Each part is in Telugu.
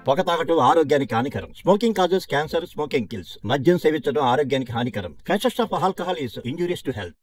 పొగ తాగటం ఆరోగ్యానికి హానికరం smoking causes cancer smoking kills మద్యం సేవించడం ఆరోగ్యానికి హానికరం concept of alcohol is injurious to health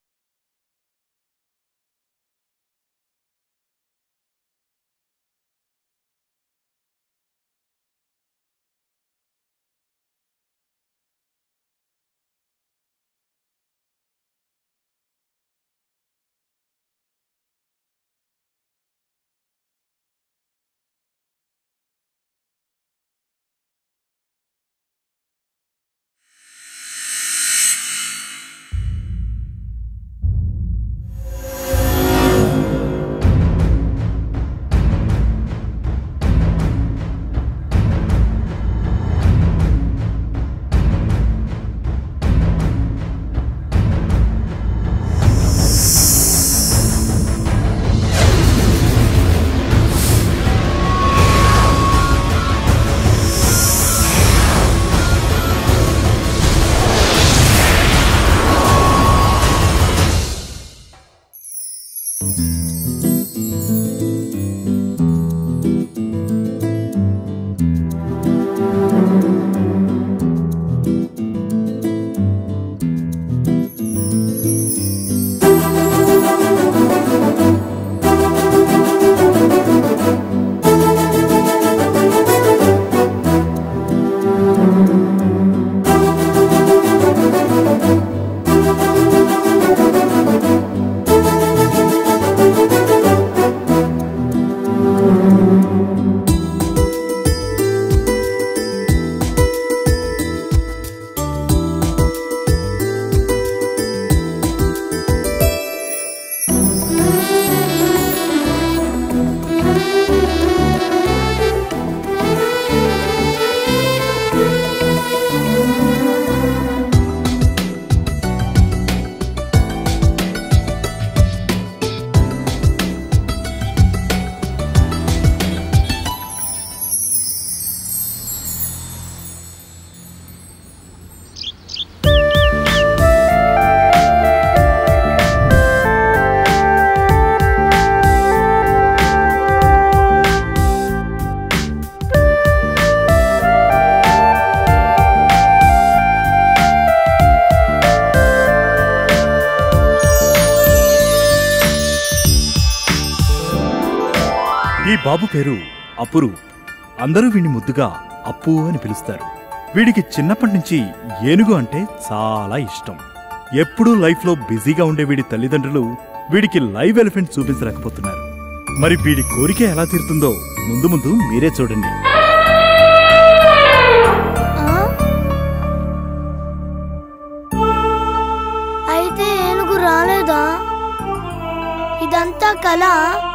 ఈ బాబు పేరు అపురు అందరూ వీడిని ముద్దుగా అప్పు అని పిలుస్తారు వీడికి చిన్నప్పటి నుంచి ఏనుగు అంటే చాలా ఇష్టం ఎప్పుడూ లైఫ్లో బిజీగా ఉండే వీడి తల్లిదండ్రులు వీడికి లైవ్ ఎలిఫెంట్ చూపించలేకపోతున్నారు మరి వీడి కోరిక ఎలా తీరుతుందో ముందు ముందు మీరే చూడండి ఆ? అయితే ఏనుగు రాలేదా ఇదంతా కళ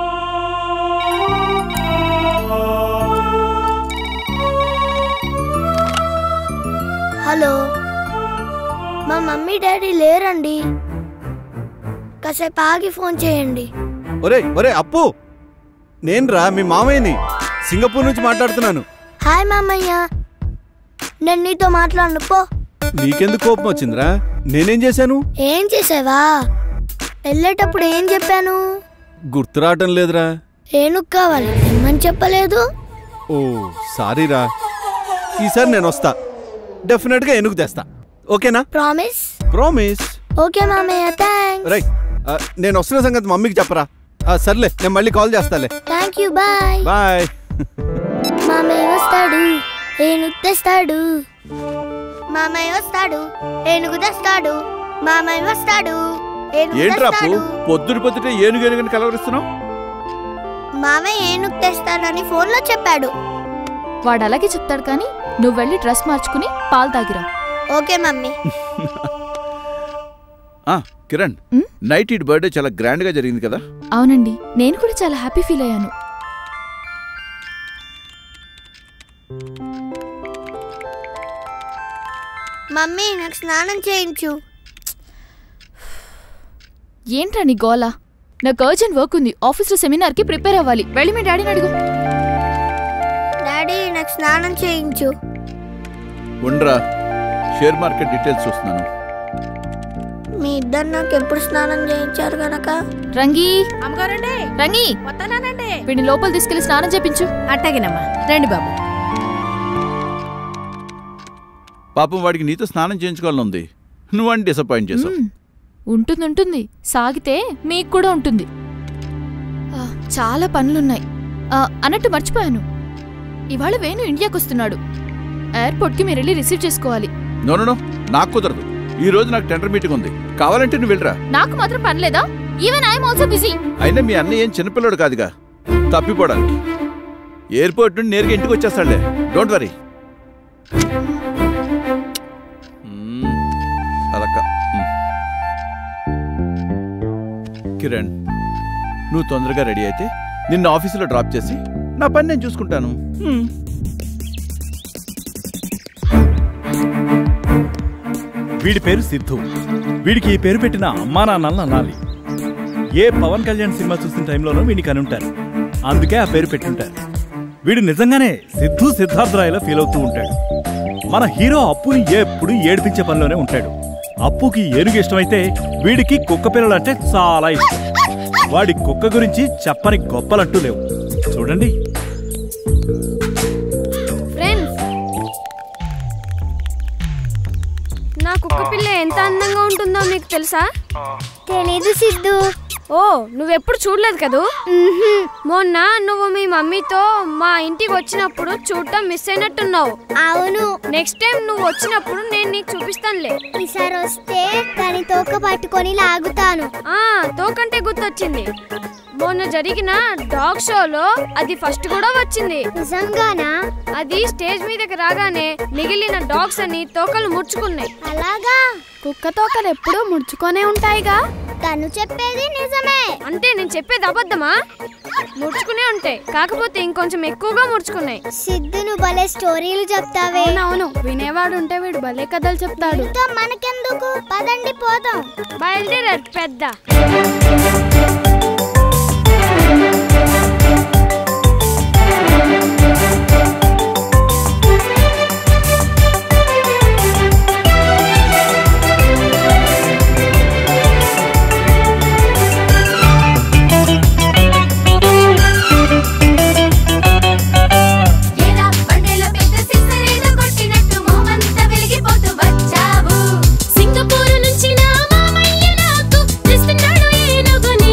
హలో మా మమ్మీ డాడీ లేరండి కాసేపు ఆగి ఫోన్ చేయండి ఒరే ఒరే అప్పు నేనురా మీ మామయ్యని సింగపూర్ నుంచి మాట్లాడుతున్నాను హాయ్ మామయ్య నేను నీతో మాట్లాడను పో నీకెందుకు కోపం వచ్చిందిరా నేనేం చేశాను ఏం చేసావా వెళ్ళేటప్పుడు ఏం చెప్పాను గుర్తు రావటం లేదురా ఏనుగు కావాలి తెమ్మని చెప్పలేదు ఓ సారీరా ఈసారి నేను వస్తా డెఫినెట్గా ఎనుగు తెస్తా ఓకేనా ప్రామిస్ ప్రామిస్ ఓకే మామయ్య థ్యాంక్స్ రైట్ నేను వస్తున్న సంగతి మమ్మీకి చెప్పరా ఆ, సర్లే నేను మళ్ళీ కాల్ చేస్తాలే థ్యాంక్ యూ బాయ్ బాయ్ మామయ్య వస్తాడు ఏనుగు తెస్తాడు మామయ్య వస్తాడు ఏనుగు తెస్తాడు మామయ్య వస్తాడు ఏనుగు ఏంట్రా అప్పు తెస్తాడు పొద్దుడు పొద్దుటే ఏనుగు ఏనుగుని కలవరిస్తున్నావు మామయ్య ఏనుగు తెస్తాడని ఫోన్లో చెప్పాడు వాడు అలాగే చెప్తాడు కానీ నువ్వు వెళ్ళి డ్రెస్ మార్చుకుని పాలు తాగిరా ఓకే మమ్మీ ఆ, కిరణ్ ఉమ్? నైట్ ఇట్ బర్త్డే చాలా గ్రాండ్ గా జరిగింది కదా అవునండి నేను కూడా చాలా హ్యాపీ ఫీల్ అయ్యాను మమ్మీ నాకు స్నానం చేయించు ఏంట్రా నీ గోల నాకు అర్జెంట్ వర్క్ ఉంది ఆఫీస్లో సెమినార్కి ప్రిపేర్ అవ్వాలి వెళ్ళి మీ డాడీని అడుగు డాడీ నాకు స్నానం చేయించు ఉండ్రా షేర్ మార్కెట్ డీటెయిల్స్ చూస్తున్నాను మీ ఇద్దరు నాకు ఎప్పుడు స్నానం చేయించారు గనక రంగి అమ్మగారండి రంగి వస్తానండి వీడిని లోపల తీసుకెళ్లి స్నానం చేపించు అట్టాగినమ్మా రండి బాబు పాపం వాడికి నీతో స్నానం చేయించుకోవాలని ఉంది నువ్వని డిసప్పాయింట్ చేసావు మ్మ్. ఉంటుంది ఉంటుంది సాగితే మీకు కూడా ఉంటుంది ఆ, చాలా పనులున్నాయి ఆ, అన్నట్టు మర్చిపోయాను ఇవాళ వేణు ఇండియాకి వస్తున్నాడు ఎయిర్పోర్ట్కి మీరు వెళ్ళి రిసీవ్ చేసుకోవాలి నో నో నో నాకు కుదరదు ఈ రోజు నాకు టెండర్ మీటింగ్ ఉంది కావాలంటే నువ్వు వెళ్ళరా నాకు మాత్రం పని లేదా ఈవెన్ ఐఎమ్ ఆల్సో బిజీ అయినా మీ అన్నయ్య ఏం చిన్నపిల్లడు కాదుగా తప్పిపోవడానికి ఎయిర్పోర్ట్ నుండి నేరుగా ఇంటికి వచ్చేస్తాడులే డోంట్ వరీ అదక్క మ్మ్. కిరణ్ నువ్వు తొందరగా రెడీ అయితే నిన్న ఆఫీసులో డ్రాప్ చేసి నా పని నేను చూసుకుంటాను మ్మ్. వీడి పేరు సిద్ధు వీడికి ఈ పేరు పెట్టిన అమ్మా నాన్నలను అనాలి ఏ పవన్ కళ్యాణ్ సినిమా చూసిన టైంలోనూ వీడిని కనుంటారు అందుకే ఆ పేరు పెట్టుంటారు వీడు నిజంగానే సిద్ధు సిద్ధార్థరాయలో ఫీల్ అవుతూ ఉంటాడు మన హీరో అప్పుని ఎప్పుడు ఏడిపించే పనిలోనే ఉంటాడు అప్పుకి ఏనుగు ఇష్టమైతే వీడికి కుక్క పిల్లలు అంటే చాలా ఇష్టం వాడి కుక్క గురించి చెప్పని గొప్పలంటూ లేవు చూడండి ఫ్రెండ్స్ నా కుక్క పిల్ల ఎంత అందంగా ఉంటుందో మీకు తెలుసా తెలీదు సిద్ధు ఓ నువ్వెప్పుడు చూడలేదు కదూ మొన్న నువ్వు మీ మమ్మీతో మా ఇంటికి వచ్చినప్పుడు చూడటం మిస్ అయినట్టున్నావు అవును నెక్స్ట్ టైం నువ్వు వచ్చినప్పుడు నేను నీకు చూపిస్తానులే ఈసారి వస్తే దాని తోక పట్టుకొని లాగుతాను ఆ తోకంటే గుర్తొచ్చింది మొన్న జరిగిన డాగ్ షోలో అది ఫస్ట్ కూడా వచ్చింది నిజంగానా అది స్టేజ్ మీదకి రాగానే మిగిలిన డాగ్స్ అని తోకలు ముడుచుకున్నాయి అలాగా కుక్క తోకలు ఎప్పుడూ ముడుచుకొనే ఉంటాయిగా తను చెప్పేది నిజమే అంటే నేను చెప్పేది అబద్ధమా ముడుచుకునే ఉంటాయి కాకపోతే ఇంకొంచెం ఎక్కువగా ముడుచుకున్నాయి సిద్ధు నువ్వు భలే స్టోరీలు చెప్తావే అవును వినేవాడు ఉంటే వీడు భలే కథలు చెప్తాడు వీడితో మనకెందుకు పదండి పోదాం బయలుదేరారు పెద్ద ఏరా బండేల పెద్ద సిసరేదో కొట్టినట్టు మోమంతా వెలిగిపోతూ వచ్చావు సింగపూర్ నుంచి నా మామయ్య నాకు తెస్తున్నాడు ఏనుగుని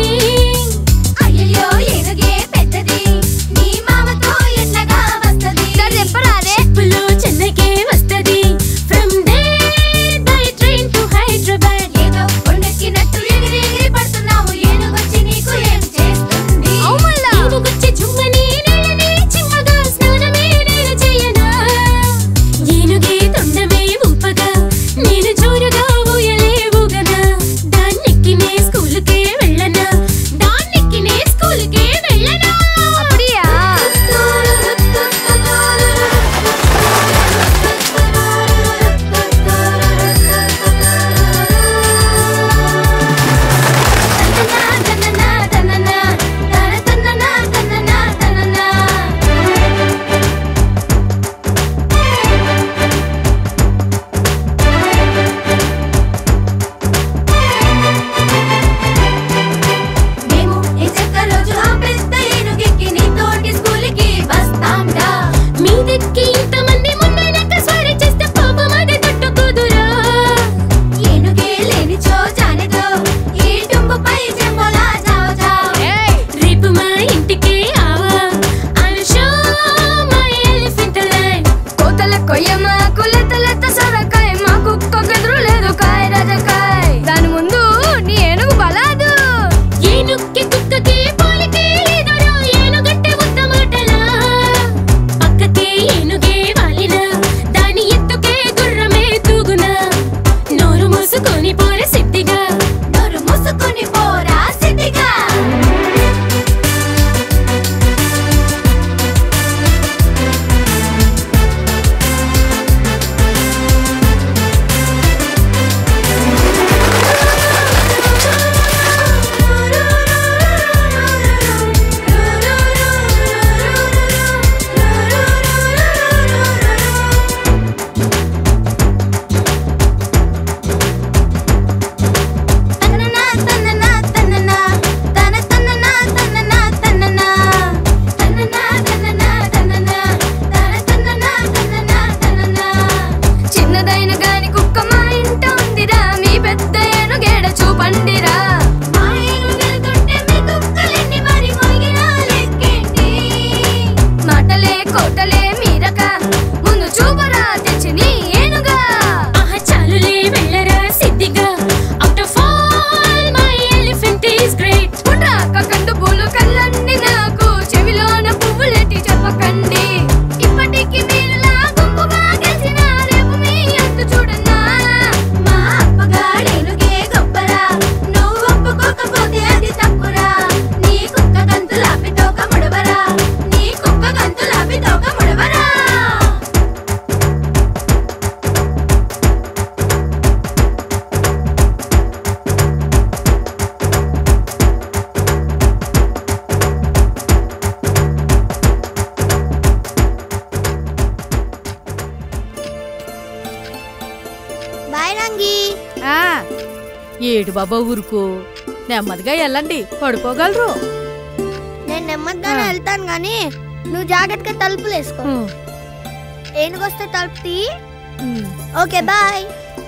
ఏడు బాబా ఊరుకు నెమ్మదిగా వెళ్ళండి పడిపోగలరు నేను నెమ్మదిగానే వెళ్తాను గాని నువ్వు జాగ్రత్తగా తలుపులు వేసుకో ఏనుగొస్తే తలుపు తీ ఓకే బాయ్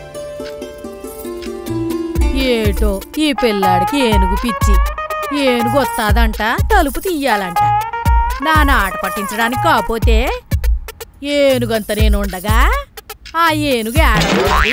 ఏటో ఈ పిల్లాడికి ఏనుగు పిచ్చి ఏనుగు వస్తాదంట తలుపు తీయాలంట నా నాట పట్టించడానికి కాపోతే ఏనుగంత నేను ఉండగా ఆ ఏనుగు ఏడబోతుంది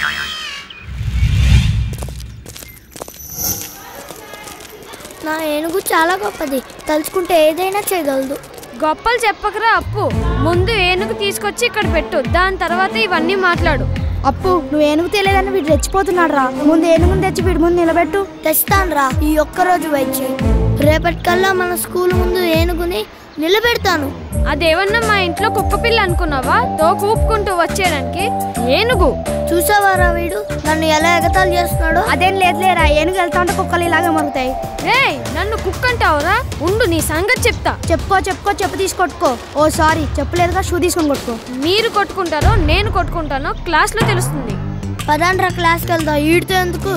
నా ఏనుగు చాలా గొప్పది తలుచుకుంటే ఏదైనా చేయగలదు గొప్పలు చెప్పకరా అప్పు ముందు ఏనుగు తీసుకొచ్చి ఇక్కడ పెట్టు దాని తర్వాత ఇవన్నీ మాట్లాడు అప్పు నువ్వు ఏనుగు తెలియదని వీడు రెచ్చిపోతున్నాడు రా ముందు ఏనుగుని తెచ్చి వీడి ముందు నిలబెట్టు తెస్తాను రా ఈ ఒక్క రోజు వెయిట్ చేయి రేపటికల్లా మన స్కూల్ ముందు ఏనుగుని నిలబెడతాను అదేమన్నా మా ఇంట్లో కుక్క పిల్ల అనుకున్నావా తో కూపుకుంటూ వచ్చేయడానికి ఏనుగు చూసావారా వీడు నన్ను ఎలా ఎగతాలు చేస్తున్నాడు అదేం లేదులేరా ఏనుగు వెళ్తా ఉంటే కుక్కలు ఇలాగే మరుగుతాయి రేయ్ నన్ను కుక్క అంటావురా ఉండు నీ సంగతి చెప్తా చెప్పుకో చెప్పుకో చెప్పు తీసి కొట్టుకో ఓ సారీ చెప్పలేదుగా షూ తీసుకొని కొట్టుకో మీరు కొట్టుకుంటారో నేను కొట్టుకుంటానో క్లాస్ లో తెలుస్తుంది పదాండ్రా క్లాస్కి వెళ్దాం ఈడితో ఎందుకు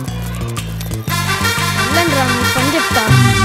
వెళ్ళండి రా మీ పని చెప్తా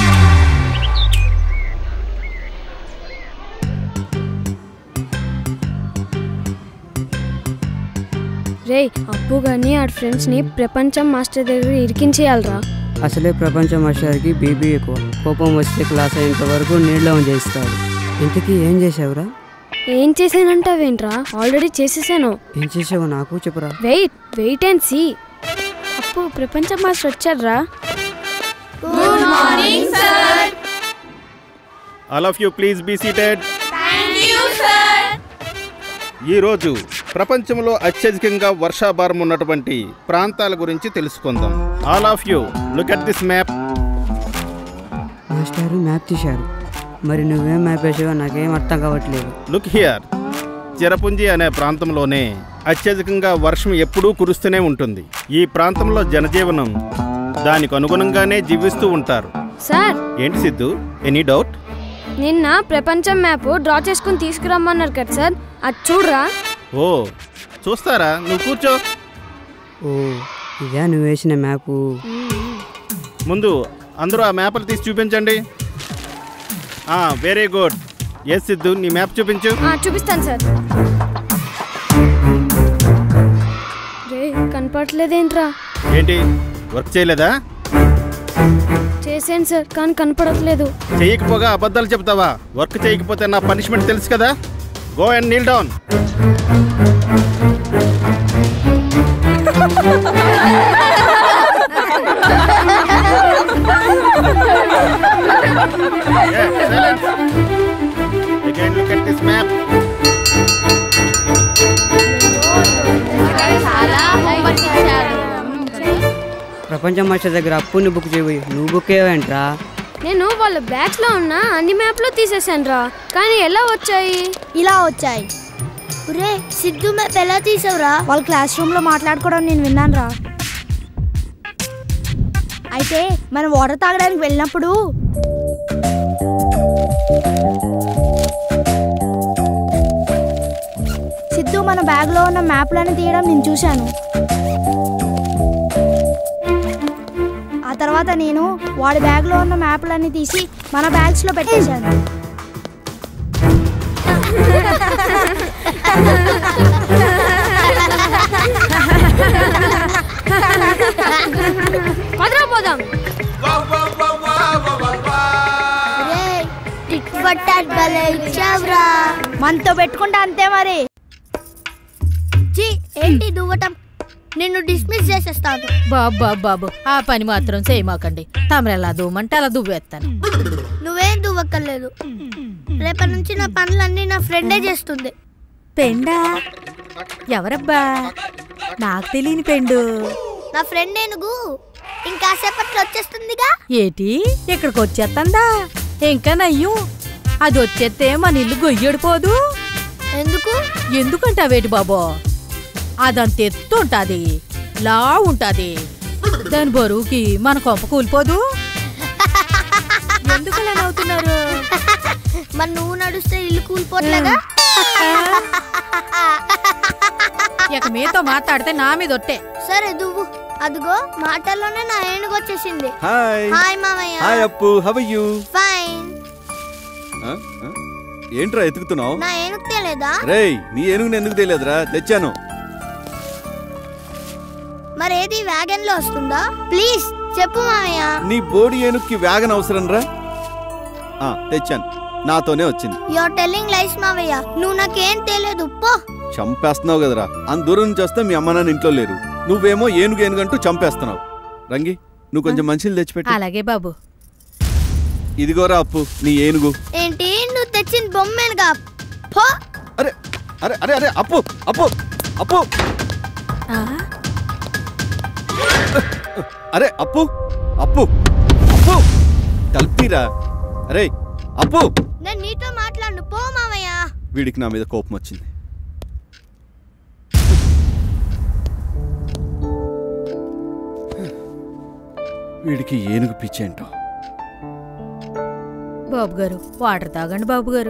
రే అప్పు గాని ఆడి ఫ్రెండ్స్ ని ప్రపంచం మాస్టర్ దగ్గర ఇరికించేయాలరా అసలే ప్రపంచ మాస్టర్కి బీబీ ఎక్కువ కోపం వస్తే క్లాస్ అయ్యేంత వరకు నీళ్ళలో చేస్తాడు ఇంతకీ ఏం చేసావురా ఏం చేశానంటావేంట్రా ఆల్రెడీ చేసేసాను ఏం చేసావు నాకు చెప్పురా wait wait and see Appu ప్రపంచ మాస్టర్ వచ్చాడ్రా good morning sir all of you please be seated thank you sir ఈరోజు ప్రపంచంలో అత్యధికంగా వర్షాభారం ఉన్నటువంటి ప్రాంతాల గురించి తెలుసుకుందాం all of you look at this map మాస్టారు మ్యాప్ తీశారు మరి నువ్వేం మ్యాప్ వేసావో నాకేం అర్థం కావట్లేదు లుక్ హియర్ చిరపుంజి అనే ప్రాంతంలోనే అత్యధికంగా వర్షం ఎప్పుడూ కురుస్తూనే ఉంటుంది ఈ ప్రాంతంలో జనజీవనం దానికి అనుగుణంగానే జీవిస్తూ ఉంటారు సార్ ఏంటి సిద్ధు ఎనీ డౌట్ నిన్న ప్రపంచం మ్యాప్ డ్రా చేసుకుని తీసుకురమ్మన్నారు కదా సార్ అది చూడరా ఓ చూస్తారా నువ్వు కూర్చో ఓ ఇదే నువ్వు వేసిన మ్యాపు ముందు అందరూ ఆ మ్యాప్లు తీసి చూపించండి వెరీ గుడ్ ఎస్ సిద్ధు నీ మ్యాప్ చూపించు ఆ, చూపిస్తాను సార్ రే కనపడట్లేదేంట్రా ఏంటి వర్క్ చేయలేదా చేసాను సార్ కానీ కనపడట్లేదు చేయకపోగా అబద్ధాలు చెప్తావా వర్క్ చేయకపోతే నా పనిష్మెంట్ తెలుసు కదా go and kneel down Again, look at this map. చాలా హోంవర్క్ ఇచ్చారు ప్రపంచ మాస్టర్ దగ్గర అప్పుని బుక్ చేయబోయి నువ్వు బుక్ అయ్యావేంట్రా నేను వాళ్ళ బ్యాగ్స్ లో ఉన్న అన్ని మ్యాప్ లో తీసేసాను రా కానీ ఎలా వచ్చాయి ఇలా వచ్చాయి ఒరే సిద్ధు మ్యాప్ ఎలా తీసావురా వాళ్ళ క్లాస్ రూమ్ లో మాట్లాడుకోవడం నేను విన్నాను రా అయితే మనం వాటర్ తాగడానికి వెళ్ళినప్పుడు సిద్ధు మన బ్యాగ్ లో ఉన్న మ్యాప్లను తీయడం నేను చూశాను ఆ తర్వాత నేను వాడి బ్యాగ్ లో ఉన్న మ్యాప్లన్నీ తీసి మన బ్యాగ్స్ లో పెట్టేశాను పదరా పోదాం మనతో పెట్టుకుంటే అంతే మరి ఛీ, ఏంటి దువ్వటం నిన్ను డిస్మిస్ చేసేస్తాను బాబు బాబు బాబు ఆ పని మాత్రం చేయమాకండి తమరు ఎలా దూమంటే అలా దువ్వేస్తాను నువ్వేం దువ్వక్కర్లేదు రేపటి నుంచి నా పనులన్నీ నా ఫ్రెండే చేస్తుంది పెండా ఎవరబ్బా నాకు తెలియని పెండు నా ఫ్రెండ్ ఏనుగు ఇంకా సేపట్లో వచ్చేస్తుందిగా ఏటి ఇక్కడికి వచ్చేస్తుందా ఇంకా నయ్యం అది వచ్చేస్తే మన ఇల్లు గొయ్యడిపోదు ఎందుకు ఎందుకంటావేటి బాబో అదంత ఎత్తు ఉంటాది లా ఉంటాది దాని బరువుకి మన కొంప కూలిపోదు ఎందుకు అలా నవ్వుతున్నారు మరి నువ్వు నడుస్తే ఇల్లు కూలిపోట్లేదా ఇక మీతో మాట్లాడితే నా మీద ఒట్టే సరే దువ్వు అదిగో మాటల్లోనే నా ఏనుగు వచ్చేసింది హాయ్ హాయ్ మామయ్య హాయ్ అప్పు హవ్ యూ ఫైన్ ఏంట్రా ఎతుకుతున్నావు నా ఏనుగు తెలియదా రేయ్ నీ ఏనుగుని ఎందుకు తెలియదురా తెచ్చాను మరి ఏది వ్యాగన్ లో వస్తుందా ప్లీజ్ చెప్పు మామయ్య నీ బోడి ఏనుగుకి వ్యాగన్ అవసరం రా ఆ, తెచ్చాను నాతోనే వచ్చింది యువర్ టెల్లింగ్ లైస్ మావయ్య నువ్వు నాకేం తెలియదు పో చంపేస్తున్నావు కదరా అంత దూరం నుంచి వస్తే మీ అమ్మ నాన్న ఇంట్లో లేరు నువ్వేమో ఏనుగు ఏనుగంటూ చంపేస్తున్నావు రంగి నువ్వు కొంచెం మంచిని తెచ్చిపెట్టు అలాగే బాబు ఇదిగోరా అప్పు నీ ఏనుగు ఏంటి నువ్వు తెచ్చిన బొమ్మేనుగా పో అరే అరే అరే అరే అప్పు అప్పు అప్పు అరే అప్పు అప్పు అప్పు తలుపుతీరా అరే అప్పు నేను నీతో మాట్లాడు పో మావయ్య వీడికి నా మీద కోపం వచ్చింది వీడికి ఏనుగు పిచ్చేంటో బాబు గారు వాటర్ తాగండి బాబు గారు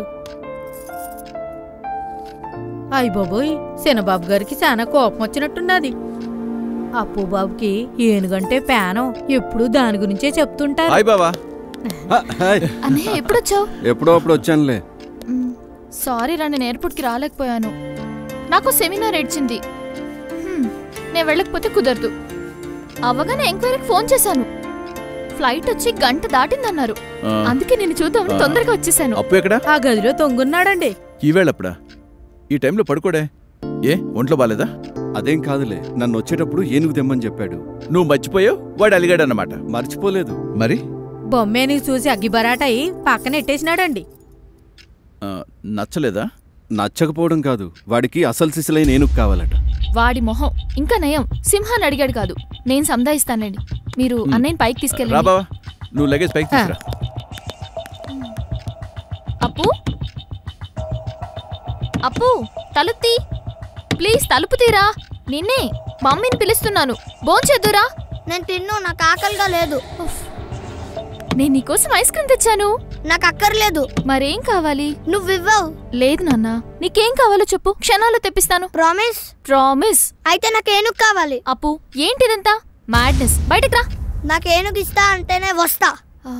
అయ్ బాబోయ్ శనబాబు గారికి చాలా కోపం వచ్చినట్టున్నది అప్పు బాబుకి ఏనుగంటే పేనం ఎప్పుడు దాని గురించే చెప్తుంటారు హాయ్ బావా హ, హాయ్ అన్నయ్య ఎప్పుడొచ్చావు ఎప్పుడో అప్పుడు వచ్చానులే సారీ రా నేను ఎయిర్పోర్ట్కి రాలేకపోయాను నాకు సెమినార్ ఏడ్చింది హ్మ్, నేను వెళ్ళకపోతే కుదరదు అవగానే ఎంక్వైరీకి ఫోన్ చేశాను ఫ్లైట్ వచ్చి గంట దాటిందన్నారు ఆ. అందుకే నేను చూద్దామని ఆ. తొందరగా వచ్చేసాను అప్పు ఎక్కడా ఆ గదిలో తొంగున్నాడండి ఈవేళప్పుడా ఈ టైంలో పడుకోడే ఏ ఒంట్లో బాలేదా అదేం కాదులే నన్ను వచ్చేటప్పుడు ఏనుగు తెమ్మని చెప్పాడు నువ్వు మర్చిపోయావు వాడు అలిగాడన్నమాట మర్చిపోలేదు మరి బొమ్మేనికి చూసి అగ్గిబరాటయి పక్కన ఎట్టేసినాడండి నచ్చలేదా నచ్చకపోవడం కాదు వాడికి అసలు సిసలైన ఏనుగు కావాలట వాడి మొహం ఇంకా నయం సింహాన్ని అడిగాడు కాదు నేను సంధాయిస్తానండి మీరు హ్మ్. అన్నయ్యని పైకి రా తీసుకెళ్ళండి బావా నువ్వు లగేజ్ పైకి తీసురా అప్పు అప్పు తలుపు తీ ప్లీజ్ తలుపు తీరా నిన్నే మమ్మీని పిలుస్తున్నాను భోంచేద్దురా నేను తిన్ను నాకు ఆకలిగా లేదు నేను నీకోసం ఐస్ క్రీమ్ తెచ్చాను నాకు అక్కర్లేదు మరేం కావాలి నువ్వు ఇవ్వవు లేదు నాన్న నీకేం కావాలో చెప్పు క్షణాల్లో తెప్పిస్తాను ప్రామిస్ ప్రామిస్ అయితే నాకు ఏనుగు కావాలి అప్పు ఏంటిదంతా మ్యాడ్నెస్ బయటకు రా నాకు ఏనుగు ఇస్తా అంటేనే వస్తా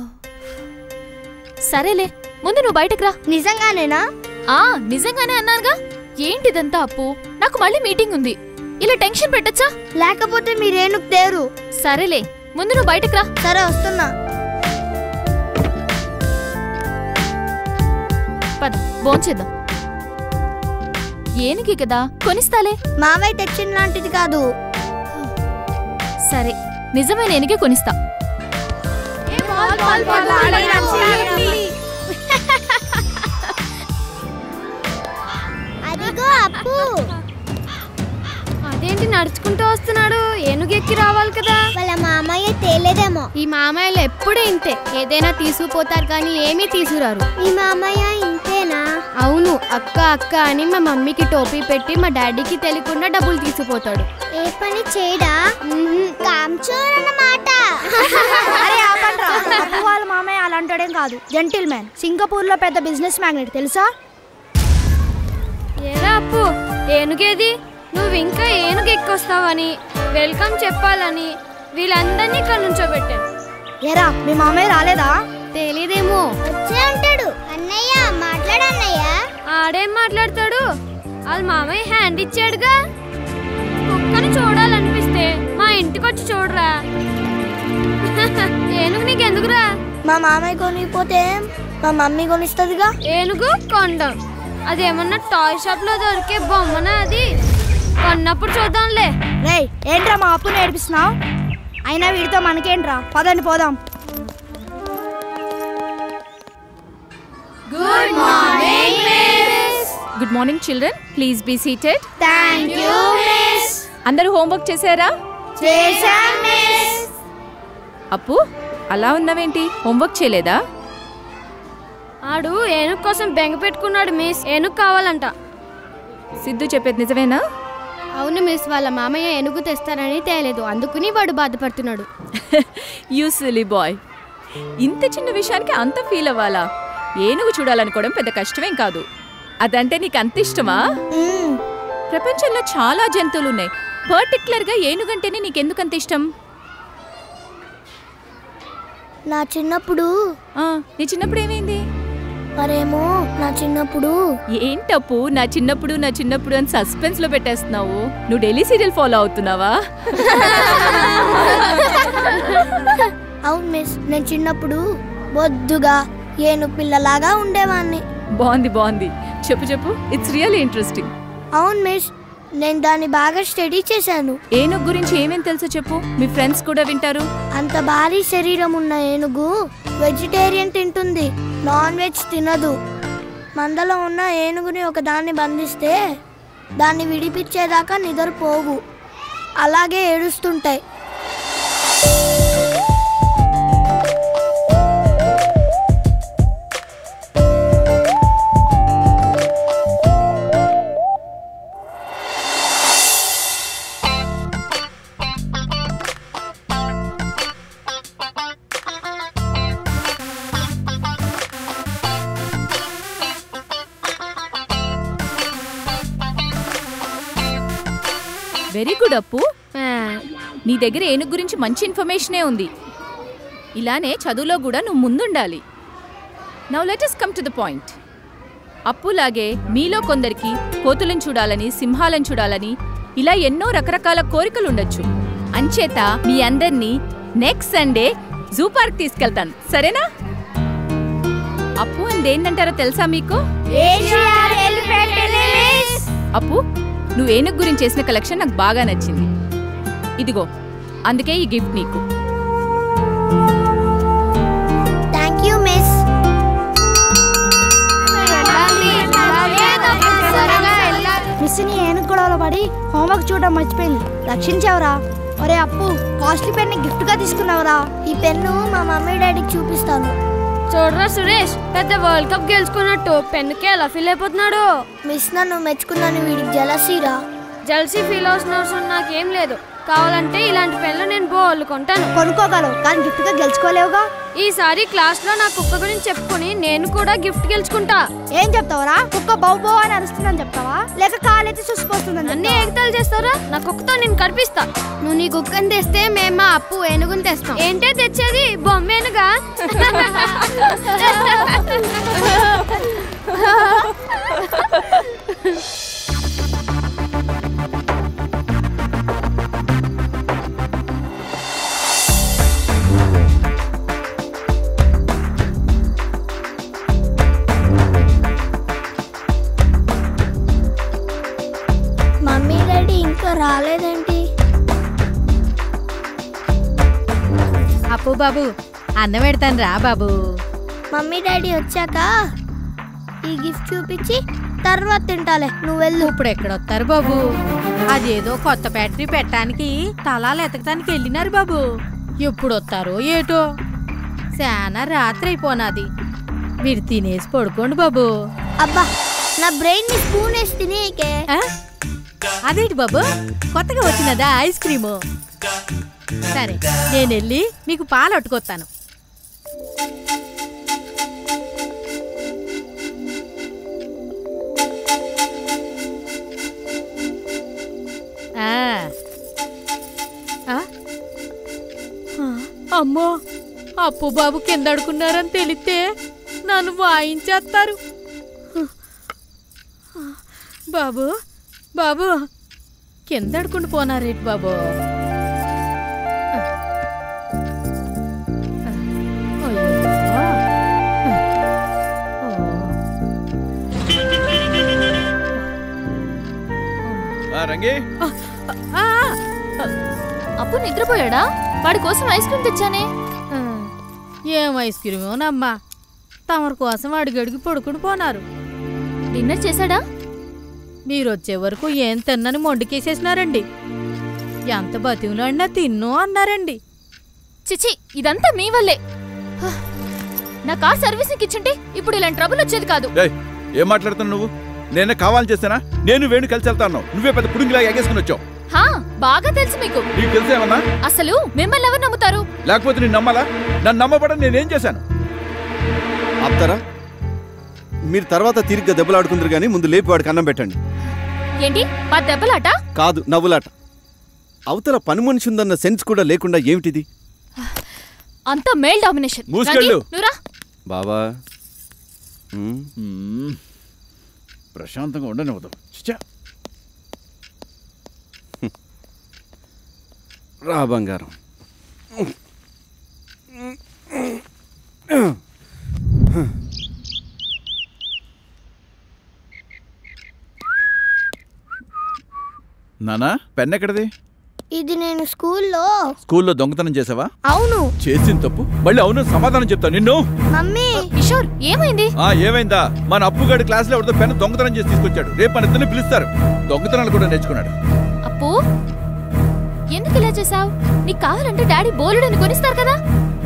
సరేలే ముందు నువ్వు బయటకు రా నిజంగానేనా ఆ నిజంగానే అన్నానుగా ఏంటిదంతా అప్పు నాకు మళ్ళీ మీటింగ్ ఉంది ఇలా టెన్షన్ పెట్టచ్చా లేకపోతే మీరు ఏనుగు తేరు సరేలే ముందు నువ్వు బయటకు రా సరే వస్తున్నా పద భోంచేద్దాం ఏనుగి కదా కొనిస్తాలే మావయ్య తెచ్చిన లాంటిది కాదు సరే నిజమైన ఏనుగే కొనిస్తా అదిగో అప్పు అదేంటి నడుచుకుంటూ వస్తున్నాడు ఏనుగు ఎక్కి రావాలి కదా వాళ్ళ మామయ్య తేలేదేమో ఈ మామయ్యలు ఎప్పుడూ ఇంతే ఏదైనా తీసుకుపోతారు కానీ ఏమీ తీసుకురారు ఈ మామయ్య ఇంతేనా అవును అక్క అక్క అని మా మమ్మీకి టోపీ పెట్టి మా డాడీకి తెలియకుండా డబ్బులు తీసుకుపోతాడు ఏ పని చేయడా కాంచోర్ అన్నమాట అరే ఆపండ్రా అప్పు వాళ్ళ మామయ్య అలా అంటాడేం కాదు జెంటిల్ మ్యాన్ సింగపూర్ లో పెద్ద బిజినెస్ మ్యాగ్నెట్ తెలుసా ఏరా అప్పు ఏనుగేది నువ్వు ఇంకా ఏనుగు ఎక్కొస్తావని వెల్కమ్ చెప్పాలని వీళ్ళందరినీ ఇక్కడ నుంచోబెట్టాను ఏరా మీ మామయ్య రాలేదా తెలీదేమో వచ్చే ఉంటాడు అన్నయ్య మాట్లాడు అన్నయ్య ఆడేం మాట్లాడతాడు వాళ్ళ మామయ్య హ్యాండ్ ఇచ్చాడుగా కుక్కని చూడాలనిపిస్తే మా ఇంటికి వచ్చి చూడరా ఏనుగు నీకెందుకురా మా మామయ్య కొనిపోతే మా మమ్మీ కొనిస్తుందిగా ఏనుగు కొండం అదేమన్నా టాయ్ షాప్ లో దొరికే బొమ్మనా అది కొన్నప్పుడు చూద్దాంలే రేయ్ ఏంట్రా మా అప్పు నేర్పిస్తున్నావు అయినా వీడితో మనకేంట్రా పదండి పోదాం good morning miss good morning children please be seated thank you miss అందరూ హోంవర్క్ చేశారా చేశాం మిస్ అప్పు అలా ఉన్నావేంటి హోంవర్క్ చేయలేదా ఆడు ఏనుగు కోసం బెంగ పెట్టుకున్నాడు మిస్ ఏనుగు కావాలంట సిద్ధు చెప్పేది నిజమేనా అవును మిస్ వాళ్ళ మామయ్య ఏనుగు తెస్తారని తేలేదు అందుకుని వాడు బాధపడుతున్నాడు యూ సిలీ బాయ్ ఇంత చిన్న విషయానికి అంత ఫీల్ అవ్వాలా ఏనుగు చూడాలనుకోవడం పెద్ద కష్టమేం కాదు అదంటే నీకు అంత ఇష్టమా ప్రపంచంలో చాలా జంతువులున్నాయి పర్టికులర్గా ఏనుగంటేనే నీకెందుకంత ఇష్టం నా చిన్నప్పుడు ఆ, నీ చిన్నప్పుడు ఏమైంది మరేమో నా చిన్నప్పుడు ఏంటప్పు నా చిన్నప్పుడు నా చిన్నప్పుడు అని సస్పెన్స్ లో పెట్టేస్తున్నావు నువ్వు డైలీ సీరియల్ ఫాలో అవుతున్నావా అవును మిస్ నేను చిన్నప్పుడు బొద్దుగా ఏను పిల్లలాగా ఉండేవాణ్ణి బాగుంది బాగుంది చెప్పు చెప్పు ఇట్స్ రియల్లీ ఇంట్రెస్టింగ్ అవును మిస్ నేను దాన్ని బాగా స్టడీ చేశాను ఏనుగు గురించి ఏమేం తెలుసో చెప్పు మీ ఫ్రెండ్స్ కూడా వింటారు అంత భారీ శరీరం ఉన్న ఏనుగు వెజిటేరియన్ తింటుంది నాన్ వెజ్ తినదు మందలో ఉన్న ఏనుగుని ఒక దాన్ని బంధిస్తే దాన్ని విడిపించేదాకా నిద్రపోవు అలాగే ఏడుస్తుంటాయి వెరీ గుడ్ అప్పు నీ దగ్గర ఏనుగు గురించి మంచి ఇన్ఫర్మేషనే ఉంది ఇలానే చదువులో కూడా నువ్వు ముందుండాలి now let's come to the point అప్పులాగే మీలో కొందరికి కోతులను చూడాలని సింహాలను చూడాలని ఇలా ఎన్నో రకరకాల కోరికలు ఉండొచ్చు అంచేత మీ అందరినీ నెక్స్ట్ సండే జూ పార్క్ తీసుకెళ్తాను సరేనా అప్పు అందేంటంటారో తెలుసా మీకు అప్పు నువ్వు ఏనుగు గురించి చేసిన కలెక్షన్ నాకు బాగా నచ్చింది ఇదిగో అందుకే ఈ గిఫ్ట్ నీకు థ్యాంక్ యూ మిస్ మిస్ని ఏనుగు గొడవలో పడి హోంవర్క్ చూడడం మర్చిపోయింది రక్షించావురా ఒరే అప్పు కాస్ట్లీ పెన్ని గిఫ్ట్ గా తీసుకున్నావురా ఈ పెన్ను మా మమ్మీ డాడీకి చూపిస్తాను చూడరా సురేష్ పెద్ద వరల్డ్ కప్ గెలుచుకున్నట్టు పెన్నుకే ఎలా ఫీల్ అయిపోతున్నాడు మిస్ నన్ను మెచ్చుకున్నాను వీడికి జలసీరా జల్సీ ఫీల్ అవుతున్న అవసరం నాకేం లేదు కావాలంటే ఇలాంటి పెన్లు నేను బోళ్ళు కొంటాను కొనుక్కోగలవు కానీ గిఫ్ట్ గా గెలుచుకోలేవుగా ఈసారి క్లాస్ లో నా కుక్క గురించి చెప్పుకుని నేను కూడా గిఫ్ట్ గెలుచుకుంటా ఏం చెప్తావరా కుక్క బౌ బౌ అని అరుస్తుందని చెప్తావా లేక కాలైతే చూసిపోతుందని అన్ని ఎగతాలు చేస్తారా నా కుక్కతో నేను కనిపిస్తా నువ్వు నీ కుక్కని తెస్తే మేము మా అప్పు ఏనుగుని తెస్తాం ఏంటే తెచ్చేది బొమ్మేనుగా మమ్మీ డాడీ ఇంకా రాలేదేంటి అప్పు బాబు అన్నం పెడతాను రా బాబు మమ్మీ డాడీ వచ్చాక ఈ గిఫ్ట్ చూపించి తర్వాత తింటాలే నువ్వు వెళ్ళు ఇప్పుడు ఎక్కడొస్తారు బాబు అదేదో కొత్త బ్యాటరీ పెట్టడానికి తలాలు ఎతకడానికి వెళ్ళినారు బాబు ఎప్పుడు వస్తారో ఏటో చాలా రాత్రి అయిపోనాది మీరు తినేసి పడుకోండి బాబు అబ్బా నా బ్రెయిన్ ని స్పూన్ వేసి తినేకే ఆ? అదేంటి బాబు కొత్తగా వచ్చినదా ఐస్ క్రీము సరే నేను వెళ్ళి మీకు పాలు అట్టుకొస్తాను ఆ. ఆ? ఆ, అమ్మో అప్పు బాబు కింద అడుకున్నారని తెలిస్తే నన్ను వాయించేస్తారు బాబు బాబు కింద అడుకుంటూ పోనారేటి బాబు ఆ, రంగి అప్పు నిద్రపోయాడా వాడి కోసం ఐస్ క్రీమ్ తెచ్చానే ఏం ఐస్ క్రీమోనమ్మా తమరి కోసం అడిగడిగి పడుకుని పోనారు డిన్నర్ చేశాడా మీరు వచ్చే వరకు ఏం తిన్నని మొండికేసేసినారండి ఎంత బతివులాడినా తిన్ను అన్నారండి చిచి ఇదంతా మీ వల్లే హ, నా కార్ సర్వీసింగ్ ఇచ్చుంటే ఇప్పుడు ఇలాంటి ట్రబుల్ వచ్చేది కాదు ఏయ్, ఏం మాట్లాడుతున్నావు నువ్వు నేనే కావాలని చేస్తానా నేను వేణు కలిసి వెళ్తాను నువ్వే పెద్ద పుడింగిలా ఎగేసుకుని వచ్చావు హా బాగా తెలుసు మీకు నీకు తెలిసేమన్నా అసలు మిమ్మల్ని ఎవరు నమ్ముతారు లేకపోతే నేను నమ్మాలా నన్ను నమ్మబడని నేనేం చేశాను ఆపుతారా మీరు తర్వాత తిరిగ్గా దెబ్బలాడుకుందరు కానీ ముందు లేపి వాడికి అన్నం పెట్టండి ఏంటి మా దెబ్బలాట కాదు నవ్వులాట అవతల పని మనిషి ఉందన్న సెన్స్ కూడా లేకుండా ఏమిటిది అంతా మేల్ డామినేషన్ మూసుకెళ్ళు. నువ్వురా బావా మ్మ్. ప్రశాంతంగా ఉండనివ్వదు చిచ్చా రా బంగారం నానా పెన్ ఎక్కడది ఇది నేను స్కూల్లో స్కూల్లో దొంగతనం చేసావా అవును చేసిన తప్పు మళ్ళీ అవును సమాధానం చెప్తా నిన్ను మమ్మీ కిషోర్ ఏమైంది ఆ ఏమైందా మన అప్పుగాడి క్లాస్ లో ఎవరితో పెన్ దొంగతనం చేసి తీసుకొచ్చాడు రేపు మన ఇద్దరిని పిలుస్తారు దొంగతనాలు కూడా నేర్చుకున్నాడు అప్పు ఎందుకు ఇలా చేసావు నీకు కావాలంటే డాడీ బోలుడని కొనిస్తారు కదా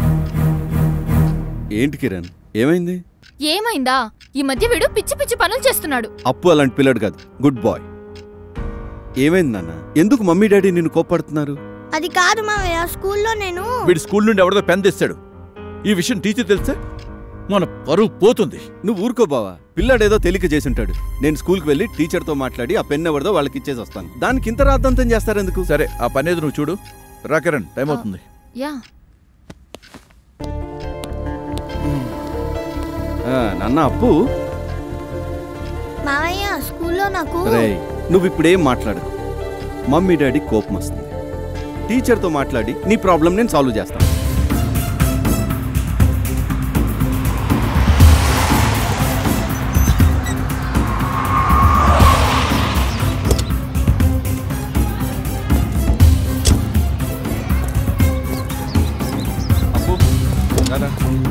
ఏంటి కిరణ్ ఏమైంది ఏమైందా ఈ మధ్య వీడు పిచ్చి పిచ్చి పనులు చేస్తున్నాడు అప్పు అలాంటి పిల్లడు కాదు గుడ్ బాయ్ ఏమైంది నాన్న ఎందుకు మమ్మీ డాడీ నిన్ను కోప్పడుతున్నారు అది కాదు మావయ్య స్కూల్లో నేను వీడి స్కూల్ నుండి ఎవరితో పెన్ తెస్తాడు ఈ విషయం టీచర్ తెలిస్తే మన పరువు పోతుంది నువ్వు ఊరుకో బావా పిల్లాడేదో తెలియక చేసి ఉంటాడు నేను స్కూల్కి వెళ్ళి టీచర్తో మాట్లాడి ఆ పెన్ ఎవరిదో వాళ్ళకి ఇచ్చేసి వస్తాను దానికి ఇంత రాద్దంతం చేస్తారెందుకు సరే ఆ పని ఏదో నువ్వు చూడు రా కిరణ్ టైం అవుతుంది యా ఆ, నాన్న అప్పు మావయ్య స్కూల్లో నాకు రే నువ్వు ఇప్పుడేం మాట్లాడు మమ్మీ డాడీ కోపం వస్తుంది టీచర్తో మాట్లాడి నీ ప్రాబ్లం నేను సాల్వ్ చేస్తాను అప్పు, రారా.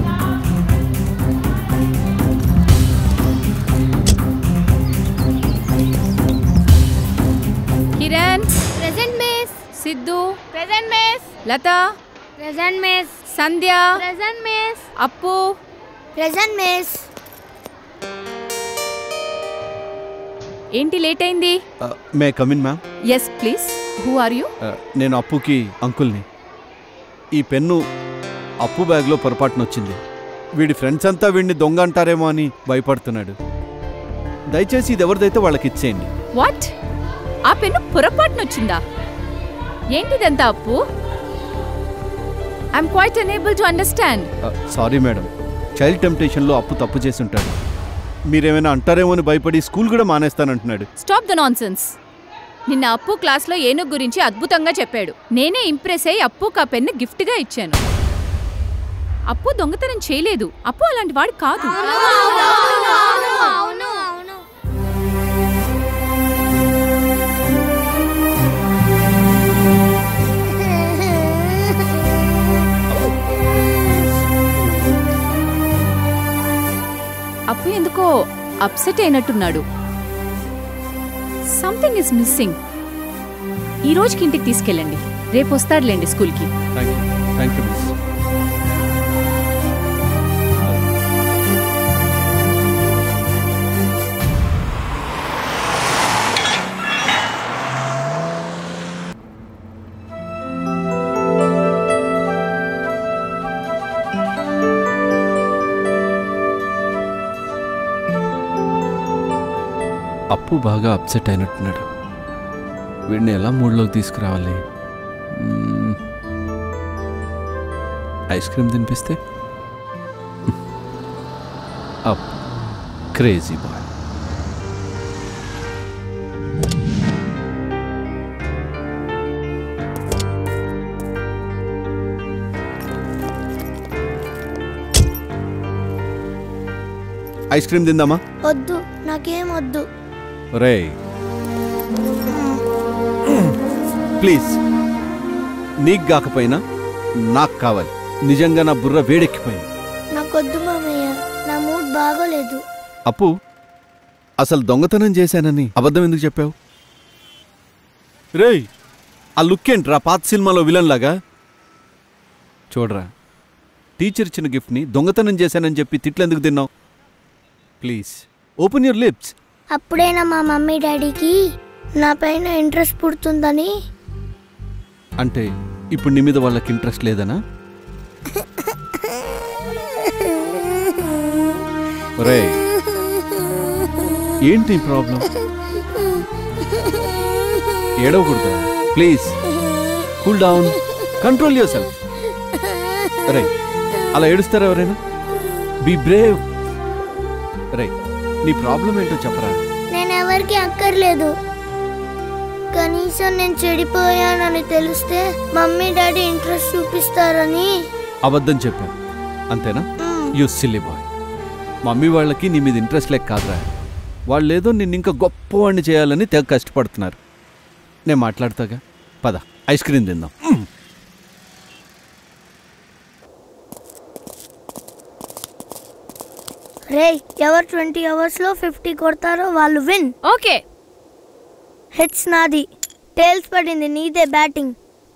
Kiran present miss Siddhu present miss Latha present miss Sandhya present miss Appu present miss ఏంటి లేట్ అయింది ఆ, may come in ma'am yes please who are you ఆ, నేను అప్పుకి అంకుల్ని ఈ పెన్ను అప్పు బ్యాగ్లో పొరపాటున వచ్చింది వీడి ఫ్రెండ్స్ అంతా వీడిని దొంగ అంటారేమో అని భయపడుతున్నాడు దయచేసి ఇది ఎవరిదైతే వాళ్ళకి ఇచ్చేయండి వాట్ ఆ పెన్ను పొరపాటున వచ్చిందా ఏంటిదంతా Appu I'm quite unable to understand sorry madam child టెంప్టేషన్లో అప్పు తప్పు చేసి ఉంటాడు మీరేమైనా అంటారేమో అని భయపడి స్కూల్ కూడా మానేస్తానంటున్నాడు స్టాప్ ద నాన్సెన్స్ నిన్న అప్పు క్లాస్లో ఏనుగు గురించి అద్భుతంగా చెప్పాడు నేనే ఇంప్రెస్ అయ్యి అప్పుకు ఆ పెన్ను గిఫ్ట్గా ఇచ్చాను అప్పు దొంగతనం చేయలేదు అప్పు అలాంటి వాడు కాదు అవును అవును అప్పు ఎందుకో అప్సెట్ అయినట్టున్నాడు సంథింగ్ ఇస్ మిస్సింగ్ ఈ రోజుకి ఇంటికి తీసుకెళ్ళండి రేపు వస్తాడులేండి స్కూల్కి thank you thank you miss Appu బాగా అప్సెట్ అయినట్టున్నాడు వీడిని ఎలా మూడ్లోకి తీసుకురావాలి మ్మ్. ఐస్ క్రీమ్ తినిపిస్తే అప్ క్రేజీ బాయ్ ఐస్ క్రీమ్ తిందామా వద్దు నాకేం వద్దు రే ప్లీజ్ నీకు కాకపోయినా నాకు కావాలి నిజంగా నా బుర్ర వేడెక్కిపోయింది నాకొద్దు మామయ్య నా మూడ్ బాగోలేదు అప్పు అసలు దొంగతనం చేశానని అబద్ధం ఎందుకు చెప్పావు రేయ్ ఆ లుక్ ఏంట్రా పాత సినిమాలో విలన్ లాగా చూడరా టీచర్ ఇచ్చిన గిఫ్ట్ని దొంగతనం చేశానని చెప్పి తిట్లెందుకు తిన్నావు ప్లీజ్ ఓపెన్ యువర్ లిప్స్ అప్పుడైనా మా మమ్మీ డాడీకి నా పైన ఇంట్రెస్ట్ పుడుతుందని అంటే ఇప్పుడు నీ మీద వాళ్ళకి ఇంట్రెస్ట్ లేదనా రే ఏంటి ప్రాబ్లం ఏడవకూడదా please cool down control yourself రై అలా ఏడుస్తారా ఎవరైనా బీ బ్రేవ్ రై నీ ప్రాబ్లం ఏంటో చెప్పరా నేను ఎవరికి అక్కర్లేదు కనీసం నేను చెడిపోయానని తెలిస్తే మమ్మీ డాడీ ఇంట్రెస్ట్ చూపిస్తారని అబద్ధం చెప్పాను అంతేనా యు సిల్లీ బాయ్ మమ్మీ వాళ్ళకి నీ మీద ఇంట్రెస్ట్ లేక కాదురా వాళ్ళు ఏదో నిన్ను ఇంకా గొప్పవాడిని చేయాలని తెగ కష్టపడుతున్నారు నేను మాట్లాడతాగా పద ఐస్ క్రీమ్ తిందాం రే ఎవరు ట్వంటీ అవర్స్లో ఫిఫ్టీ కొడతారో వాళ్ళు విన్ ఓకే హెడ్స్ నాది టేల్స్ పడింది నీదే బ్యాటింగ్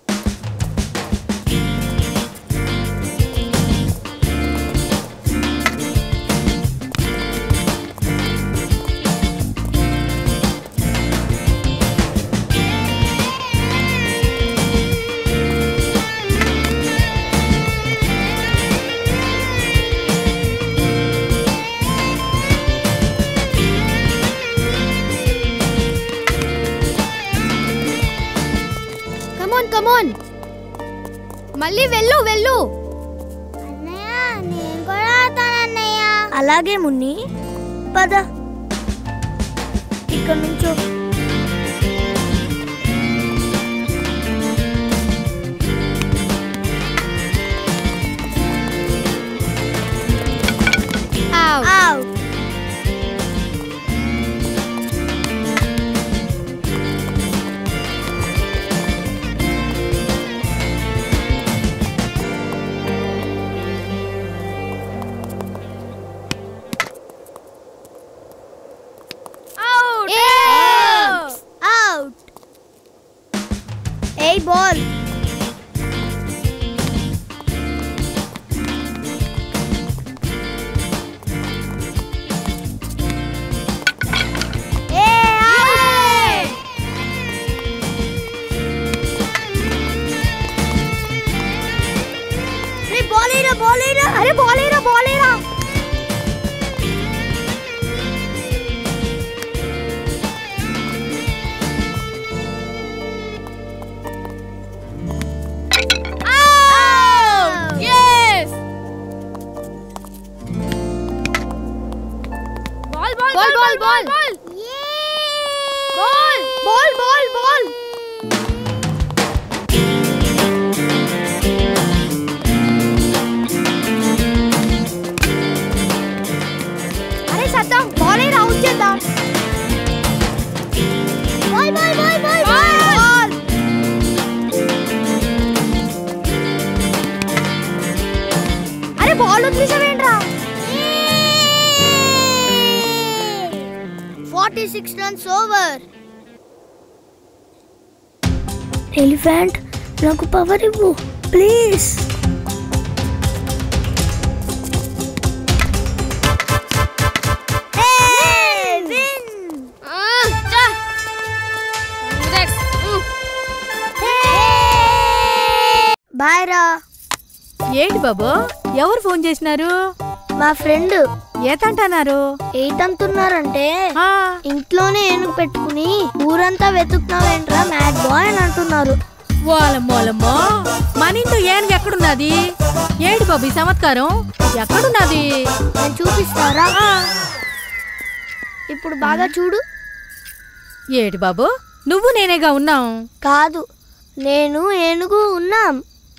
కమోన్ కమోన్ మళ్ళీ వెళ్ళు వెళ్ళు అలాగే మున్ని పద ఇక్కడ నుంచో Out. Out Out. Hey, ball. రే బాలేరా బాలేరా అరే బాలేరా బాలేరా yes ball ball ball ball ball ball ball ball ball ball అరే సద్దాం బాలేరా అవుట్ చేద్దాం ball ball ball ball ball అరే బాల్ వదిలేసావేంట్రా forty six runs over elephant నాకు పవర్ ఇవ్వు ప్లీజ్ బాయ్ రా ఏంటి బాబు ఎవరు ఫోన్ చేసినారు మా ఫ్రెండ్ ఏతంటున్నారు ఏటంటున్నారంటే ఇంట్లోనే ఏనుగు పెట్టుకుని ఊరంతా వెతుకుతున్నావేంట్రా మ్యాడ్ బాయ్ అని అంటున్నారు ఓలమ్మోలమ్మో మన ఇంట్లో ఏనుగు ఎక్కడున్నది ఏంటి బాబు ఈ చమత్కారం ఎక్కడున్నది నేను చూపిస్తారా ఇప్పుడు బాగా చూడు ఏటి బాబు నువ్వు నేనేగా ఉన్నాం కాదు నేను ఏనుగు ఉన్నాం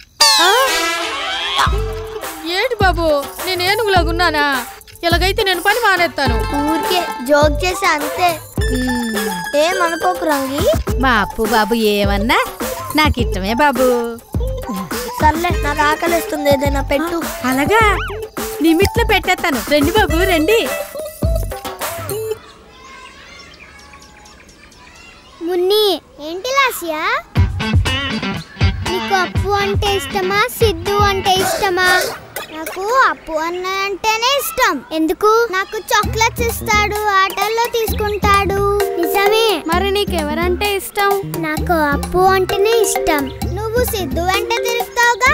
ఏంటి బాబు నేను ఏనుగులాగున్నానా ఇలాగైతే నేను పని మానేస్తాను ఊరికే జోక్ చేసి అంతే ఏమనుకోకు రంగి మా అప్పు బాబు ఏమన్నా నాకు ఇష్టమే బాబు సర్లే నాకు ఆకలిస్తుంది ఏదైనా పెట్టు అలాగా లిమిట్లో పెట్టేస్తాను రండి బాబు రండి మున్ని ఏంటి లాస్యా నీకు అప్పు అంటే ఇష్టమా సిద్ధు అంటే ఇష్టమా నాకు అప్పు అన్న అంటేనే ఇష్టం ఎందుకు నాకు చాక్లెట్స్ ఇస్తాడు ఆటల్లో తీసుకుంటాడు నిజమే మరి నీకెవరంటే ఇష్టం నాకు అప్పు అంటేనే ఇష్టం నువ్వు సిద్ధు వెంట తిరుగుతావుగా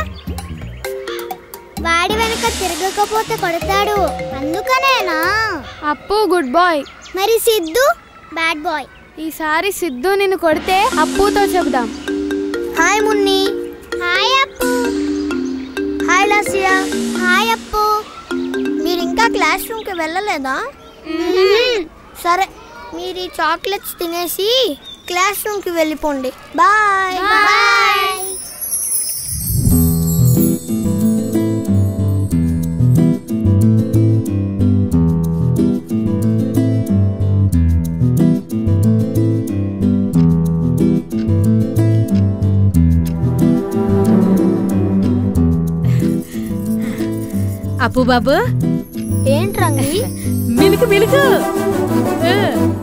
వాడి వెనక తిరగకపోతే కొడతాడు అందుకనేనా అప్పు గుడ్ బాయ్ మరి సిద్ధు బ్యాడ్ బాయ్ ఈసారి సిద్ధు నిన్ను కొడితే అప్పుతో చెబుదాం hi Munni hi Appu hi లాసియా హాయ్ అప్పు మీరు ఇంకా క్లాస్ రూమ్కి వెళ్ళలేదా సరే మీరు ఈ చాక్లెట్స్ తినేసి క్లాస్ రూమ్కి వెళ్ళిపోండి బాయ్ బాయ్ అప్పు బాబు ఏంటి రంగి మిలుకు మిలుకు ఆ.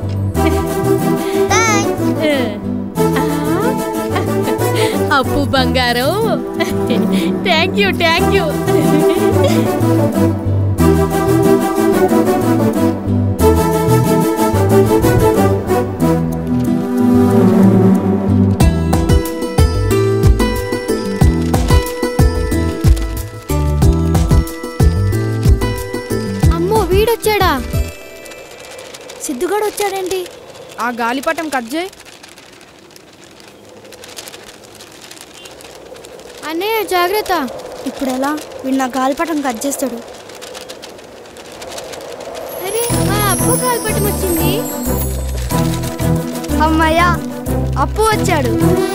ఆ. అప్పు బంగారం థ్యాంక్ యూ థ్యాంక్ యూ అమ్మో వీడొచ్చాడా సిద్ధుగాడు వచ్చాడేంటి ఆ గాలిపటం కట్ చేయి అన్నయ్య జాగ్రత్త ఇప్పుడు ఎలా వీడు నా గాలిపటం కట్ చేస్తాడు అరే మా అప్పు గాలిపటం వచ్చింది అమ్మయ్యా అప్పు వచ్చాడు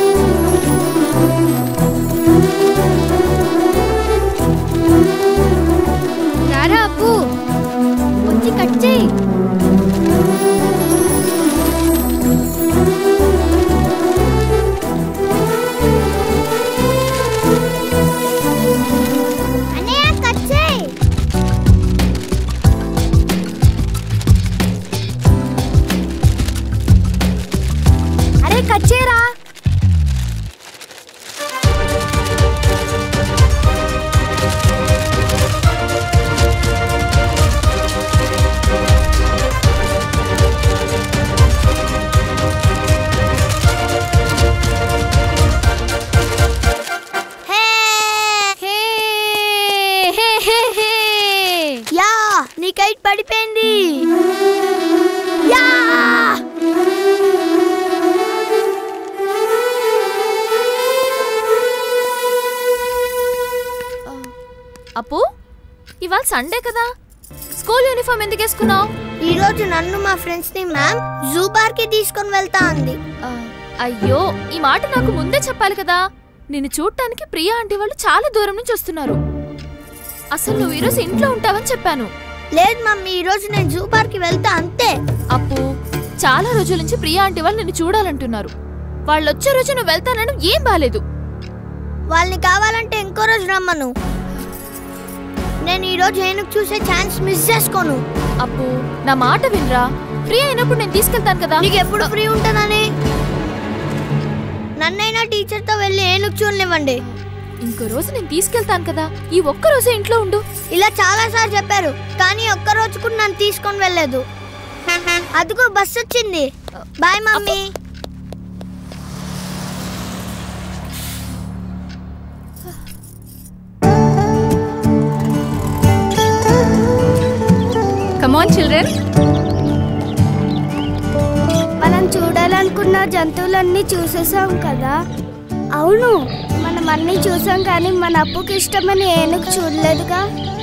రారా అప్పు వచ్చి కట్ చేయి అన్నయ్య కట్ చేయి అరే కట్ చేయరా యా నీ కైట్ పడిపోయింది యా అప్పు ఇవాళ సండే కదా స్కూల్ యూనిఫామ్ ఎందుకు వేసుకున్నావు ఈ రోజు నన్ను మా ఫ్రెండ్స్ ని మ్యామ్ జూ పార్క్ కి తీసుకొని వెళ్తా అంది అయ్యో ఈ మాట నాకు ముందే చెప్పాలి కదా నిన్ను చూడటానికి ప్రియా ఆంటీ వాళ్ళు చాలా దూరం నుంచి వస్తున్నారు అసలు నువ్వు ఈరోజు ఇంట్లో ఉంటావని చెప్పాను లేదు మమ్మీ ఈ రోజు నేను జూ పార్క్ కి వెళ్తా అంతే అప్పు చాలా రోజుల నుంచి ప్రియా ఆంటీ వాళ్ళు నిన్ను చూడాలంటున్నారు వాళ్ళు వచ్చే రోజు నువ్వు వెళ్తానని ఏం బాలేదు వాళ్ళని కావాలంటే ఇంకో రోజు రమ్మను నేను ఈ రోజు ఏనుగు చూసే ఛాన్స్ మిస్ చేసుకోను అప్పు నా మాట వినరా ఫ్రీ అయినప్పుడు నేను తీసుకెళ్తాను కదా నీకు ఎప్పుడు ఫ్రీ ఉంటుందని నన్నైనా టీచర్ తో వెళ్ళి ఏనుగు చూడనివ్వండి ఇంకో రోజు నేను తీసుకెళ్తాను కదా ఈ ఒక్క రోజే ఇంట్లో ఉండు ఇలా చాలా సార్లు చెప్పారు కానీ ఒక్క రోజు కూడా నన్ను తీసుకొని వెళ్ళలేదు అదిగో బస్ వచ్చింది బాయ్ మమ్మీ కమాన్ చిల్డ్రన్ మనం చూడాలనుకున్న జంతువులన్నీ చూసేసాం కదా అవును మనం అన్నీ చూసాం కానీ మన అప్పుకి ఇష్టమని ఏనుగు చూడలేదుగా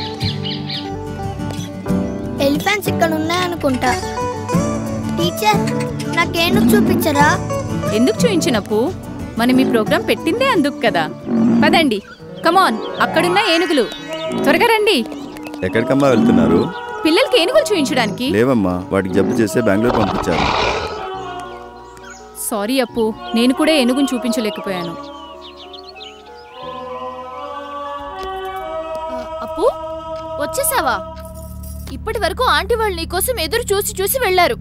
ఎలిఫెంట్స్ ఇక్కడ ఉన్నాయనుకుంటా టీచర్ నాకు ఏనుగు చూపించరా ఎందుకు చూయించినప్పు మనం ఈ ప్రోగ్రాం పెట్టిందే అందుకు కదా పదండి కమాన్ అక్కడున్న ఏనుగులు త్వరగా రండి ఎక్కడికమ్మా వెళ్తున్నారు పిల్లలకి ఏనుగులు చూయించడానికి లేవమ్మా వాటికి జబ్బు చేస్తే బెంగళూరు పంపించారు సారీ అప్పు నేను కూడా ఏనుగుని చూపించలేకపోయాను అప్పు వచ్చేసావా ఇప్పటి వరకు ఆంటీ వాళ్ళు నీకోసం ఎదురు చూసి చూసి వెళ్ళారు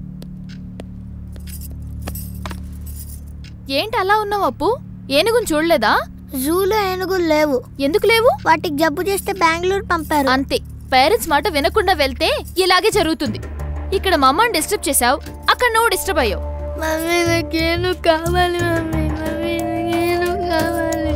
ఏంటి అలా ఉన్నావు అప్పు ఏనుగుని చూడలేదా జూలో ఏనుగులు లేవు ఎందుకు లేవు వాటికి జబ్బు చేస్తే బెంగళూరు పంపారు అంతే పేరెంట్స్ మాట వినకుండా వెళ్తే ఇలాగే జరుగుతుంది ఇక్కడ మా అమ్మని డిస్టర్బ్ చేసావు అక్కడ నువ్వు డిస్టర్బ్ అయ్యావు మమ్మీ నాకు ఏనుగు కావాలి మమ్మీ మమ్మీ నాకు ఏనుగు కావాలి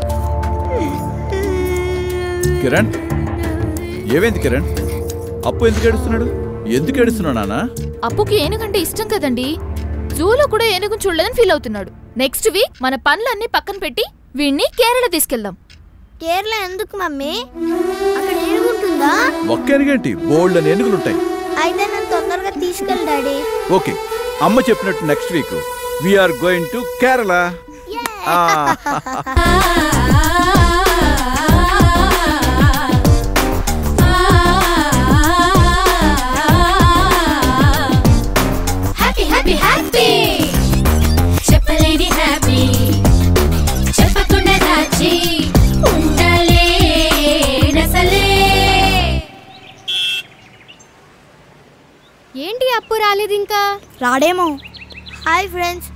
కిరణ్ ఏమైంది కిరణ్ అప్పు ఎందుకు ఏడుస్తున్నాడు ఎందుకు ఏడుస్తున్నావు నాన్న అప్పుకి ఏనుగంటే ఇష్టం కదండి జూలో కూడా ఏనుగుని చూడలేదని ఫీల్ అవుతున్నాడు నెక్స్ట్ వీక్ మన పనులన్నీ పక్కన పెట్టి వీణ్ణి కేరళ తీసుకెళ్దాం కేరళ ఎందుకు మమ్మీ అక్కడ ఏనుగుంటుందా ఒక్కేనుగేంటి బోల్డ్ అని ఏనుగులుంటాయి అయితే నన్ను తొందరగా తీసుకెళ్ళి డాడీ ఓకే అమ్మ చెప్పినట్టు next week we're going to Kerala happy happy happy చెప్పలేని హ్యాపీ చెప్పకుండా దాచి ఉండలే నసలే ఏంటి అప్పు రాలేదు ఇంకా రాడేమో హాయ్ ఫ్రెండ్స్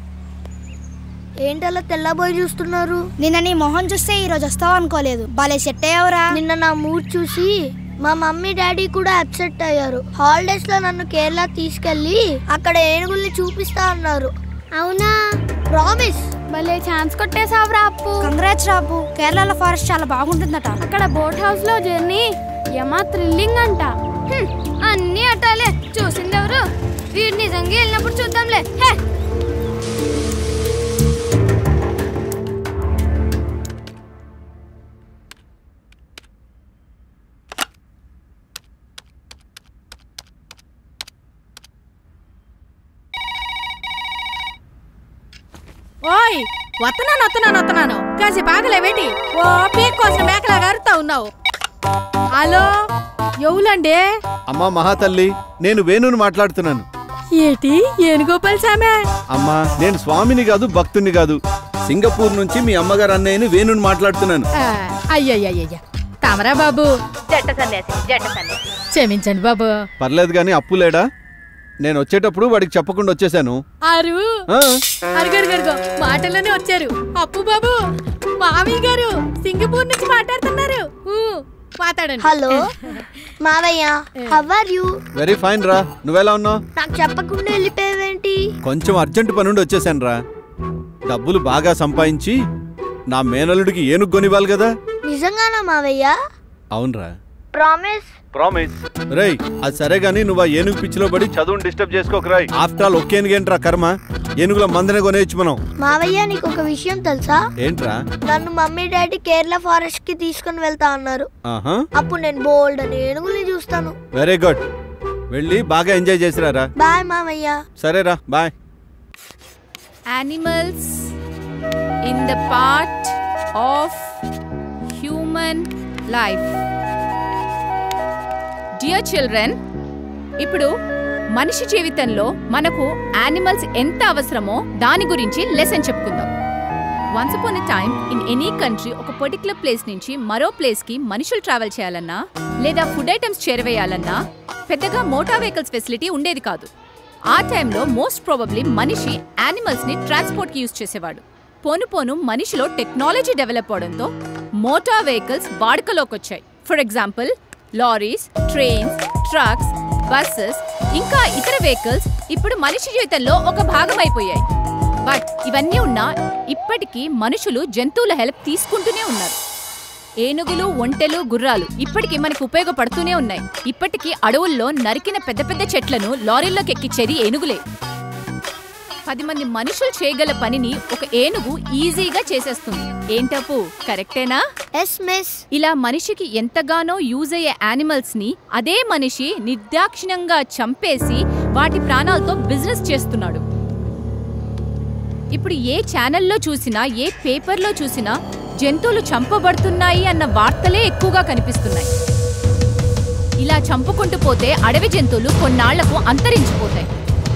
ఏంటలా తెల్లబోయి చూస్తున్నారు నిన్న నీ మొహం చూస్తే ఈ రోజు వస్తావు అనుకోలేదు భలే సెట్ అయ్యావురా నిన్న నా మూడ్ చూసి మా మమ్మీ డాడీ కూడా అప్సెట్ అయ్యారు హాలిడేస్ లో నన్ను కేరళ తీసుకెళ్లి అక్కడ ఏనుగుల్ని చూపిస్తా అన్నారు అవునా ప్రామిస్ భలే ఛాన్స్ కొట్టేసావురా అప్పు కంగ్రాట్స్ రాపు కేరళలో ఫారెస్ట్ చాలా బాగుంటుందట అక్కడ బోట్ హౌస్ లో జర్నీ యమా థ్రిల్లింగ్ అంట హ్మ్, అన్నీ అట్టాలే చూసింది ఎవరు వీడు నిజంగా వెళ్ళినప్పుడు చూద్దాంలే హే ఓయ్ వస్తున్నాను వస్తున్నాను వస్తున్నాను కాసేపు ఆగలేవేటి ఓ పీక్ కోసం మేకలా అరుతా ఉన్నావు హలో ఎవలండి అమ్మా మహాతల్లి నేను వేణుని మాట్లాడుతున్నాను ఏటి ఏనుగోపాల్ సామే అమ్మా నేను స్వామిని కాదు భక్తుని కాదు సింగపూర్ నుంచి మీ అమ్మగారు అన్నయ్యని వేణుని మాట్లాడుతున్నాను అయ్యయ్యయ్య తమరా బాబు జట్ట సన్యాసి జట్ట సన్యాసి క్షమించండి బాబు పర్లేదు కానీ అప్పు లేడా నేను వచ్చేటప్పుడు వాడికి చెప్పకుండా వచ్చేసాను ఆరు ఆ, అరుగరుగరుగో మాటల్లోనే వచ్చారు అప్పు బాబు మామయ్య గారు సింగపూర్ నుంచి మాట్లాడుతున్నారు ఊ, మాట్లాడండి హలో మావయ్య how are you very fine రా నువ్వెలా ఉన్నావు నాకు చెప్పకుండా వెళ్ళిపోయావేంటి కొంచెం అర్జెంట్ పనుండి వచ్చేసాను రా డబ్బులు బాగా సంపాదించి నా మేనల్లుడికి ఏనుగు కొనివ్వాలి కదా నిజంగానా మావయ్య అవునరా ప్రామిస్ ప్రామిస్ రేయ్ అది సరే గానీ నువ్వు ఆ ఏనుగు పిచ్చిలో పడి చదువుని డిస్టర్బ్ చేసుకోకరాయ్ ఆఫ్టర్ ఆల్ ఒక్క ఏనుగేంట్రా కర్మ ఏనుగుల మందనే కొనేయచ్చు మనం మావయ్య నీకు ఒక విషయం తెలుసా ఏంట్రా నన్ను మమ్మీ డాడీ కేరళ ఫారెస్ట్ కి తీసుకుని వెళ్తా అన్నారు ఆహా అప్పుడు నేను బోల్డ్ అని ఏనుగుల్ని చూస్తాను వెరీ గుడ్ వెళ్ళి బాగా ఎంజాయ్ చేసిరారా బాయ్ మావయ్య సరేరా bye animals in the part of human life. Dear children, ఇప్పుడు మనిషి జీవితంలో మనకు యానిమల్స్ ఎంత అవసరమో దాని గురించి లెసన్ చెప్పుకుందాం once upon a time in any country ఒక పర్టికులర్ ప్లేస్ నుంచి మరో ప్లేస్ కి మనుషులు ట్రావెల్ చేయాలన్నా లేదా ఫుడ్ ఐటమ్స్ చేరవేయాలన్నా పెద్దగా మోటార్ వెహికల్స్ ఫెసిలిటీ ఉండేది కాదు ఆ టైంలో మోస్ట్ ప్రాబబ్లీ మనిషి యానిమల్స్ ని ట్రాన్స్పోర్ట్ కి యూజ్ చేసేవాడు పోను పోను మనిషిలో టెక్నాలజీ డెవలప్ అవడంతో మోటార్ వెహికల్స్ వాడుకలోకి వచ్చాయి for example lorries trains trucks buses ఇంకా ఇతర వెహికల్స్ ఇప్పుడు మనిషి జీవితంలో ఒక భాగం అయిపోయాయి బట్ ఇవన్నీ ఉన్నా ఇప్పటికీ మనుషులు జంతువుల హెల్ప్ తీసుకుంటూనే ఉన్నారు ఏనుగులు ఒంటెలు గుర్రాలు ఇప్పటికీ మనకు ఉపయోగపడుతూనే ఉన్నాయి ఇప్పటికీ అడవుల్లో నరికిన పెద్ద పెద్ద చెట్లను లారీల్లోకి ఎక్కించేది ఏనుగులే పది మంది మనుషులు చేయగల పనిని ఒక ఏనుగు ఈజీగా చేసేస్తుంది ఏంటప్పు కరెక్టేనా ఎస్ మిస్ ఇలా మనిషికి ఎంతగానో యూజ్ అయ్యే యానిమల్స్ ని అదే మనిషి నిర్దాక్షిణ్యంగా చంపేసి వాటి ప్రాణాలతో బిజినెస్ చేస్తున్నాడు ఇప్పుడు ఏ ఛానల్లో చూసినా ఏ పేపర్లో చూసినా జంతువులు చంపబడుతున్నాయి అన్న వార్తలే ఎక్కువగా కనిపిస్తున్నాయి ఇలా చంపుకుంటూ పోతే అడవి జంతువులు కొన్నాళ్లకు అంతరించిపోతాయి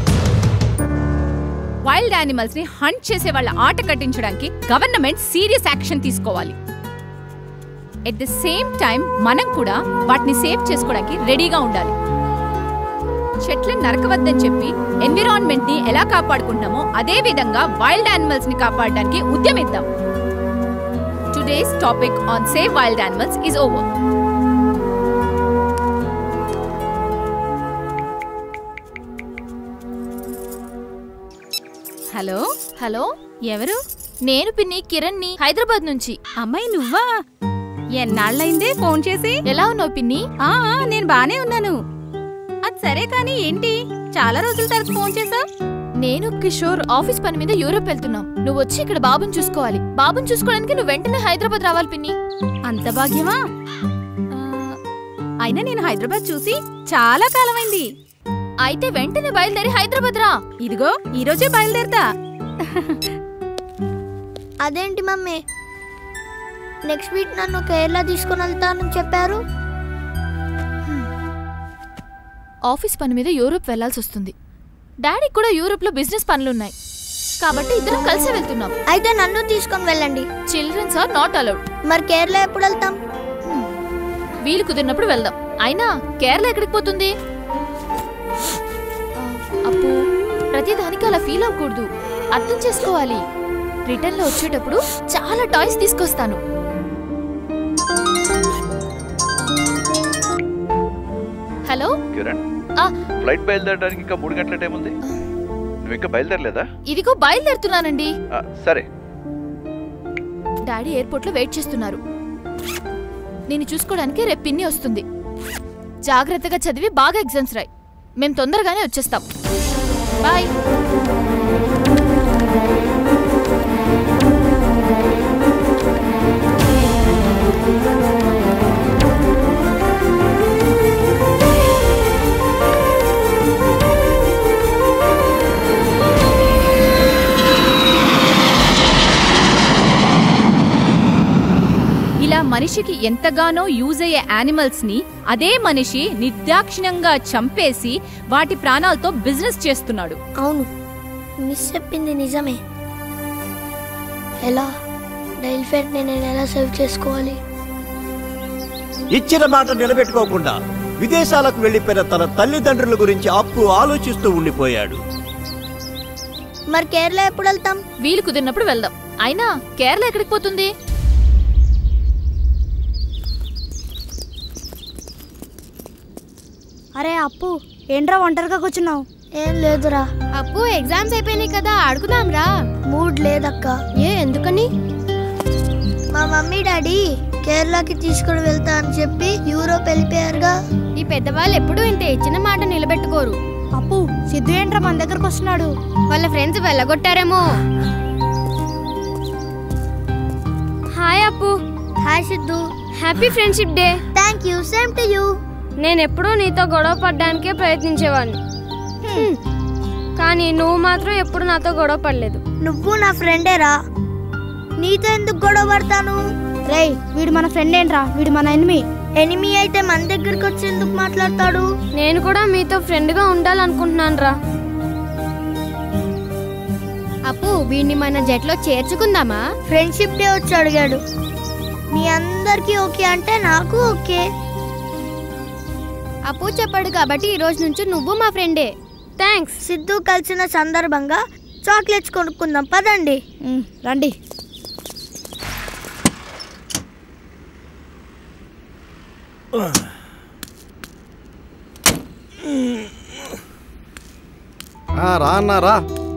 వైల్డ్ యానిమల్స్ ని హంట్ చేసే వాళ్ళ ఆట కట్టించడానికి గవర్నమెంట్ సీరియస్ యాక్షన్ తీసుకోవాలి ఎట్ ద సేమ్ టైం మనం కూడా వాటిని సేవ్ చేసుకోవడానికి రెడీగా ఉండాలి చెట్లను నరకవద్దని చెప్పి ఎన్విరాన్మెంట్ ని ఎలా కాపాడుకుంటామో అదే విధంగా వైల్డ్ యానిమల్స్ ని కాపాడడానికి ఉద్యమిద్దాం today's topic on save wild animals is over hello hello ఎవరు నేను పిన్ని కిరణ్ ని హైదరాబాద్ నుంచి అమ్మాయి నువ్వా ఎన్నాళ్ళైందే ఫోన్ చేసి ఎలా ఉన్నావు పిన్ని ఆ ఆ, నేను బానే ఉన్నాను అది సరే కానీ ఏంటి చాలా రోజుల తర్వాత ఫోన్ చేసా నేను కిషోర్ ఆఫీస్ పని మీద యూరోప్ వెళ్తున్నాం నువ్వు వచ్చి ఇక్కడ బాబుని చూసుకోవాలి బాబుని చూసుకోవడానికి నువ్వు వెంటనే హైదరాబాద్ రావాలి పిన్ని అంత భాగ్యమా అయినా నేను హైదరాబాద్ చూసి చాలా కాలమైంది అయితే వెంటనే బయలుదేరి హైదరాబాద్ రా ఇదిగో ఈ రోజే బయలుదేరతా అదేంటి మమ్మీ నెక్స్ట్ వీక్ నన్ను కేరళ తీసుకుని వెళ్తానని చెప్పారు ఆఫీస్ పని మీద యూరోప్ వెళ్లాల్సి వస్తుంది డాడీకి కూడా యూరోప్ లో బిజినెస్ పనులున్నాయి కాబట్టి ఇద్దరం కలిసి వెళ్తున్నాం అయితే నన్ను తీసుకొని వెళ్ళండి చిల్డ్రన్స్ ఆర్ నాట్ అలౌడ్ మరి కేరళ ఎప్పుడు వెళ్తాం వీలు కుదిరినప్పుడు వెళ్దాం అయినా కేరళ ఎక్కడికి పోతుంది ఆ, అప్పు ప్రతిదానికి అలా ఫీల్ అవ్వకూడదు అర్థం చేసుకోవాలి రిటర్న్ లో వచ్చేటప్పుడు చాలా టాయ్స్ తీసుకొస్తాను హలో కిరణ్ ఆ. ఫ్లైట్ బయలుదేరడానికి ఇంకా మూడు గంటల టైం ఉంది నువ్వు ఇంకా బయలుదేరలేదా ఇదిగో బయలుదేరుతున్నానండి ఆ, సరే డాడీ ఎయిర్పోర్ట్ లో వెయిట్ చేస్తున్నారు నేను చూసుకోవడానికి రేపు పిన్ని వస్తుంది జాగ్రత్తగా చదివి బాగా ఎగ్జామ్స్ రాయి మేము తొందరగానే వచ్చేస్తాం బాయ్ ఇలా మనిషికి ఎంతగానో యూజ్ అయ్యే యానిమల్స్ ని అదే మనిషి నిర్దాక్షిణ్యంగా చంపేసి వాటి ప్రాణాలతో బిజినెస్ చేస్తున్నాడు అవును మిస్ చెప్పింది నిజమే ఎలా డైల్ఫెట్ నేను ఎలా సేవ్ చేసుకోవాలి ఇచ్చిన మాట నిలబెట్టుకోకుండా విదేశాలకు వెళ్లిపోయిన తన తల్లిదండ్రుల గురించి అప్పు ఆలోచిస్తూ ఉండిపోయాడు మరి కేరళ ఎప్పుడు వెళ్తాం వీలు కుదిరినప్పుడు వెళ్దాం అయినా కేరళ ఎక్కడికి పోతుంది అరే అప్పు ఏంట్రా ఒంటరిగా కూర్చున్నావు ఏం లేదురా అప్పు ఎగ్జామ్స్ అయిపోయినాయి కదా ఆడుకుందాం రా మూడ్ లేదక్క ఏ ఎందుకని మా మమ్మీ డాడీ కేరళకి తీసుకుని వెళ్తా అని చెప్పి యూరోప్ వెళ్ళిపోయారుగా ఈ పెద్దవాళ్ళు ఎప్పుడూ ఇంత ఇచ్చిన మాట నిలబెట్టుకోరు అప్పు సిద్ధు ఏంట్రా మన దగ్గరకు వస్తున్నాడు వాళ్ళ ఫ్రెండ్స్ వెళ్ళగొట్టారేమో hi Appu hi Siddhu happy friendship day thank you same to you నేను ఎప్పుడూ నీతో గొడవ పడడానికే ప్రయత్నించేవాడిని హ్మ్. కానీ నువ్వు మాత్రం ఎప్పుడు నాతో గొడవ పడలేదు నువ్వు నా ఫ్రెండేరా నీతో ఎందుకు గొడవ పడతాను రేయ్ వీడు మన ఫ్రెండ్ ఏంట్రా వీడు మన ఎనిమి ఎనిమి అయితే మన దగ్గరికి వచ్చి ఎందుకు మాట్లాడతాడు నేను కూడా మీతో ఫ్రెండ్గా ఉండాలనుకుంటున్నాను రా అప్పు వీడిని మన జట్లో చేర్చుకుందామా ఫ్రెండ్షిప్ డే వచ్చి అడిగాడు మీ అందరికీ ఓకే అంటే నాకు ఓకే అప్పు చెప్పాడు కాబట్టి ఈ రోజు నుంచి నువ్వు మా ఫ్రెండే థ్యాంక్స్ సిద్ధు కలిసిన సందర్భంగా చాక్లెట్స్ కొనుక్కుందాం పదండి రండి ఆ, రా అన్నా రా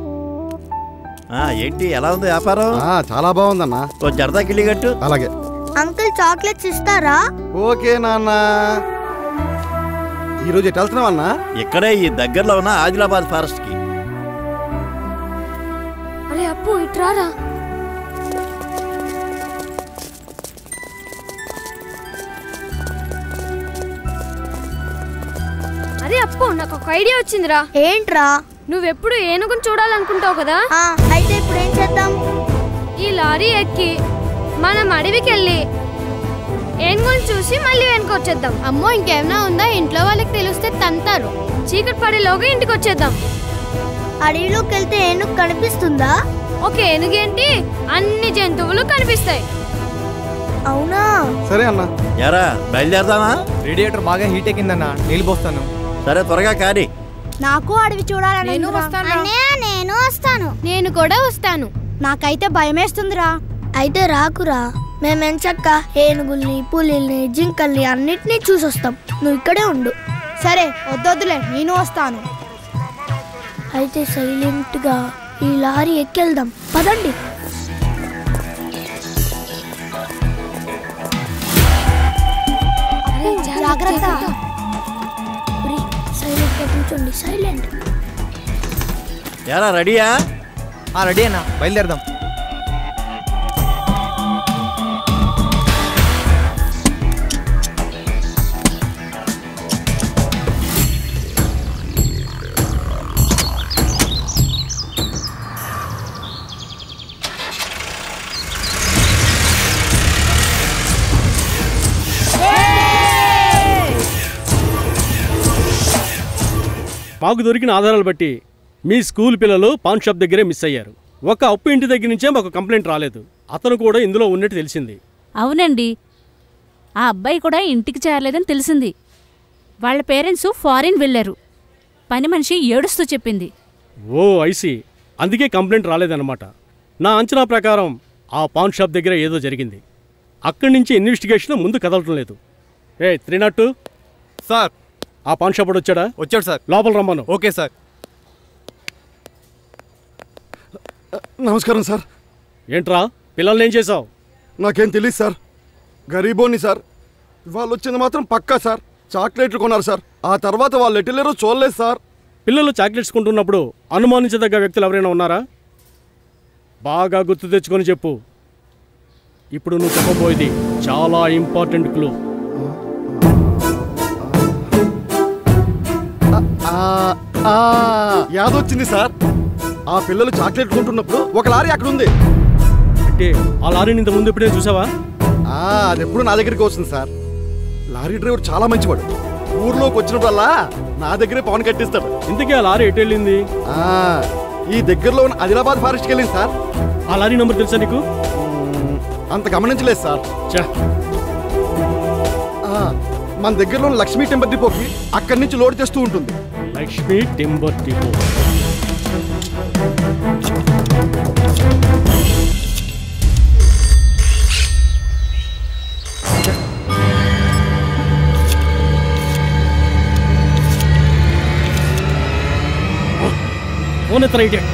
ఏంటి ఎలా ఉంది వ్యాపారం ఆ, చాలా బాగుందన్నా ఓ జరదా కిళ్ళి కట్టు అలాగే అంకుల్ చాక్లెట్స్ ఇస్తారా ఓకే నాన్న ఈరోజు ఎటు వెళ్తున్నావన్నా ఇక్కడే ఈ దగ్గరలో ఉన్న ఆదిలాబాద్ ఫారెస్ట్ కి అరే అప్పు ఇట్రారా అరే అప్పు నాకు ఒక ఐడియా వచ్చిందిరా ఏంట్రా నువ్వెప్పుడు ఏనుగుని చూడాలనుకుంటావు కదా అయితే ఇప్పుడు ఏం చేద్దాం ఈ లారీ ఎక్కి మనం అడవికి వెళ్ళి ఏనుగుని చూసి మళ్ళీ వెనక వచ్చేద్దాం అమ్మో ఇంకేమైనా ఉందా ఇంట్లో వాళ్ళకి తెలిస్తే తంతారు చీకటి పడేలోగా ఇంటికి వచ్చేద్దాం అడవిలోకి వెళ్తే ఏనుగు కనిపిస్తుందా ఒక ఏనుగేంటి అన్ని జంతువులు కనిపిస్తాయి అవునా సరే అన్నా ఎరా బయలుదేరదామా రేడియేటర్ బాగా హీట్ ఎక్కిందన్న నీళ్ళు పోస్తాను సరే త్వరగా కానీ నాకు అడవి చూడాలని నేను ఉందిరా. వస్తాను. అన్నయ్య నేను వస్తాను నేను కూడా వస్తాను నాకైతే భయమేస్తుందిరా అయితే రాకురా మేమెంచక్క ఏనుగుల్ని పులిల్ని జింకల్ని అన్నిటినీ చూసొస్తాం నువ్వు ఇక్కడే ఉండు సరే వద్దొద్దులే నేను వస్తాను అయితే సైలెంట్ గా ఈ లారీ ఎక్కెళ్దాం పదండి జాగ్రత్త సైలెంట్ గా కూర్చోండి సైలెంట్ ఎరా రెడీయా రెడీ అన్నా బయలుదేరదాం మాకు దొరికిన ఆధారాలు బట్టి మీ స్కూల్ పిల్లలు పాన్ షాప్ దగ్గరే మిస్ అయ్యారు ఒక అప్పు ఇంటి దగ్గర నుంచే మాకు కంప్లైంట్ రాలేదు అతను కూడా ఇందులో ఉన్నట్టు తెలిసింది అవునండి ఆ అబ్బాయి కూడా ఇంటికి చేరలేదని తెలిసింది వాళ్ళ పేరెంట్స్ ఫారిన్ వెళ్ళారు పని మనిషి ఏడుస్తూ చెప్పింది ఓ ఐసి అందుకే కంప్లైంట్ రాలేదన్నమాట నా అంచనా ప్రకారం ఆ పాన్ షాప్ దగ్గర ఏదో జరిగింది అక్కడి నుంచి ఇన్వెస్టిగేషన్ ముందు కదలటం లేదు A three nought two sir ఆ పాన్ షాప్ వాడు వచ్చాడా వచ్చాడు సార్ లోపల రమ్మను ఓకే సార్ నమస్కారం సార్ ఏంట్రా పిల్లల్ని ఏం చేసావు నాకేం తెలియదు సార్ గరీబోని సార్ వాళ్ళు వచ్చింది మాత్రం పక్కా సార్ చాక్లెట్లు కొన్నారు సార్ ఆ తర్వాత వాళ్ళు ఎటులేరో చూడలేదు సార్ పిల్లలు చాక్లెట్స్ కొంటున్నప్పుడు అనుమానించదగ్గ వ్యక్తులు ఎవరైనా ఉన్నారా బాగా గుర్తు తెచ్చుకొని చెప్పు ఇప్పుడు నువ్వు చెప్పబోయేది చాలా ఇంపార్టెంట్ క్లూ యాదొచ్చింది సార్ ఆ పిల్లలు చాక్లెట్ కొంటున్నప్పుడు ఒక లారీ అక్కడ ఉంది అంటే ఆ లారీని ఇంత ముందు ఎప్పుడే చూసావా ఆ, అది ఎప్పుడు నా దగ్గరికి వస్తుంది సార్ లారీ డ్రైవర్ చాలా మంచివాడు ఊర్లోకి వచ్చినప్పుడల్లా నా దగ్గరే పవన్ కట్టిస్తాడు ఇంతకీ ఆ లారీ ఎటు వెళ్ళింది ఆ, ఈ దగ్గరలో ఉన్న ఆదిలాబాద్ ఫారెస్ట్కి వెళ్ళింది సార్ ఆ లారీ నంబర్ తెలుసా నీకు అంత గమనించలేదు సార్ ఛే. ఆ, మన దగ్గరలో ఉన్న లక్ష్మీ టెంపర్ డిపోకి అక్కడి నుంచి లోడ్ చేస్తూ ఉంటుంది లక్ష్మీ టింబర్ డిపో ఫోన్ ఎత్తరా ఇటే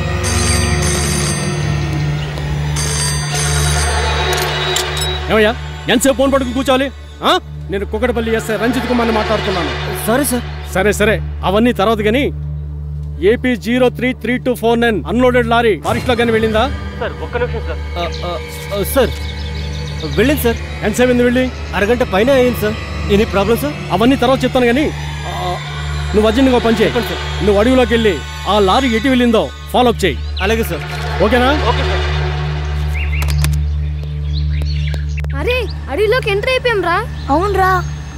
ఏమయ్యా ఎంతసేపు ఫోన్ పట్టుకుని కూర్చోవాలి ఆ? నేను కుక్కడపల్లి ఎస్ఐ రంజిత్ కుమార్ని మాట్లాడుతున్నాను సరే సార్ సరే సరే అవన్నీ తర్వాత కానీ AP zero three three two four nine unloaded lorry forest లో కానీ వెళ్ళిందా సార్ ఒక్క నిమిషం సార్ సార్ వెళ్ళింది సార్ ఎంతసేపు అయింది వెళ్ళి అరగంట పైన అయింది సార్ ఎనీ ప్రాబ్లం సార్ అవన్నీ తర్వాత చెప్తాను కానీ ఆ, నువ్వు అర్జెంట్గా ఒక పని చేయి నువ్వు అడవిలోకి వెళ్ళి ఆ లారీ ఎటు వెళ్ళిందో ఫాలో అప్ చేయి అలాగే సార్ ఓకేనా అరే అడవిలోకి ఎంటర్ అయిపోయాం రా అవునరా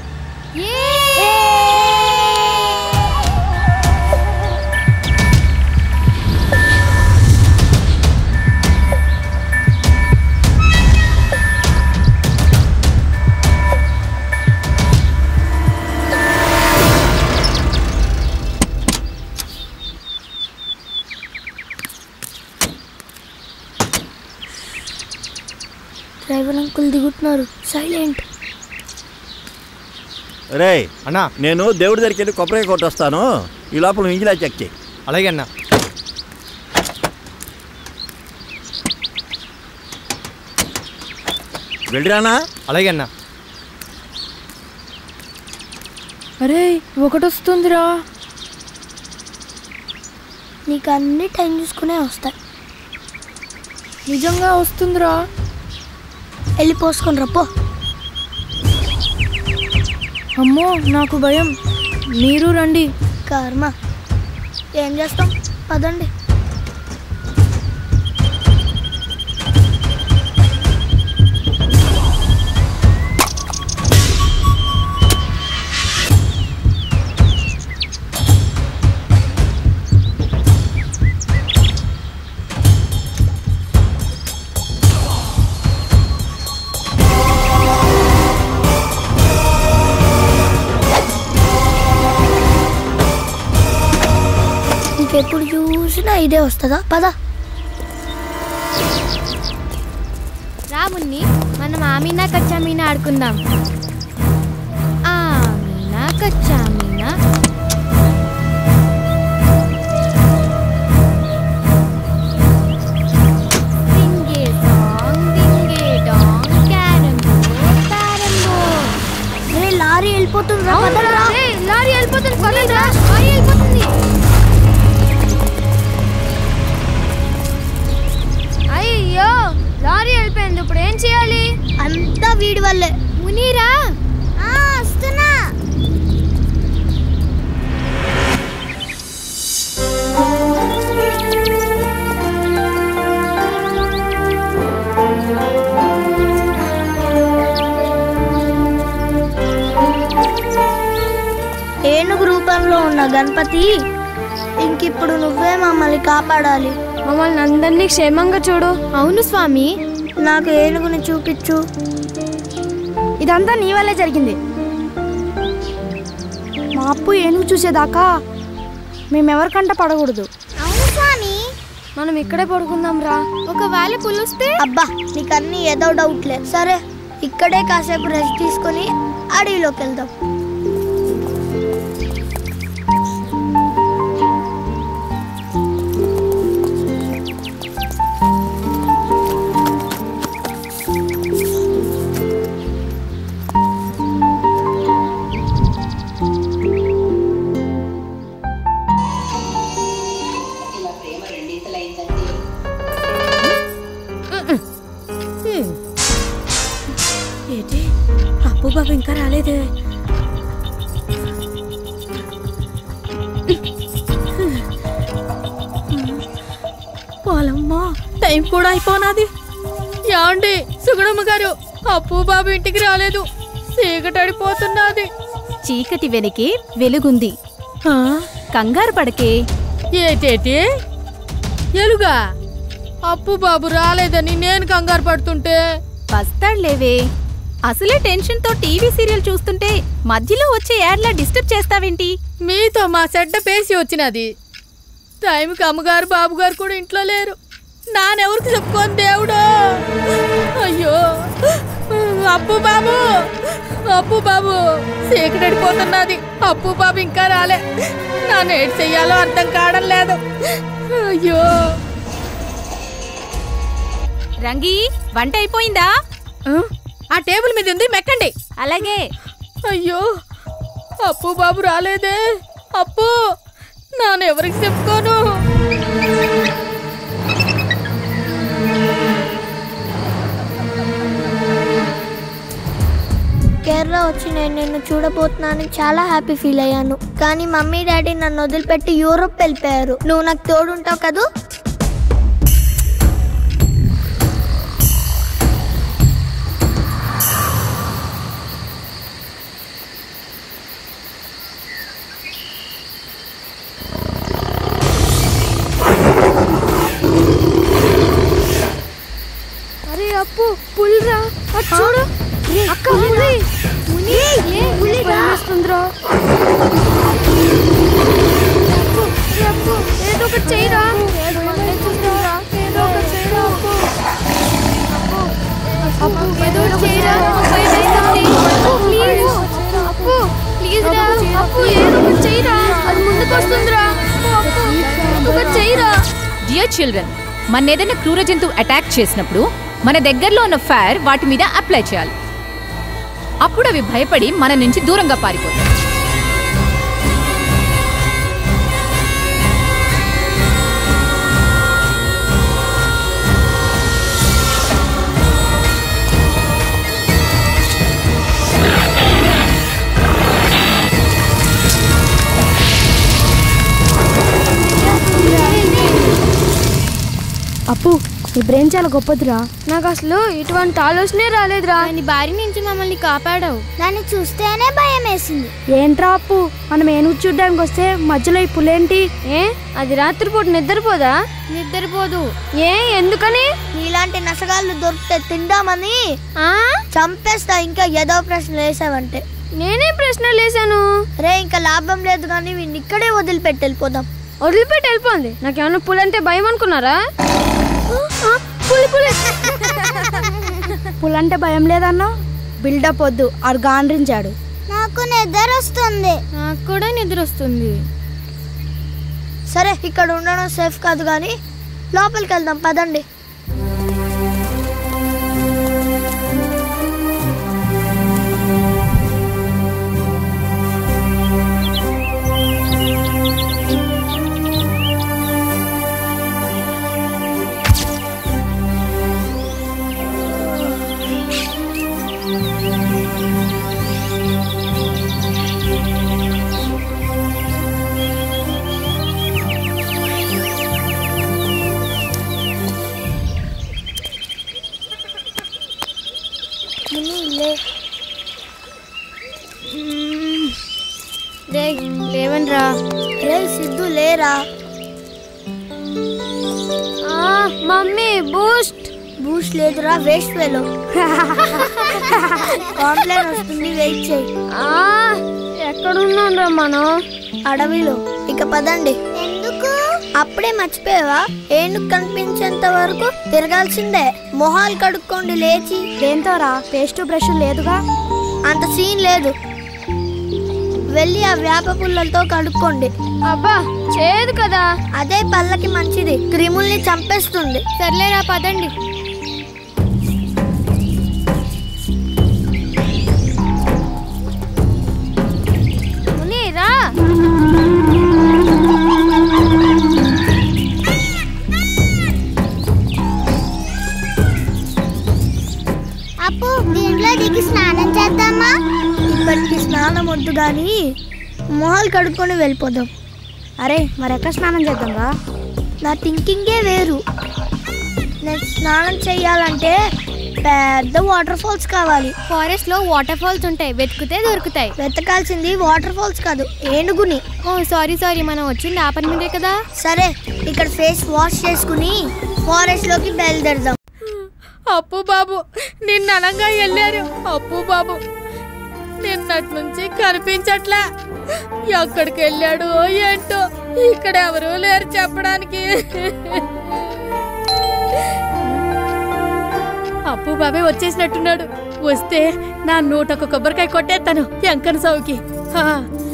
డ్రైవర్ అంకుల్ దిగుతున్నారు సైలెంట్ రే అన్నా నేను దేవుడి దగ్గరికి వెళ్ళి కొబ్బరి కొట్టొస్తాను ఈ లోపల నువ్వు ఇంజిలా చెక్ చేయి అలాగే అన్నా వెళ్ళిరానా అలాగే అన్నా అరే ఒకటొస్తుందిరా నీకు అన్ని టైం చూసుకునే వస్తాయి నిజంగా వస్తుందిరా వెళ్ళి పోసుకొని రప్పో అమ్మో నాకు భయం మీరు రండి కర్మ ఏం చేస్తాం పదండి నీకెప్పుడు చూసినా ఇదే వస్తుందా పద రామున్ని మనం ఆమీనా కచ్చా మీనా ఆడుకుందాం ఆమీనా కచ్చా మీనా డింగే డాంగ్, డింగే డాంగ్, క్యారమ్ బోర్డ్, క్యారమ్ బోర్డ్. రే లారీ వెళ్ళిపోతుందిరా అవునురా, పదరా రే, లారీ వెళ్ళిపోతుంది పదండ్రా, లారీ వెళ్ళిపోతుంది ఇప్పుడు ఏం చేయాలి అంతా వీడి వల్లే మునీరా వస్తున్నా ఏనుగు రూపంలో ఉన్న గణపతి ఇంకిప్పుడు నువ్వే మమ్మల్ని కాపాడాలి మమ్మల్ని అందరినీ క్షేమంగా చూడు అవును స్వామి నాకు ఏనుగుని చూపించు ఇదంతా నీ వల్లే జరిగింది మా అప్పు ఏనుగు చూసేదాకా మేమెవరికంట పడకూడదు అవును స్వామి మనం ఇక్కడే పడుకుందాం రా ఒకవేళ పులుస్తే అబ్బా నీకన్నీ ఏదో డౌట్లే సరే ఇక్కడే కాసేపు రెస్ట్ తీసుకొని అడవిలోకి వెళ్దాం ఏంటి అప్పు బాబు ఇంకా రాలేదే పోలమ్మా టైం కూడా అయిపోనాది యాండి సుగుణమ్మ గారు అప్పు బాబు ఇంటికి రాలేదు చీకటడిపోతున్నది చీకటి వెనకే వెలుగుంది కంగారు పడకే ఏటేటి ఎలుగా అప్పు బాబు రాలేదని నేను కంగారు పడుతుంటే వస్తాడులేవే అసలే టెన్షన్తో టీవీ సీరియల్ చూస్తుంటే మధ్యలో వచ్చే యాడ్లా డిస్టర్బ్ చేస్తావేంటి మీతో మా చెడ్డ పేసి వచ్చినది టైంకి అమ్మగారు బాబు గారు కూడా ఇంట్లో లేరు నానెవరికి చెప్పుకోని దేవుడు అయ్యో అప్పు బాబు అప్పు బాబు చీకటడిపోతున్నది అప్పు బాబు ఇంకా రాలే నన్ను ఏడు చెయ్యాలో అర్థం కావడం లేదు అయ్యో రంగి వంట అయిపోయిందా ఆ టేబుల్ మీద ఉంది మెక్కండి అలాగే అయ్యో అప్పు బాబు రాలేదే అప్పు నాన్న ఎవరికి చెప్పుకోను కేరళ వచ్చి నేను నిన్ను చూడబోతున్నానని చాలా హ్యాపీ ఫీల్ అయ్యాను కానీ మమ్మీ డాడీ నన్ను వదిలిపెట్టి యూరోప్ వెళ్ళిపోయారు నువ్వు నాకు తోడుంటావు కదూ అరే అప్పు పులిరా అటు చూడు అక్క పులి ముని ఏ భయమేస్తుందిరా అప్పు ఏ అప్పు ఏదో ఒకటి చేయరా భయమేస్తుందిరా ఏదో ఒకటి చేయరా అప్పు అప్పు ఏదో ఒకటి చేయరా భయమేస్తుంది అప్పు ప్లీజ్ అప్పు ప్లీజ్ రా అప్పు ఏదో ఒకటి చేయరా అది ముందుకు వస్తుందిరా అప్పు అప్పు ఒకటి చేయరా డియర్ చిల్డ్రన్ మన ఏదైనా క్రూర జంతువు అటాక్ చేసినప్పుడు మన దగ్గరలో ఉన్న ఫైర్ వాటి మీద అప్లై చేయాలి అప్పుడు అవి భయపడి మన నుంచి దూరంగా పారిపోతాయి అప్పు నీ బ్రెయిన్ చాలా గొప్పదిరా నాకు అసలు ఇటువంటి ఆలోచనే రాలేదురా నీ బారి నుంచి మమ్మల్ని కాపాడావు దాన్ని చూస్తేనే భయం వేసింది ఏంట్రా అప్పు మనం ఏనుగు చూడ్డానికి వస్తే మధ్యలో ఈ పులేంటి ఏ అది రాత్రిపూట నిద్రపోదా నిద్రపోదు ఏ ఎందుకని నీలాంటి నసగాళ్ళు దొరికితే తిందామని చంపేస్తా ఇంకా ఏదో ప్రశ్నలు వేసావంటే నేనే ప్రశ్నలు వేసాను రే ఇంకా లాభం లేదు కానీ వీడిని ఇక్కడే వదిలిపెట్టి వెళ్ళిపోదాం వదిలిపెట్టి వెళ్ళిపోండి నాకేమన్నా పులంటే భయం అనుకున్నారా పులి పులి పులంటే భయం లేదన్నా బిల్డప్ వద్దు ఆడు గాండ్రించాడు నాకు నిద్ర వస్తుంది నాకు కూడా నిద్ర వస్తుంది సరే ఇక్కడ ఉండడం సేఫ్ కాదు కానీ లోపలికి వెళ్దాం పదండి రే సిద్ధు లేరా మమ్మీ బూస్ట్ బూస్ట్ లేదురా వేస్ట్ వేలో కాంప్లైన్ వస్తుంది వెయిట్ చేయి ఎక్కడున్నాం రా మనం అడవిలో ఇక పదండి ఎందుకు అప్పుడే మర్చిపోయావా ఏనుగు కనిపించేంత వరకు తిరగాల్సిందే మొహాలు కడుక్కోండి లేచి దేంతోరా పేస్ట్ బ్రష్ లేదుగా అంత సీన్ లేదు వెళ్ళి ఆ వేప పుల్లలతో కడుక్కోండి అబ్బా చేయదు కదా అదే పళ్ళకి మంచిది క్రిముల్ని చంపేస్తుంది సర్లేరా పదండి ముని, రా అప్పు దీంట్లో దిగి స్నానం చేద్దామా ఇప్పటికి స్నానం వద్దు కానీ మొహాలు కడుక్కొని వెళ్ళిపోదాం అరే మరి ఎక్కడ స్నానం చేద్దాం రా నా థింకింగే వేరు నేను స్నానం చేయాలంటే పెద్ద వాటర్ ఫాల్స్ కావాలి ఫారెస్ట్ లో వాటర్ ఫాల్స్ ఉంటాయి వెతుకుతే దొరుకుతాయి వెతకాల్సింది వాటర్ ఫాల్స్ కాదు ఏనుగుని ఓ సారీ సారీ మనం వచ్చింది ఆ పని మీదే కదా సరే ఇక్కడ ఫేస్ వాష్ చేసుకుని ఫారెస్ట్ లోకి బయలుదేరదాం అప్పు బాబు నిన్న అనంగా వెళ్ళారు అప్పు బాబు నిన్నటి నుంచి కనిపించట్లా ఎక్కడికి వెళ్ళాడు ఏంటో ఇక్కడ ఎవరు లేరు చెప్పడానికి అప్పు బాబే వచ్చేసినట్టున్నాడు వస్తే నా నూటొక్క కొబ్బరికాయ కొట్టేస్తాను ఎంకన సౌకి హా.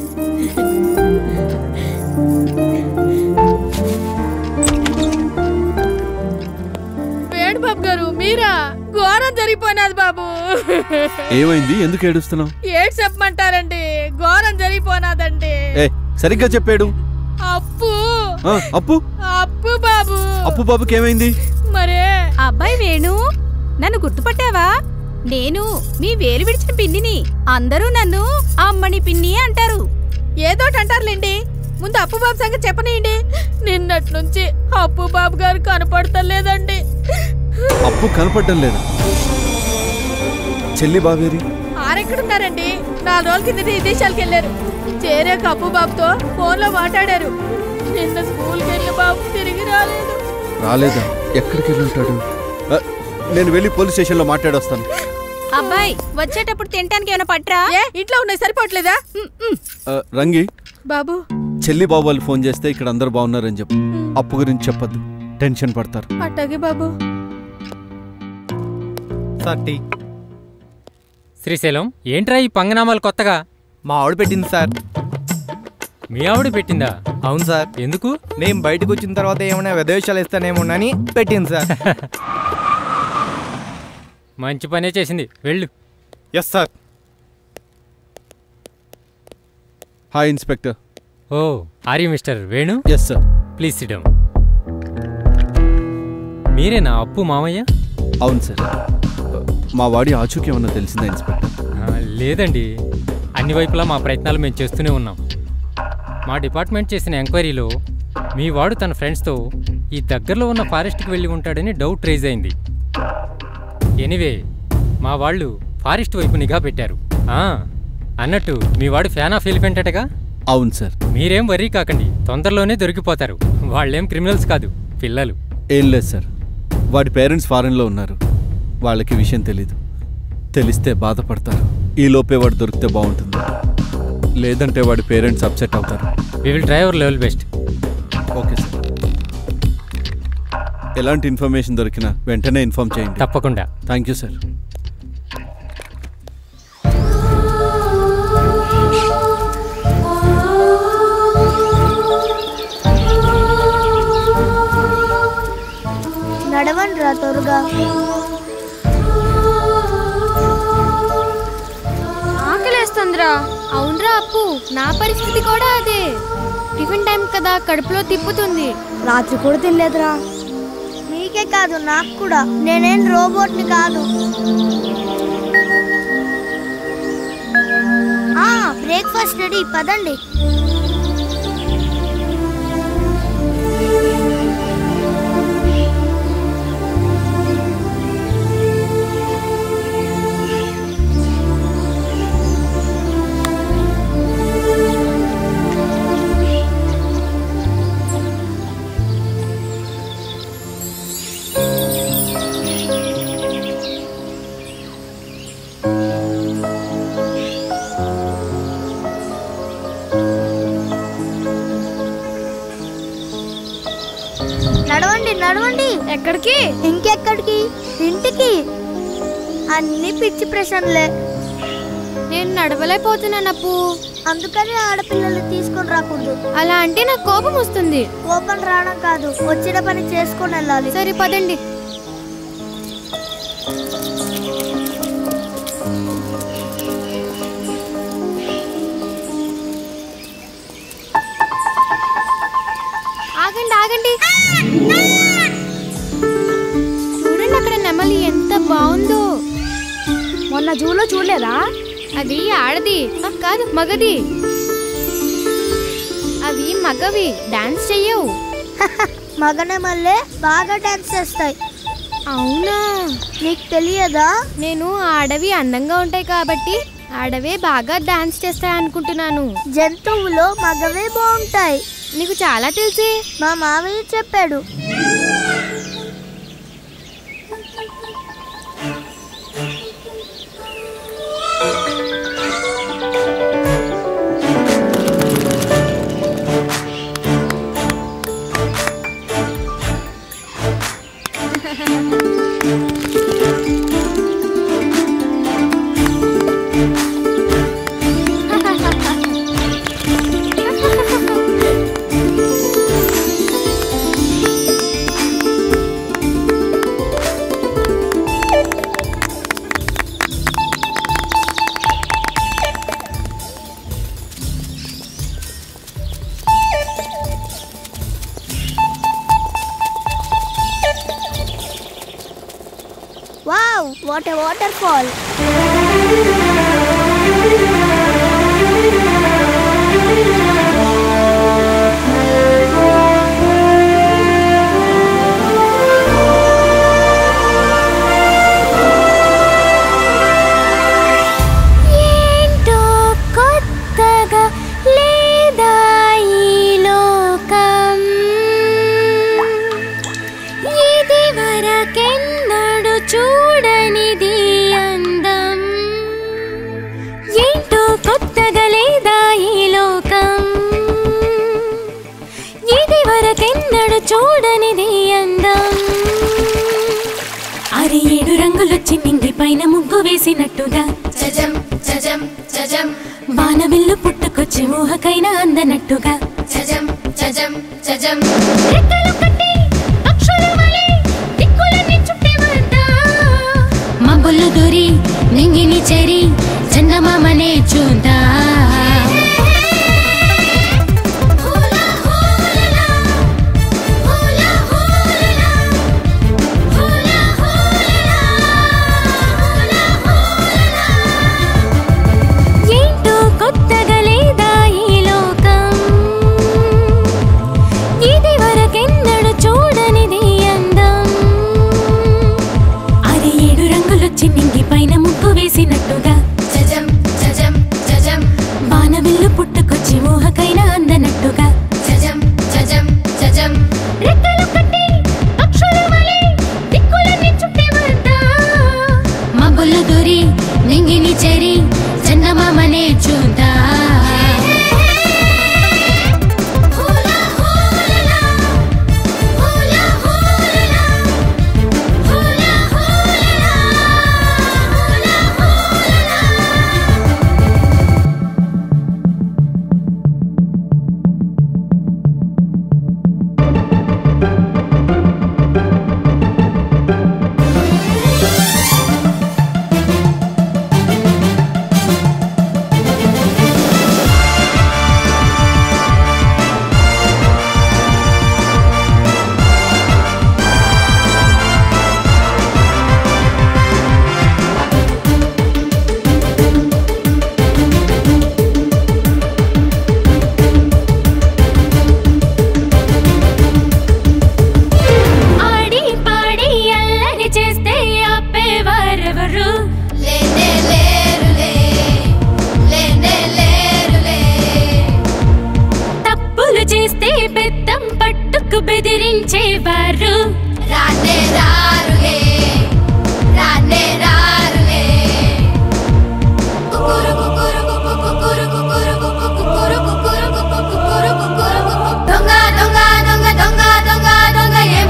వేణు బాబు గారు మీరా ఘోరం జరిగిపోయినది బాబు ఏమైంది ఎందుకు ఏడుస్తున్నావు ఏడు చెప్పమంటారండి ఘోరం జరిగిపోనాదండి ఏ సరిగ్గా చెప్పాడు అప్పు ఆ, అప్పు అప్పు బాబు అప్పు బాబుకి ఏమైంది మరే అబ్బాయి వేణు నన్ను గుర్తుపట్టావా నేను మీ వేలు విడిచిన పిన్నిని అందరూ నన్ను అమ్మని పిన్ని అంటారు ఏదోటి అంటారులేండి ముందు అప్పు బాబు సంగతి చెప్పనీయండి నిన్నటి నుంచి అప్పు బాబు గారు కనపడతలేదండి అప్పు కనపడడం లేదా చెల్లి బావేరి ఆరెక్కడున్నారండి నాలుగు రోజుల కింద విదేశాలకు వెళ్ళారు చేరాక అప్పు బాబుతో ఫోన్లో మాట్లాడారు నిన్న స్కూల్కి వెళ్ళి బాబు తిరిగి రాలేదు రాలేదా ఎక్కడికి వెళ్ళి ఉంటాడు ఆ, నేను వెళ్ళి పోలీస్ స్టేషన్లో మాట్లాడొస్తాను అబ్బాయి వచ్చేటప్పుడు తినటానికి ఏమైనా పట్రా ఏ ఇంట్లో ఉన్నాయి సరిపోవట్లేదా ఆ, రంగి బాబు చెల్లి బాబు వాళ్ళు ఫోన్ చేస్తే ఇక్కడ అందరు బాగున్నారని చెప్పు అప్పు గురించి చెప్పొద్దు టెన్షన్ పడతారు అట్టాగే బాబు సార్ టీ శ్రీశైలం ఏంట్రా ఈ పంగనామాలు కొత్తగా మా ఆవిడ పెట్టింది సార్ మీ ఆవిడ పెట్టిందా అవును సార్ ఎందుకు నేను బయటకు వచ్చిన తర్వాత ఏమైనా విదేశాలు ఇస్తానేమోనని పెట్టింది సార్ మంచి పనే చేసింది వెళ్ళు yes sir hi inspector oh are you mister Venu yes sir please సిడమ్ మీరేనా అప్పు మామయ్య అవును సార్ మా వాడి ఆచూకీ ఏమన్నా తెలిసిందా ఇన్స్పెక్టర్ ఆ, లేదండి అన్ని వైపులా మా ప్రయత్నాలు మేము చేస్తూనే ఉన్నాం మా డిపార్ట్మెంట్ చేసిన ఎంక్వైరీలో మీ వాడు తన ఫ్రెండ్స్తో ఈ దగ్గరలో ఉన్న ఫారెస్ట్కి వెళ్ళి ఉంటాడని డౌట్ రైజ్ అయింది ఎనీవే మా వాళ్ళు ఫారెస్ట్ వైపు నిఘా పెట్టారు ఆ, అన్నట్టు మీ వాడు ఫ్యాన్ ఆఫ్ ఎలిఫెంట్ అటగా అవును సార్ మీరేం వర్రీ కాకండి తొందరలోనే దొరికిపోతారు వాళ్ళేం క్రిమినల్స్ కాదు పిల్లలు ఏం లేదు సార్ వాడి పేరెంట్స్ ఫారెన్లో ఉన్నారు వాళ్ళకి విషయం తెలీదు తెలిస్తే బాధపడతారు ఈ లోపే వాడు దొరికితే బాగుంటుంది లేదంటే వాడి పేరెంట్స్ అప్సెట్ అవుతారు we will try our level best okay sir ఎలాంటి ఇన్ఫర్మేషన్ దొరికినా వెంటనే ఇన్ఫార్మ్ చేయండి తప్పకుండా థ్యాంక్ యూ సార్ నడవండి రా త్వరగా ఆకలేస్తుందిరా అవునరా అప్పు నా పరిస్థితి కూడా అదే టిఫిన్ టైం కదా కడుపులో తిప్పుతుంది రాత్రి కూడా తినలేదురా మీకే కాదు నాకు కూడా నేనేం రోబోట్ని కాదు బ్రేక్ఫాస్ట్ రెడీ పదండి నడవండి నడవండి ఎక్కడికి ఇంకెక్కడికి ఇంటికి అన్ని పిచ్చి ప్రశ్నలే నేను నడవలేకపోతున్నాను అప్పు అందుకని ఆడపిల్లలు తీసుకొని రాకూడదు అలా అంటే నాకు కోపం వస్తుంది కోపం రావడం కాదు వచ్చిన పని చేసుకొని వెళ్ళాలి సరే పదండి ఆగండి ఆగండి చూడండి అక్కడ నెమలి ఎంత బాగుందో మొన్న జూలో చూడలేదా అది ఆడది ఆ, కాదు మగది అవి మగవి డాన్స్ చెయ్యవు మగనే మళ్ళీ బాగా డాన్స్ చేస్తాయి అవునా నీకు తెలియదా నేను ఆడవి అందంగా ఉంటాయి కాబట్టి ఆడవే బాగా డాన్స్ చేస్తాయి అనుకుంటున్నాను జంతువులో మగవే బాగుంటాయి నీకు చాలా తెలిసే మా మామయ్య చెప్పాడు wow what a waterfall ఏంటో కొత్తగా లేదా ఈ లోకం ఇది వరకెన్నడు చూడనిది అందం ఏంటో కొత్తగా లేదా ఈ లోకం ఇది వరకెన్నడు చూడనిది అందం అరి ఏడు రంగులొచ్చి నింగి పైన ముగ్గు వేసినట్టుగా చజం చజం చజం వానవిల్లు పుట్టుకొచ్చి ఊహకైనా అందనట్టుగా చజం చజం చజం రెక్కలు కట్టి పక్షుల వలె దిక్కులన్నీ చుట్టి వద్దా మబ్బులు దూరి నింగిని చేరి చందమామనే చూద్దా ఏంటో కొత్తగా లేదా ఈ లోకం ఇది వరకెన్నడు చూడనిది అందం అది ఏడు రంగులొచ్చి నింగి పైన ముగ్గు వేసినట్టుగా చజం చజం చజం వానవిల్లు పుట్టుకొచ్చి ఊహకైనా అందనట్టుగా చజం చజం చజం రెక్కలు కట్టి పక్షుల వలె దిక్కులన్నీ చుట్టి వద్దా మబ్బులు దూరి నింగిని చేరి చందమామనే చూద్దా ఆడి పాడి అల్లరి చేస్తే ఆపేవారెవరు లేనే లేరులే లేనే లేరులే తప్పులు చేస్తే బెత్తం పట్టుకు బెదిరించేవారు రానే రారులే రానే రారులే కుకురు కుకురు కుకురు కుకురు కుకురు కుకురు కుకురు కుకురు కుకురు దొంగ దొంగ దొంగ దొంగ దొంగ దొంగ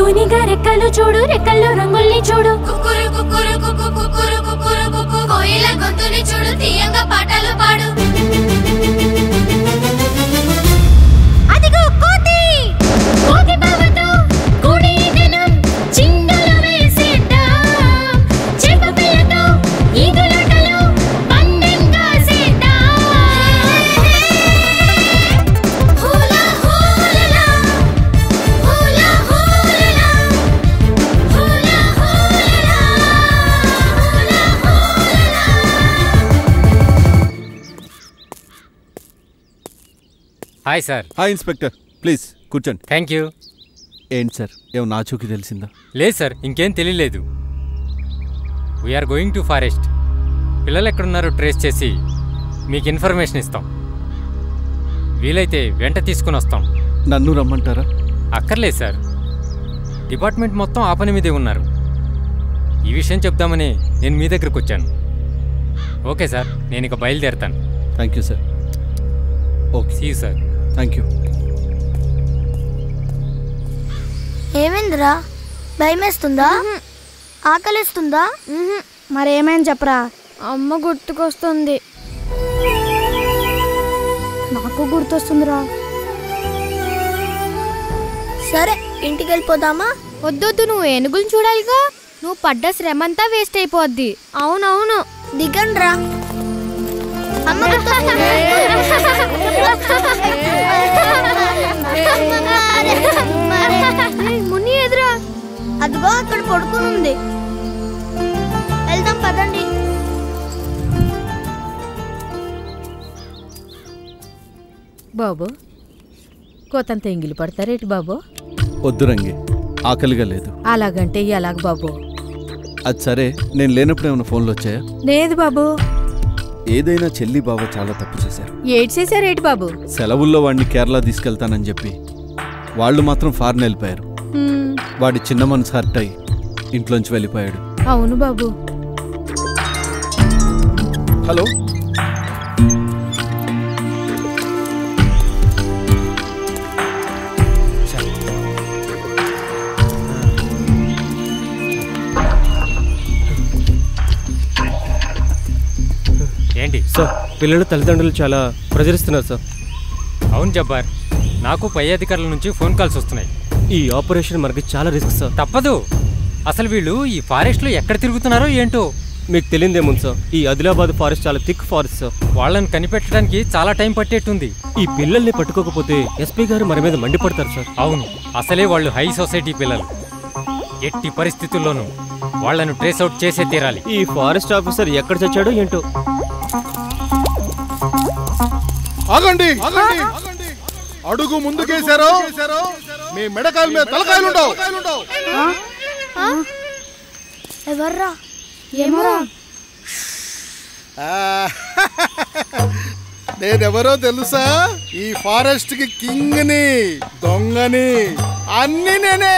కూనిగా రెక్కలు చూడు రెక్కల్లో రంగుల్ని చూడు కుక్కురు కుక్కురు కుక్కు కుక్కురు కుక్కురు కుక్కు కోయిల గొంతుని చూడు తీయంగా పాటలు పాడు అదిగో కోతి కోతి బావతో కూడి దినం చిందులు వేసేద్దాం చెంప పిల్లతో ఈదులాటలో పందెం కాసేద్దాం హూలా హూలలా హూలా హూలలా హూలా హూలలా హూలా హూలలా hi sir hi inspector please కూర్చోండి థ్యాంక్ యూ ఏంటి సార్ ఏమో నాచూకి తెలిసిందా లేదు సార్ ఇంకేం తెలియలేదు వీఆర్ గోయింగ్ టు ఫారెస్ట్ పిల్లలు ఎక్కడున్నారో ట్రేస్ చేసి మీకు ఇన్ఫర్మేషన్ ఇస్తాం వీలైతే వెంట తీసుకుని వస్తాం నన్ను రమ్మంటారా అక్కర్లేదు సార్ డిపార్ట్మెంట్ మొత్తం ఆ పని మీదే ఉన్నారు ఈ విషయం చెప్దామని నేను మీ దగ్గరకు వచ్చాను ఓకే సార్ నేను ఇక బయలుదేరుతాను thank you sir okay see sir thank you ఏమైందిరా భయమేస్తుందా ఆకలిస్తుందా మరేమేం చెప్పరా అమ్మ గుర్తుకొస్తుంది నాకు గుర్తొస్తుందిరా సరే ఇంటికి వెళ్ళిపోదామా వద్దొద్దు నువ్వు ఏనుగులు చూడాలిగా నువ్వు పడ్డ శ్రమంతా వేస్ట్ అయిపోద్ది అవునవును దిగండి రా అమ్మ ముని ఎదురా అదిగో అక్కడ పడుకుని ఉంది వెళ్దాం పదండి బాబు కోతంత ఎంగిలి పడతారేటి బాబు వద్దు రంగి ఆకలిగా లేదు అలాగంటే ఎలాగ బాబు అది సరే నేను లేనప్పుడు ఏమైనా ఫోన్లు వచ్చాయా లేదు బాబు ఏదైనా చెల్లి బావ చాలా తప్పు చేశారు ఏడ్ చేశారేటి బాబు సెలవుల్లో వాడిని కేరళ తీసుకెళ్తానని చెప్పి వాళ్ళు మాత్రం ఫారెన్ వెళ్ళిపోయారు హ్మ్, వాడి చిన్న మనసు హర్ట్ అయ్యి ఇంట్లోంచి వెళ్ళిపోయాడు అవును బాబు హలో ఏంటి సార్ పిల్లల తల్లిదండ్రులు చాలా ప్రజరిస్తున్నారు సార్ అవును జబ్బార్ నాకు పై అధికారుల నుంచి ఫోన్ కాల్స్ వస్తున్నాయి ఈ ఆపరేషన్ మనకి చాలా రిస్క్ సార్ తప్పదు అసలు వీళ్ళు ఈ ఫారెస్ట్లో ఎక్కడ తిరుగుతున్నారో ఏంటో మీకు తెలియదేముంది సార్ ఈ ఆదిలాబాద్ ఫారెస్ట్ చాలా థిక్ ఫారెస్ట్ సార్ వాళ్ళని కనిపెట్టడానికి చాలా టైం పట్టేట్టుంది ఈ పిల్లల్ని పట్టుకోకపోతే ఎస్పీ గారు మన మీద మండిపడతారు సార్ అవును అసలే వాళ్ళు హై సొసైటీ పిల్లలు ఎట్టి పరిస్థితుల్లోనూ వాళ్ళను ట్రేస్ అవుట్ చేసే తీరాలి ఈ ఫారెస్ట్ ఆఫీసర్ ఎక్కడ చచ్చాడో ఏంటో ఆగండి ఆగండి అడుగు ముందుకేశారో మీ మెడకాయల మీద తలకాయలుండవు ఎవర్రా ఏమోరా నేనెవరో తెలుసా ఈ ఫారెస్ట్ కి కింగ్ ని దొంగని అన్ని నేనే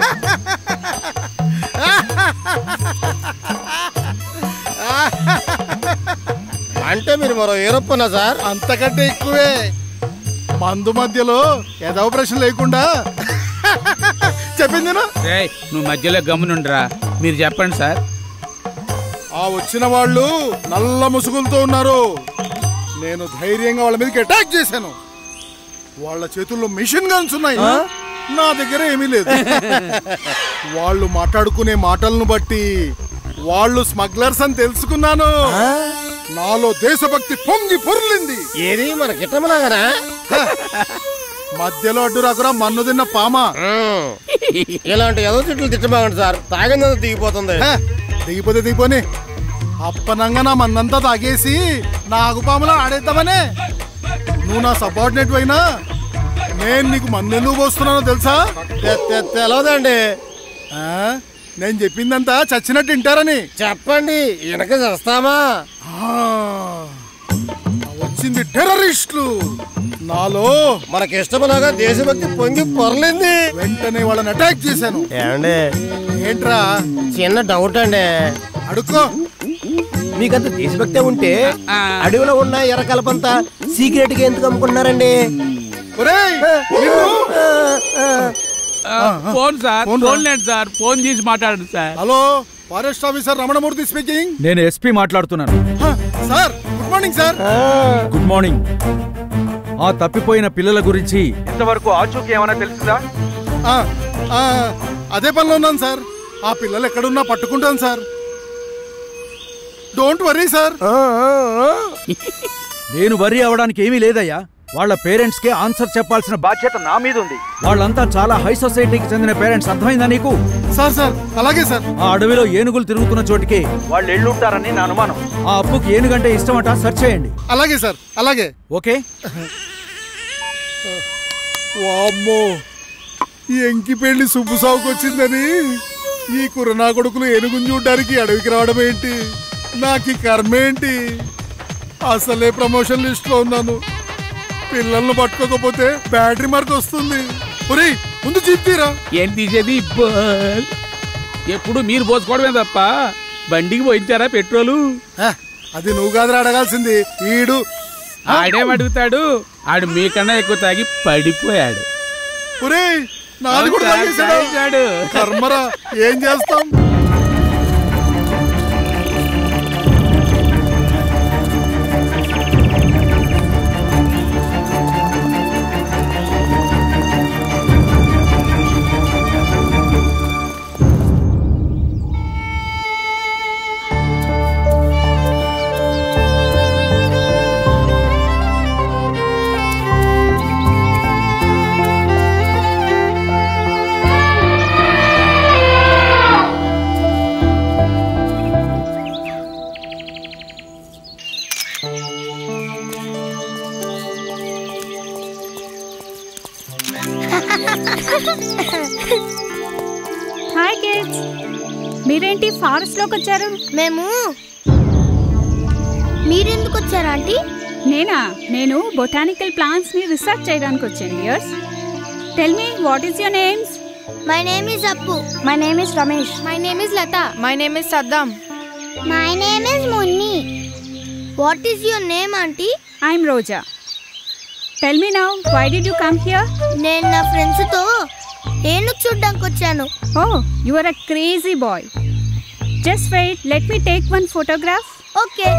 అంటే మీరు మరో ఏరొప్పనా సార్ అంతకంటే ఎక్కువే మందు మధ్యలో ఏదో ప్రశ్న లేకుండా చెప్పింది నేను రేయ్, నువ్వు మధ్యలో గమ్మునుండ్రా మీరు చెప్పండి సార్ ఆ వచ్చిన వాళ్ళు నల్ల ముసుగులతో ఉన్నారు నేను ధైర్యంగా వాళ్ళ మీదకి అటాక్ చేశాను వాళ్ళ చేతుల్లో మిషన్ గన్స్ ఉన్నాయి నా దగ్గర ఏమీ లేదు వాళ్ళు మాట్లాడుకునే మాటలను బట్టి వాళ్ళు స్మగ్లర్స్ అని తెలుసుకున్నాను నాలో దేశభక్తి పొంగి పొర్లింది ఏది మన గిట్టమలాగనా మధ్యలో అడ్డు రాకురా మన్ను తిన్న పామా ఇలాంటి ఎదో చెట్లు తిట్టబాగండి సార్ తాగిందంతా దిగిపోతుంది హే, దిగిపోతే దిగిపోని అప్పనంగా నా మందంతా తాగేసి నా ఆగుపాములా ఆడేద్దామనే నువ్వు నా సబార్డినేట్ అయినా నేను నీకు మందెందుకు పోస్తున్నానో తెలుసా తెలవదండి ఆ, నేను చెప్పిందంతా చచ్చినట్టు వింటారని చెప్పండి వెనక చేస్తామా వచ్చింది టెర్రరిస్టులు నాలో మనకి ఇష్టమలాగా దేశభక్తి పొంగి పొరలింది వెంటనే వాళ్ళని అటాక్ చేశాను ఏమండి ఏంట్రా చిన్న డౌట్ అండి అడుక్కో మీకంత దేశభక్తి ఉంటే అడవిలో ఉన్న ఎర్ర కలపంతా సీక్రెట్ గా ఎందుకు అమ్ముకుంటున్నారండి ఒరేయ్, నిన్ను- ఆ, ఫోన్ సార్ ఫోన్ రా. ఫోన్ లేదు సార్ ఫోన్ చేసి మాట్లాడండి sir hello forest officer Ramanamurthy speaking నేను ఎస్పీ మాట్లాడుతున్నాను sir good morning sir good morning ఆ తప్పిపోయిన పిల్లల గురించి ఇంతవరకు ఆచూకీ ఏమైనా తెలుసుదా ఆ, ఆ, అదే పనిలో ఉన్నాను సార్ ఆ పిల్లలు ఎక్కడున్నా పట్టుకుంటాను సార్ డోంట్ వరీ సార్ నేను వర్రీ అవడానికి ఏమీ లేదయ్యా వాళ్ళ పేరెంట్స్ కే ఆన్సర్ చెప్పాల్సిన బాధ్యత నా మీద ఉంది వాళ్ళంతా చాలా హై సొసైటీకి చెందిన పేరెంట్స్ అర్థమైందా నీకు సార్ సార్ అలాగే సార్ ఆ అడవిలో ఏనుగులు తిరుగుతున్న చోటికి వాళ్ళు ఎళ్ళుంటారని నా అనుమానం ఆ అప్పుకి ఏనుగంటే ఇష్టమట సెర్చ్ చేయండి అలాగే సార్ అలాగే ఓకే వామ్మో ఈ ఎంకి పెళ్లి సుబ్బు సాగుకు వచ్చిందని ఈ కురనా కొడుకులు ఏనుగుని చూడడానికి అడవికి రావడం ఏంటి నాకు ఈ కర్మ ఏంటి అసలే ప్రమోషన్ లిస్ట్ లో ఉన్నాను పిల్లల్ని పట్టుకోకపోతే బ్యాటరీ మార్క్ వస్తుంది ఒరేయ్ ముందు జీప్తీరా ఏం తీసేది బస్. ఎప్పుడు మీరు పోసుకోవడమే తప్ప బండికి పోయించారా పెట్రోలు అది నువ్వు కాదురా అడగాల్సింది ఈడు ఆడేం అడుగుతాడు ఆడు మీకన్నా ఎక్కువ తాగి పడిపోయాడు ఒరేయ్ నాది కూడా అవును సార్, తాగేశాడు. తాగేశాడు. కర్మరా ఏం చేస్తాం హాయ్ కిడ్స్ మీరేంటి ఫారెస్ట్ లోకి వచ్చారు మేము మీరెందుకు వచ్చారు ఆంటీ నేనా నేను బొటానికల్ ప్లాంట్స్ ని రీసెర్చ్ చేయడానికి వచ్చాను years tell me what is your names my name is Appu my name is Ramesh my name is Latha my name is Saddam my name is Munni what is your name aunty I'm Roja tell me now why did you come here నేను నా ఫ్రెండ్స్ తో ఏనుగు చూడ్డానికి వచ్చాను oh you are a crazy boy just wait let me take one photograph okay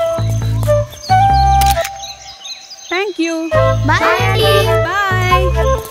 thank you bye aunty bye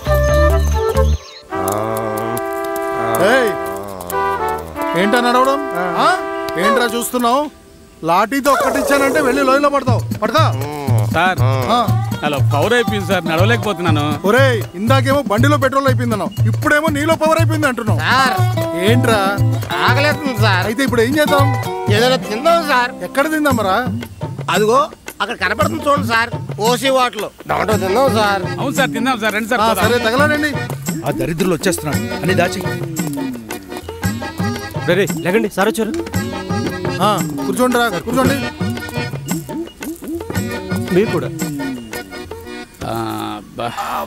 ఏయ్, ఏంటా నడవడం ఆ? ఏంట్రా చూస్తున్నావు లాఠీతో ఒక్కటిచ్చానంటే వెళ్ళి లోయలో పడతావు పడతా సార్ అలా పవర్ అయిపోయింది సార్ నడవలేకపోతున్నాను ఒరేయ్ ఇందాకేమో బండిలో పెట్రోల్ అయిపోయిందన్నావు ఇప్పుడేమో నీలో పవర్ అయిపోయింది అంటున్నావు ఏంట్రా ఆగలేస్తుంది సార్ అయితే ఇప్పుడు ఏం చేద్దాం ఏదైనా తిందాం సార్ ఎక్కడ తిందామరా అదిగో అక్కడ కనపడుతుంది చూడండి సార్ ఓసీ వాటలు దాంట్లో తిందాం సార్ అవును సార్ తిందాం సార్ రండి సార్ ఆ, పోదాం. సరే తగలడండి ఆ దరిద్రులు వచ్చేస్తున్నాడు అని దాచి రే లేకండి సార్ వచ్చారు ఆ, కూర్చోండి రా కూర్చోండి మీరు కూడా ఆ, అబ్బా.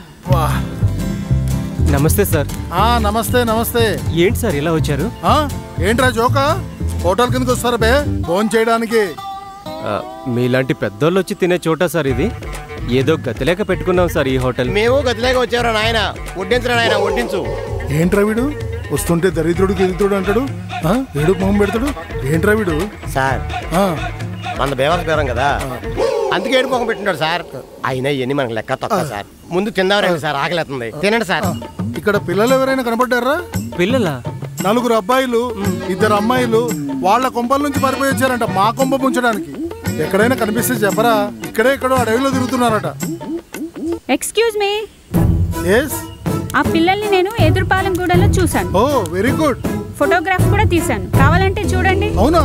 నమస్తే సార్ ఆ నమస్తే నమస్తే ఏంటి సార్ ఇలా వచ్చారు ఆ ఏంట్రా జోక హోటల్ కిందకి వస్తారా బే ఫోన్ చేయడానికి ఆ, మీలాంటి పెద్దోళ్ళు వచ్చి తినే చోట సార్ ఇది ఏదో గతిలేక పెట్టుకున్నాం సార్ ఈ హోటల్ మేము గదిలేక వచ్చారా నాయన వడ్డించరా నాయన వడ్డించు ఏంట్రా వీడు వస్తుంటే దరిద్రుడు గిరిద్రుడు అంటాడు ఆ, ఏడుపు మొహం పెడతాడు ఏంట్రా వీడు సార్ ఆ, మన బేవాస్ బేరం కదా అందుకే ఏడు మొహం పెట్టినాడు సార్ అయినా ఇవన్నీ మనకు లెక్క తక్కువ సార్ ముందు తిందాం సార్ ఆకలేస్తుంది తినండి సార్ ఇక్కడ పిల్లలు ఎవరైనా కనపడ్డారా పిల్లలా నలుగురు అబ్బాయిలు ఇద్దరు అమ్మాయిలు వాళ్ళ కొంపల నుంచి పారిపోయి వచ్చారంట మా కొంప ముంచడానికి ఎక్కడైనా కనిపిస్తే చెప్పరా ఇక్కడే ఎక్కడో అడవిలో తిరుగుతున్నారట ఎక్స్క్యూజ్ మీ ఎస్ ఆ పిల్లల్ని నేను ఎదురుపాలెంగూడలో చూశాను ఓ వెరీ గుడ్ ఫోటోగ్రాఫ్ కూడా తీశాను కావాలంటే చూడండి అవునా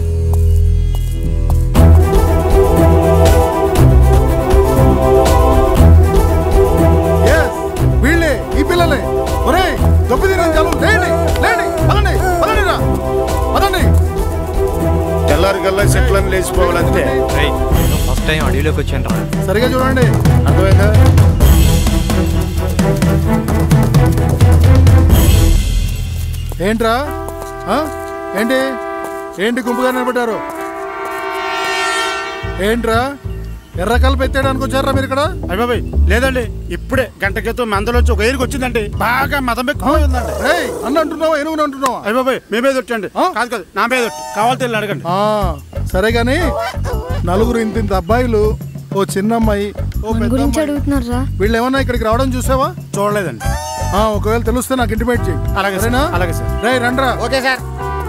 ఎస్ వీళ్ళే ఈ పిల్లలే ఒరే దొబ్బి తిన చాలు లేండి లేండి పదండి పదండి రా పదండి తెల్లారి గల్లా చెట్లను లేచిపోవాలంతే ఫస్ట్ టైం అడవిలోకి వచ్చాను రా సరిగా చూడండి అర్థమైందా ఏంట్రా ఆ? ఏంటి ఏంటి గుంపుగా నిలబడ్డారు ఏంట్రా ఎర్ర కలుపు ఎత్తేయడానికి వచ్చారా మీరు ఇక్కడ అయ్య బాబాయ్ లేదండి ఇప్పుడే గంట క్రితం మందలోంచి ఒక ఏరుకు వచ్చిందండి బాగా మదం ఉందండి ఏయ్, అన్న అంటున్నావా ఏనుగుని అంటున్నావా అయ్య బాబాయ్ మీ మీద వచ్చండి కాదు కాదు నా మీద ఒట్టు. కావాలి తెలియదు అడగండి ఆ, సరే గాని నలుగురు ఇంత ఇంత అబ్బాయిలు ఓ చిన్న అమ్మాయి ఓ పెద్ద గురించి అమ్మాయి. అడుగుతున్నారా వీళ్ళు ఏమన్నా ఇక్కడికి రావడం చూసావా చూడలేదండి ఆ, ఒకవేళ తెలిస్తే నాకు ఇంటిమేట్ చేయి అలాగే సార్, సరేనా అలాగే సార్. రే రండ్రా ఓకే సార్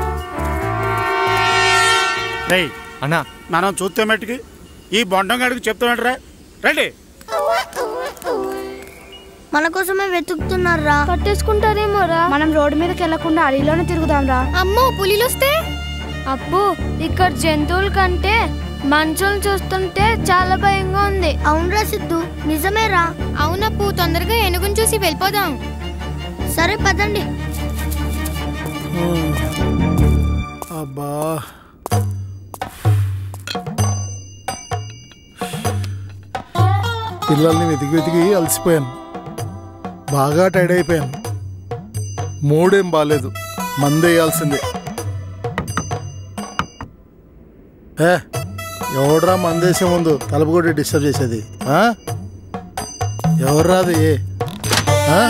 రేయ్ అన్నా మనం చూస్తే మట్టుకి ఈ బొండం గడికి చెప్తామంటారా రండి మన కోసమే వెతుకుతున్నారా పట్టేసుకుంటారేమోరా మనం రోడ్డు మీదకి వెళ్లకుండా అడవిలోనే తిరుగుదాంరా అమ్మో పులిలు వస్తే అబ్బో ఇక్కడ జంతువుల కంటే మనుషులను చూస్తుంటే చాలా భయంగా ఉంది అవునరా సిద్ధు నిజమేరా అవునప్పు తొందరగా ఏనుగుని చూసి వెళ్ళిపోదాం సరే పదండి అబ్బా పిల్లల్ని వెతికి వెతికి అలసిపోయాను బాగా టైర్డ్ అయిపోయాను మూడేం బాగాలేదు మందేయాల్సిందే ఏ ఎవడ్రా మందేసే ముందు తలుపు కొట్టి డిస్టర్బ్ చేసేది ఆ? ఎవర్రాది ఆ?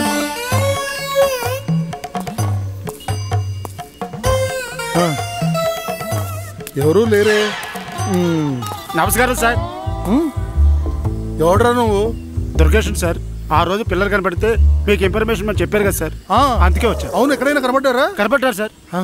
ఆ. ఎవరూ లేరే ఉమ్. నమస్కారం సార్ ఎవడ్రా నువ్వు దుర్గేషన్ సార్ ఆ రోజు పిల్లలు కనబడితే మీకు ఇన్ఫర్మేషన్ మనం చెప్పారు కదా సార్ అందుకే వచ్చారు అవును ఎక్కడైనా కనబడ్డారా కనబడ్డారు సార్ ఆ,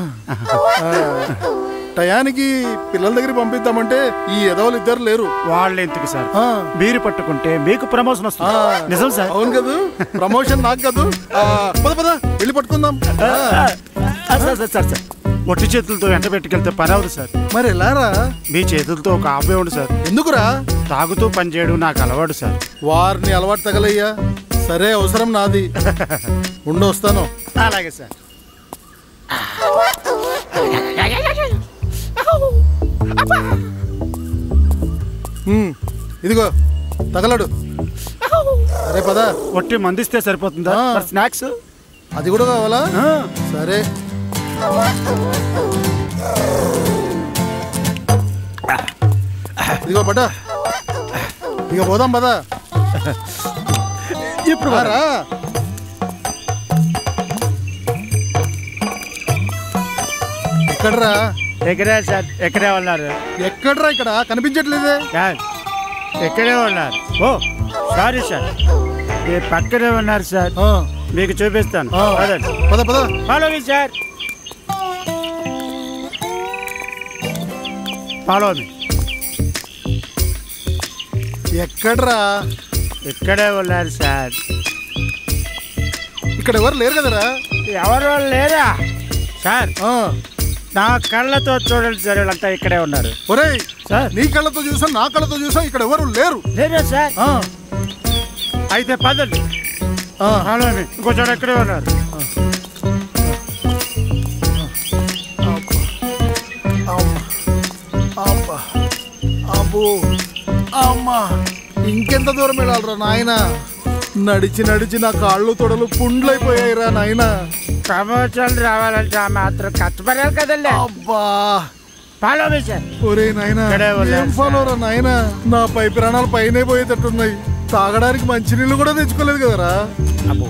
టయానికి పిల్లల దగ్గర పంపిద్దామంటే ఈ ఎదవలు ఇద్దరు లేరు వాళ్ళు ఎందుకు సార్ మీరు పట్టుకుంటే మీకు ప్రమోషన్ వస్తుంది నిజం సార్ అవును కదా ప్రమోషన్ నాకు కదా ఆ, పద పద వెళ్ళి పట్టుకుందాం ఆ, ఆ, సార్ సార్ సార్ సార్ ఒట్టి చేతులతో ఎంట పెట్టుకెళ్తే పని అవ్వదు సార్ మరి ఎలారా మీ చేతులతో ఒక ఆపే ఉండు సార్ ఎందుకురా తాగుతూ పని చేయడం నాకు అలవాటు సార్ వారిని అలవాటు తగలయ్యా సరే అవసరం నాది ఉండి వస్తాను అలాగే సార్ ఉమ్, ఇదిగో తగలడు అరే పద ఒట్టి మందిస్తే సరిపోతుందా ఆ. మరి స్నాక్స్ అది కూడా కావాలా సరే ఇదిగో పట ఇక పోదాం పద ఇప్పుడు రా ఎక్కడరా ఎక్కడే సార్ ఎక్కడే ఉన్నారు ఎక్కడరా ఇక్కడ కనిపించట్లేదే సార్ ఎక్కడే ఉన్నారు ఓ సారీ సార్ మీ పక్కనే ఉన్నారు సార్ మీకు చూపిస్తాను ఆ. పదండి. పద పద follow me sir follow me ఎక్కడరా ఇక్కడే ఉన్నారు సార్ ఇక్కడ ఎవరు లేరు కదరా ఎవరు లేరా సార్ నా కళ్ళతో చూడండి సార్ వీళ్ళంతా ఇక్కడే ఉన్నారు ఒరేయ్ సార్ నీ కళ్ళతో చూసాం నా కళ్ళతో చూసాం ఇక్కడ ఎవరు లేరు లేరా సార్ అయితే పదండి ఫాలో మీ ఇంకో చోట ఇక్కడే ఉన్నారు అబ్బా అబ్బో అమ్మా ఇంకెంత దూరం వెళ్ళాలరా నాయన నడిచి నడిచి నా కాళ్ళు తొడలు పుండ్లైపోయాయిరా నాయన ప్రమోషన్ రావాలంటే ఆ మాత్రం కష్టపడాలి కదండి అబ్బా ఫాలో మీ సార్ ఒరే నాయన ఇక్కడే ఉన్నారు ఏం ఫాలోరా నాయన నా పై ప్రాణాలు పైనే పోయేటట్టున్నాయి తాగడానికి మంచినీళ్ళు కూడా తెచ్చుకోలేదు కదరా అబ్బో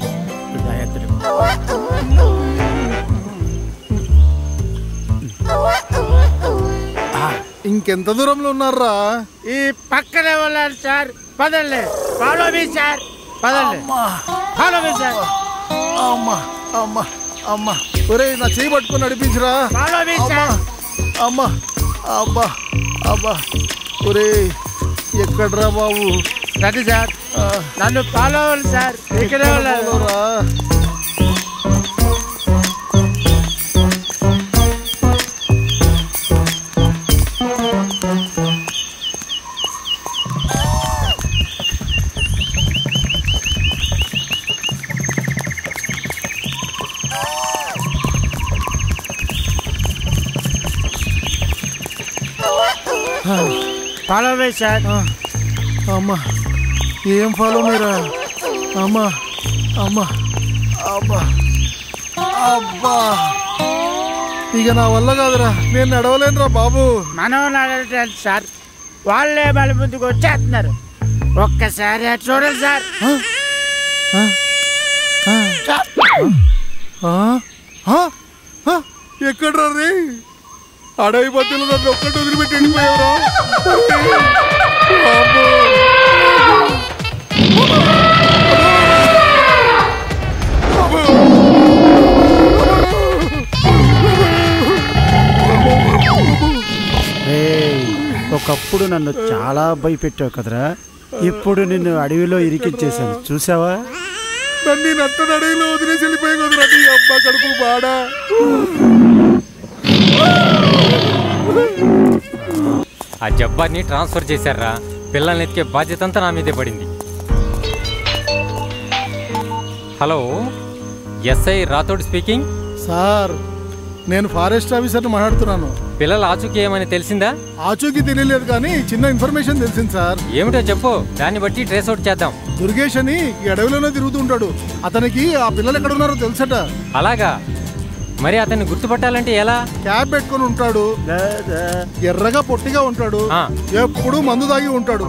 ఇంకెంత దూరంలో ఉన్నారా ఈ పక్కనే ఉన్నారు సార్ పదండి ఫాలో మీ సార్ పదండి ఫాలో మీ సార్ అమ్మా అమ్మా అమ్మా ఒరే నా చేయి పట్టుకొని నడిపించరా ఫాలో మీ అమ్మా సార్ అమ్మా అబ్బా అబ్బా ఒరే ఎక్కడ్రా బాబు రండి సార్ నన్ను ఫాలో అవ్వండి సార్ ఇక్కడే ఉన్నారు రా ఫాలో మీ సార్ అమ్మా ఏం ఫాలో మీరా అమ్మా అమ్మా అబ్బా అబ్బా ఇక నా వల్ల కాదురా నేను నడవలేనురా బాబు మనం నడవట్లేదు సార్ వాళ్ళే మళ్ళీ ముందుకు వచ్చేస్తున్నారు ఒక్కసారి అటు చూడండి సార్ ఎక్కడ రే అడవి మధ్యలో నన్ను ఒక్కటి వదిలిపెట్టి వెళ్ళిపోయావురా అమ్మో. ఏయ్, ఒకప్పుడు నన్ను చాలా భయపెట్టావు కదరా ఇప్పుడు నిన్ను అడవిలో ఇరికించేశాను చూసావా నన్ను ఈ నట్ట అడవిలో వదిలేసి వెళ్ళిపోయావు కదరా నీ అమ్మ కడుపు బాడా ఆ జబ్బార్ని ట్రాన్స్ఫర్ చేశారా పిల్లల్ని ఎత్తికే బాధ్యత అంతా నా మీదే పడింది hello SI Rathod speaking sir నేను ఫారెస్ట్ ఆఫీసర్ని మాట్లాడుతున్నాను పిల్లల ఆచూకీ ఏమని తెలిసిందా ఆచూకీ తెలియలేదు కానీ చిన్న ఇన్ఫర్మేషన్ తెలిసింది సార్ ఏమిటో చెప్పు దాన్ని బట్టి ట్రేస్ అవుట్ చేద్దాం దుర్గేష్ అని ఈ అడవిలోనే తిరుగుతుంటాడు అతనికి ఆ పిల్లలు ఎక్కడ ఉన్నారో తెలుసట అలాగా మరి అతన్ని గుర్తుపట్టాలంటే ఎలా క్యాబ్ పెట్టుకొని ఉంటాడు ఎర్రగా పొట్టిగా ఉంటాడు ఎప్పుడు మందు తాగి ఉంటాడు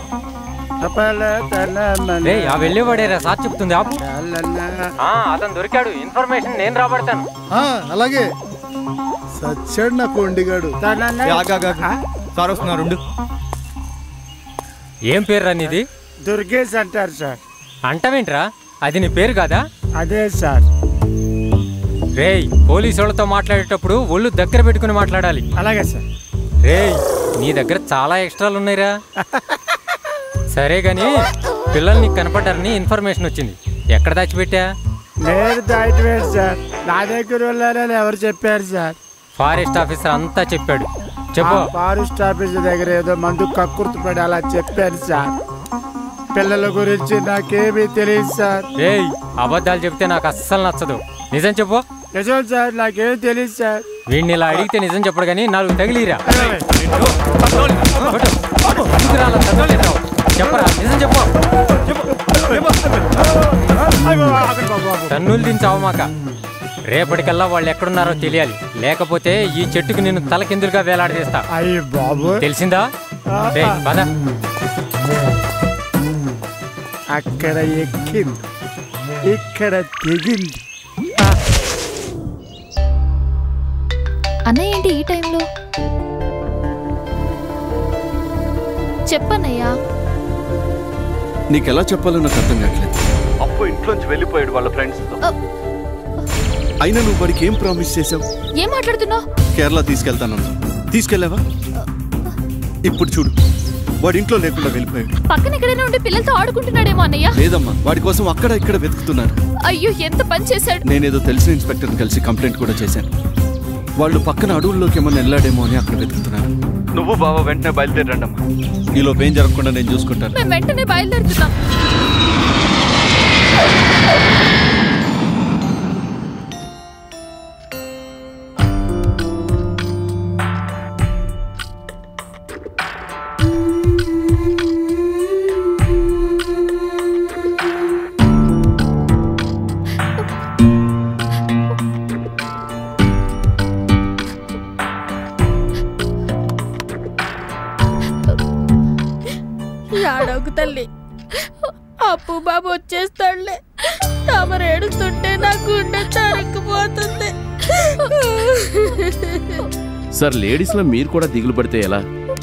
రేయ్, ఆ వెళ్ళేవాడేరా సార్ చెప్తుంది ఆపు ఆ, అతను దొరికాడు ఇన్ఫర్మేషన్ నేను రాబడతాను ఆ, అలాగే సచ్చాడు నా కొండిగాడు సార్ వస్తున్నారు ఉండు. ఏం పేరు నీది దుర్గేష్ అంటారు సార్ అంటవేంట్రా అది నీ పేరు కాదా అదే సార్ రేయ్ పోలీసు వాళ్ళతో మాట్లాడేటప్పుడు ఒళ్ళు దగ్గర పెట్టుకుని మాట్లాడాలి అలాగే సార్ రేయ్ నీ దగ్గర చాలా ఎక్స్ట్రాలు ఉన్నాయిరా సరే గాని పిల్లలు నీకు కనపడ్డారని ఇన్ఫర్మేషన్ వచ్చింది ఎక్కడ దాచిపెట్టా నేను దాటివేడు సార్ నా దగ్గర వెళ్ళారని ఎవరు చెప్పారు సార్ ఫారెస్ట్ ఆఫీసర్ అంతా చెప్పాడు చెప్పు ఆ ఫారెస్ట్ ఆఫీస్ దగ్గర ఏదో మందు కక్కుర్తి పడి అలా చెప్పారు సార్ పిల్లల గురించి నాకేమీ తెలియదు సార్ రేయ్ అబద్ధాలు చెప్తే నాకు అస్సలు నచ్చదు నిజం చెప్పు నిజం సార్ నాకేం తెలియదు సార్ వీడిని ఇలా అడిగితే నిజం చెప్పడు కానీ నాలుగు తగిలిరా ఎందుకు రాలా చదవలేదావు? చెప్పరా నిజం చెప్పు తన్నులు దించావు మాక రేపటికల్లా వాళ్ళు ఎక్కడున్నారో తెలియాలి లేకపోతే ఈ చెట్టుకు నిన్ను తలకిందులుగా వేలాడదీస్తా అయ్యి బాబు తెలిసిందా రేయ్, పద అక్కడ ఎక్కింది ఇక్కడ తెగింది అన్నయ్య ఏంటి ఈ టైంలో చెప్పన్నయ్యా నీకెలా చెప్పాలో నాకు అర్థం కావట్లేదు అప్పు ఇంట్లోంచి వెళ్ళిపోయాడు వాళ్ళ ఫ్రెండ్స్ అయినా నువ్వు వాడికి ఏం ప్రామిస్ చేసావు ఏం మాట్లాడుతున్నావు కేరళ తీసుకెళ్తానన్నా తీసుకెళ్ళావా ఇప్పుడు చూడు వాడి ఇంట్లో లేకుండా వెళ్ళిపోయాడు పక్కన ఎక్కడైనా ఉండి పిల్లలతో ఆడుకుంటున్నాడేమో అన్నయ్య లేదమ్మా వాడి కోసం అక్కడ ఇక్కడ వెతుకుతున్నారు అయ్యో ఎంత పని చేశాడు నేనేదో తెలిసిన ఇన్స్పెక్టర్ని కలిసి కంప్లైంట్ కూడా చేశాను వాళ్ళు పక్కన అడవుల్లోకి ఏమన్నా వెళ్ళాడేమో అని అక్కడ వెతుకుతున్నారు నువ్వు బావ వెంటనే బయలుదేరండమ్మా ఈలోపు ఏం జరగకుండా నేను చూసుకుంటాను మేము వెంటనే బయలుదేరుతున్నాం ఏడవకు తల్లి అప్పు బాబు వచ్చేస్తాడులే తమరు ఏడుస్తుంటే నా గుండె తరుక్కుపోతుంది సార్ లేడీస్లో మీరు కూడా దిగులు పడితే ఎలా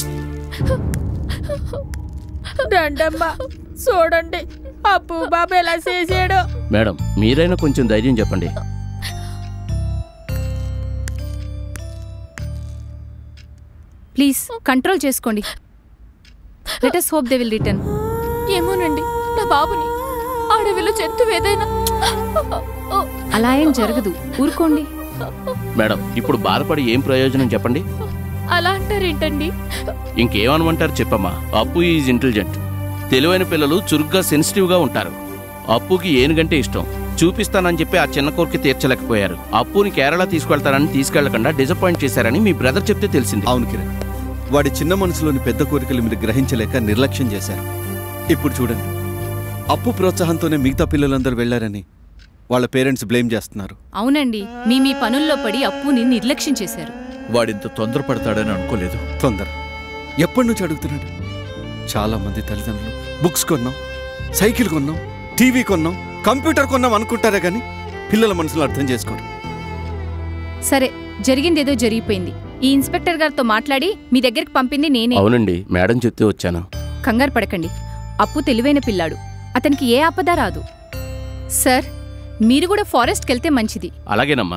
రండమ్మా చూడండి అప్పు బాబు ఎలా చేసాడో మేడం మీరైనా కొంచెం ధైర్యం చెప్పండి ప్లీజ్ కంట్రోల్ చేసుకోండి let us hope they will return ఏమోనండి నా బాబుని అడవిలో జంతువు ఏదైనా అలా ఏం జరగదు ఊరుకోండి మేడం ఇప్పుడు బాధపడి ఏం ప్రయోజనం చెప్పండి అలా అంటారేంటండి ఇంకేమనమంటారు చెప్పమ్మా అప్పు ఈజ్ ఇంటెలిజెంట్ తెలివైన పిల్లలు చురుగ్గా సెన్సిటివ్గా ఉంటారు అప్పుకి ఏనుగంటే ఇష్టం చూపిస్తానని చెప్పి ఆ చిన్న కోరిక తీర్చలేకపోయారు అప్పుని కేరళ తీసుకెళ్తానని తీసుకెళ్లకుండా డిసప్పాయింట్ చేశారని మీ బ్రదర్ చెప్తే తెలిసింది అవును కిరణ్ వాడి చిన్న మనసులోని పెద్ద కోరికలు మీరు గ్రహించలేక నిర్లక్ష్యం చేశారు ఇప్పుడు చూడండి అప్పు ప్రోత్సాహంతోనే మిగతా పిల్లలందరూ వెళ్లారని వాళ్ళ పేరెంట్స్ బ్లేమ్ చేస్తున్నారు అవునండి మీ మీ పనుల్లో పడి అప్పుని నిర్లక్ష్యం చేశారు వాడింత తొందరపడతాడని అనుకోలేదు తొందర ఎప్పటి నుంచి అడుగుతున్నాడు చాలా మంది తల్లిదండ్రులు బుక్స్ కొన్నాం సైకిల్ కొన్నాం టీవీ కొన్నాం కంప్యూటర్ కొన్నాం అనుకుంటారే కానీ పిల్లల మనసులో అర్థం చేసుకోరు సరే జరిగిందేదో జరిగిపోయింది ఈ ఇన్స్పెక్టర్ గారితో మాట్లాడి మీ దగ్గరికి పంపింది నేనే అవునండి మేడం చెప్తే వచ్చాను కంగారు పడకండి అప్పు తెలివైన పిల్లాడు అతనికి ఏ ఆపద రాదు సార్ మీరు కూడా ఫారెస్ట్కి వెళ్తే మంచిది అలాగేనమ్మా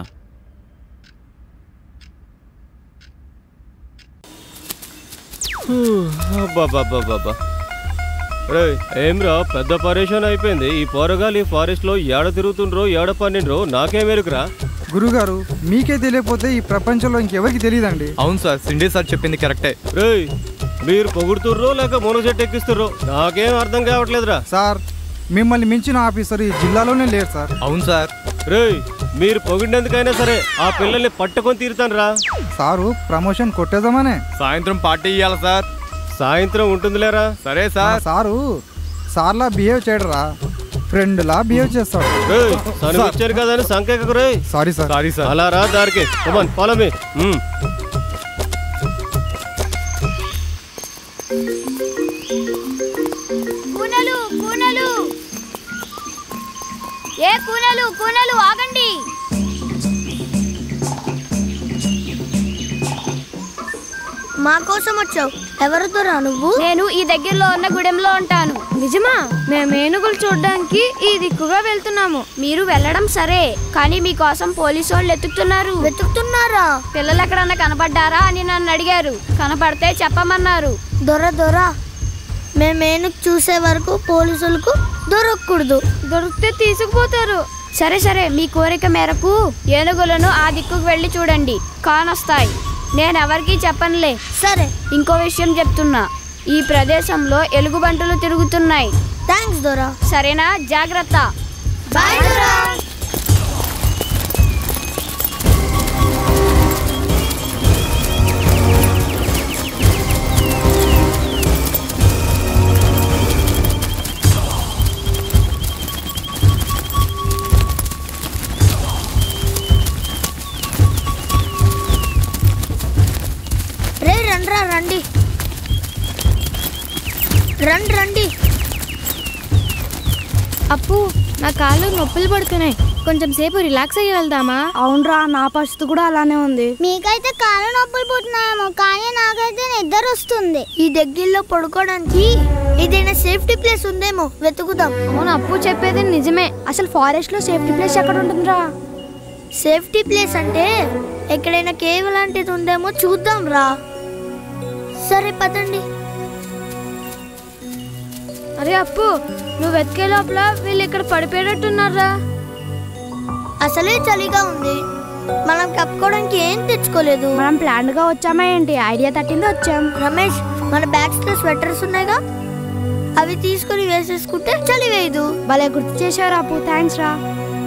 అబ్బాబ్బాబ్బాబ్బా రే ఏమ్రా పెద్ద పరేషాన్ అయిపోయింది ఈ పోరగాలు ఈ ఫారెస్ట్ లో ఏడ తిరుగుతుండ్రో ఏడ పన్నిండ్రో నాకేమెరుకురా గురుగారు మీకే తెలియకపోతే ఈ ప్రపంచంలో ఇంకెవరికి తెలియదండి అవును సార్ సిండే సార్ చెప్పింది కరెక్టే రేయ్ మీరు పొగుడుతుర్రో లేక మునగ చెట్టు ఎక్కిస్తుర్రో నాకేం అర్థం కావట్లేదురా సార్ మిమ్మల్ని మించిన ఆఫీసర్ ఈ జిల్లాలోనే లేరు సార్ అవును సార్ రేయ్ మీరు పొగిడినందుకైనా సరే ఆ పిల్లల్ని పట్టుకొని తీరుతానురా సారు ప్రమోషన్ కొట్టేద్దామనే సాయంత్రం పార్టీ ఇవ్వాలి సార్ సాయంత్రం ఉంటుందిలేరా సరే మన సార్ సారు సార్లా బిహేవ్ చేయడరా ఫ్రెండ్లా బిహేవ్ చేస్తాడు రేయ్ తను వచ్చారు కదా అని సంకేకకు రేయ్ సారీ సార్ సారీ సార్ అలా రా దారికి కమాన్ ఫాలో మీ కూనలు కూనలు ఏ కూనలు కూనలు ఆగండి మా కోసం వచ్చావు ఎవరితోరా నువ్వు నేను ఈ దగ్గరలో ఉన్న గుడెంలో ఉంటాను నిజమా మేము ఏనుగులు చూడడానికి ఈ దిక్కుగా వెళ్తున్నాము మీరు వెళ్ళడం సరే కానీ మీకోసం పోలీసు వాళ్ళు వెతుకుతున్నారు వెతుకుతున్నారా పిల్లలు ఎక్కడన్నా కనపడ్డారా అని నన్ను అడిగారు కనపడితే చెప్పమన్నారు దొర దొర మేమేనుకు చూసే వరకు పోలీసులకు దొరకకూడదు దొరికితే తీసుకుపోతారు సరే సరే మీ కోరిక మేరకు ఏనుగులను ఆ దిక్కుకు వెళ్ళి చూడండి కానొస్తాయి నేను ఎవరికీ చెప్పనులే సరే ఇంకో విషయం చెప్తున్నా ఈ ప్రదేశంలో ఎలుగుబంటులు తిరుగుతున్నాయి థ్యాంక్స్ దొరా సరేనా జాగ్రత్త బాయ్ దొరా రే రండ్రా రండి రండి రండి అప్పు నా కాళ్ళు నొప్పులు పడుతున్నాయి కొంచెం సేపు రిలాక్స్ అయ్యి వెళ్దామా అవునరా నా పరిస్థితి కూడా అలానే ఉంది మీకైతే కాళ్ళు నొప్పులు పుట్టినాయేమో కానీ నాకైతే నిద్ర వస్తుంది ఈ దగ్గరలో పడుకోవడానికి ఏదైనా సేఫ్టీ ప్లేస్ ఉందేమో వెతుకుదాం అవును అప్పు చెప్పేది నిజమే అసలు ఫారెస్ట్ లో సేఫ్టీ ప్లేస్ ఎక్కడ ఉంటుందిరా సేఫ్టీ ప్లేస్ అంటే ఎక్కడైనా కేవ్ లాంటిది ఉందేమో చూద్దాం రా సరే పదండి అరే అప్పు నువ్వు వెతికే లోపల వీళ్ళు ఇక్కడ పడిపోయేటట్టున్నారా అసలే చలిగా ఉంది మనం కప్పుకోవడానికి ఏం తెచ్చుకోలేదు మనం ప్లాన్ గా వచ్చామా ఏంటి ఐడియా తట్టింది వచ్చాం రమేష్ మన బ్యాగ్స్ లో స్వెటర్స్ ఉన్నాయిగా అవి తీసుకొని వేసేసుకుంటే చలి వేయదు భలే గుర్తు చేశారు అప్పు థ్యాంక్స్ రా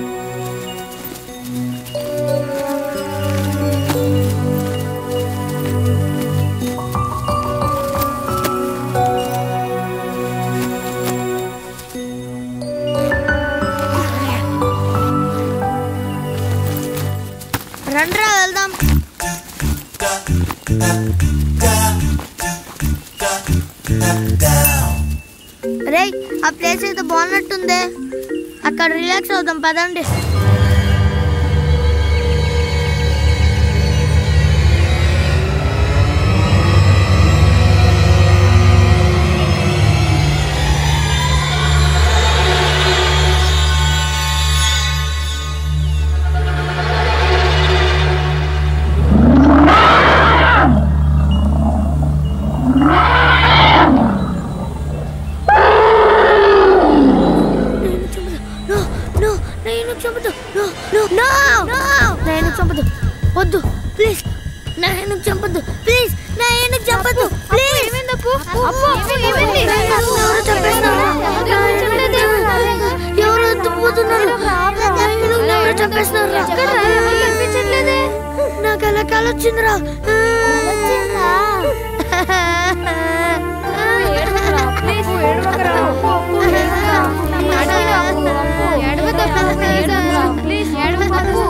రండ్రా వెళ్దాం రే ఆ ప్లేస్ అయితే బాగున్నట్టుందే అక్కడ రిలాక్స్ అవుదాం పదండి నో నేను చంపదు నో నో నో నో నేను చంపదు వద్దు ప్లీజ్ నేను చంపదు ప్లీజ్ నేను చంపదు ప్లీజ్ ఏమైందప్పు అప్పు అప్పు ఏమైంది ఎవరు చంపేస్తున్నారు ఎవరు ఎత్తుకుపోతున్నారు ఎవరు చంపేస్తున్నారు కనిపించట్లేదే నాకు అలా కాలొచ్చిందిరా ప్లీజ్ ఏడవకు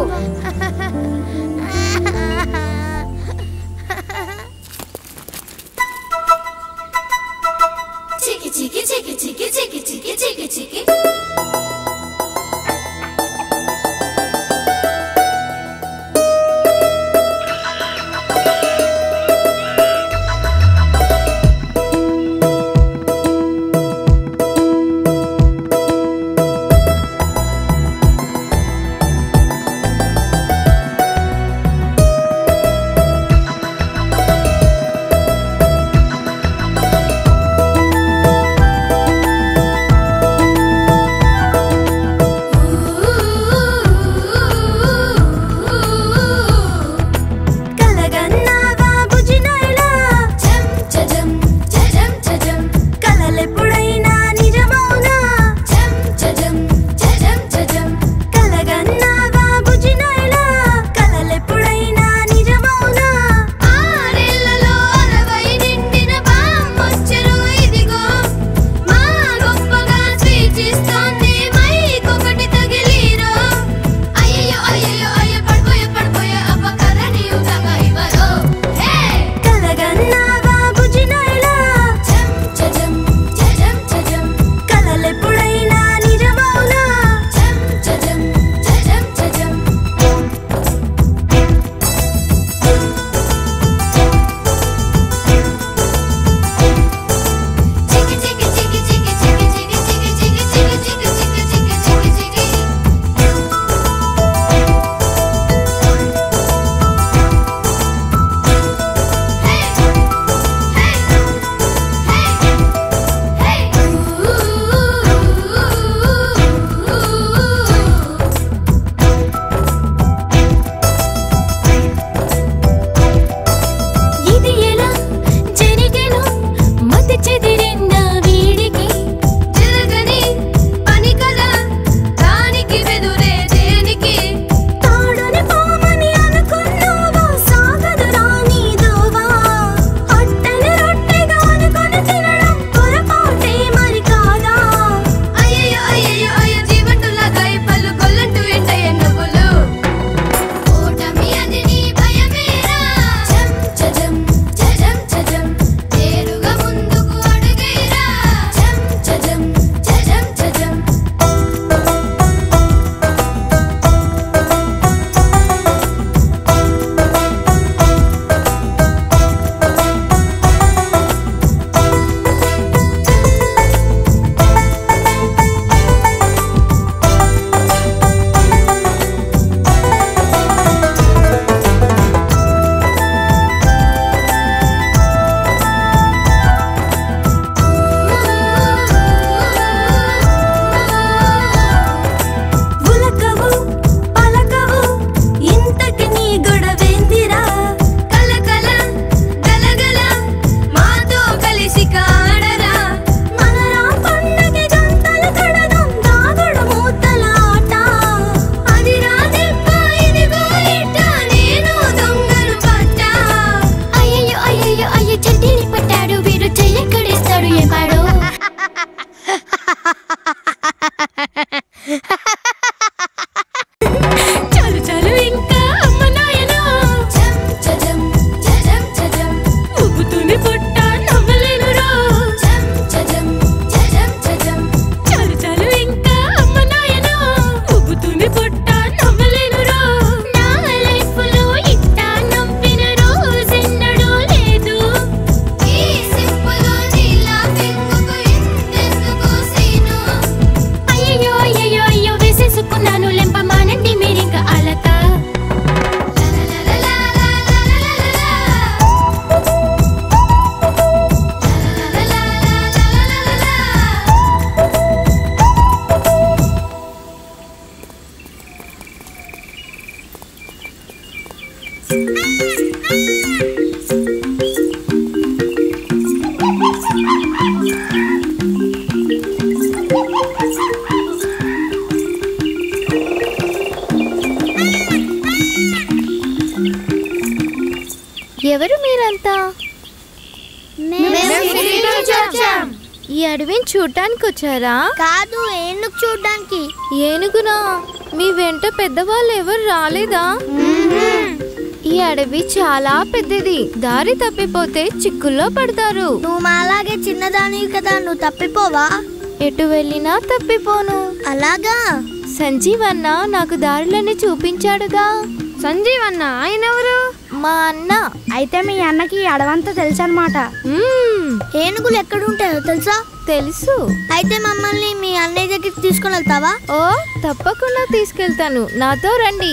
ఎవరు మీరంతా మేము సిటీ నుంచి వచ్చాం. ఈ అడవిని చూడటానికి వచ్చారా కాదు ఏనుగు చూడడానికి ఏనుగునా మీ వెంట పెద్దవాళ్ళు ఎవరు రాలేదా ఈ అడవి చాలా పెద్దది దారి తప్పిపోతే చిక్కుల్లో పడతారు నువ్వు మాలాగే చిన్నదానివి కదా నువ్వు తప్పిపోవా ఎటు వెళ్ళినా తప్పిపోను అలాగా సంజీవన్న నాకు దారులని చూపించాడుగా సంజీవన్న ఆయన ఎవరు మా అన్న అయితే మీ అన్నకి ఈ అడవంతా తెలుసు అనమాట ఏనుగులు ఎక్కడుంటాయో తెలుసా తెలుసు అయితే మమ్మల్ని మీ అన్నయ్య దగ్గరికి తీసుకుని వెళ్తావా ఓ తప్పకుండా తీసుకెళ్తాను నాతో రండి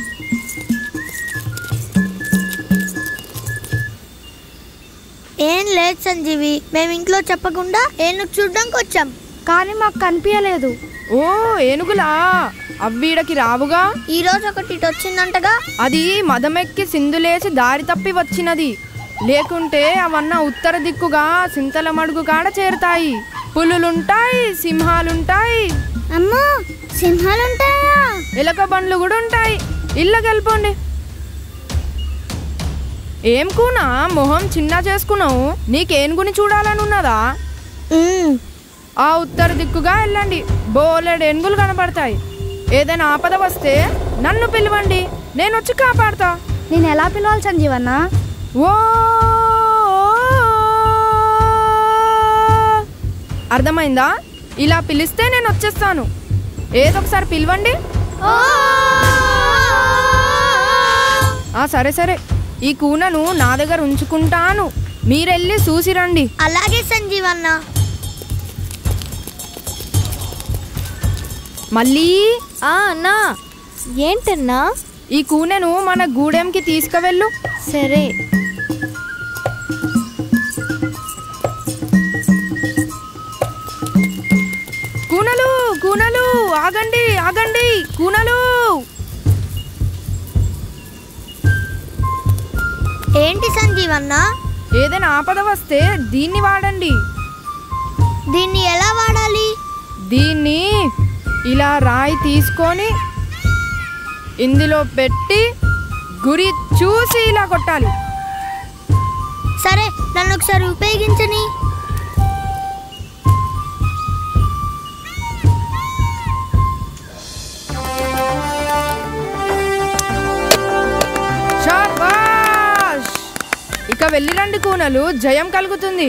ఏం లేదు సంజీవి మేము ఇంట్లో చెప్పకుండా ఏనుగు చూడడానికి వచ్చాం కానీ మాకు కనిపించలేదు ఓ ఏనుగులా అవ్వీడకి రావుగా ఈ రోజు ఒకటి ఇటు వచ్చిందంటగా అది మదమెక్కి సింధులేసి దారి తప్పి వచ్చినది లేకుంటే అవన్న ఉత్తర దిక్కుగా సింతల మడుగు కాడ చేరుతాయి పులులుంటాయి సింహాలుంటాయి అమ్మో సింహాలుంటాయా ఎలక బండ్లు కూడా ఉంటాయి ఇళ్ళకెళ్ళిపోండి ఏం కూనా మొహం చిన్న చేసుకున్నావు నీకేనుగుని చూడాలని ఉన్నదా ఆ ఉత్తర దిక్కుగా వెళ్ళండి బోలెడు ఏనుగులు కనబడతాయి ఏదైనా ఆపద వస్తే నన్ను పిలవండి నేను వచ్చి కాపాడుతా నేను ఎలా పిలవాలి సంజీవన్న ఓ అర్థమైందా ఇలా పిలిస్తే నేను వచ్చేస్తాను ఏదో ఒకసారి పిలవండి ఆ సరే సరే ఈ కూనను నా దగ్గర ఉంచుకుంటాను మీరెళ్ళి చూసిరండి అలాగే సంజీవన్న మళ్ళీ ఆ అన్నా ఏంటన్నా ఈ కూనెను మన గూడెంకి తీసుకువెళ్ళు సరే కూనలు కూనలు ఆగండి ఆగండి కూనలు ఏంటి సంజీవన్న ఏదైనా ఆపద వస్తే దీన్ని వాడండి దీన్ని ఎలా వాడాలి దీన్ని ఇలా రాయి తీసుకొని ఇందులో పెట్టి గురి చూసి ఇలా కొట్టాలి సరే నన్ను ఒకసారి ఉపయోగించని షాబాష్ ఇక వెళ్ళిరండి కూనలు జయం కలుగుతుంది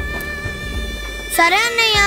సరే అన్నయ్య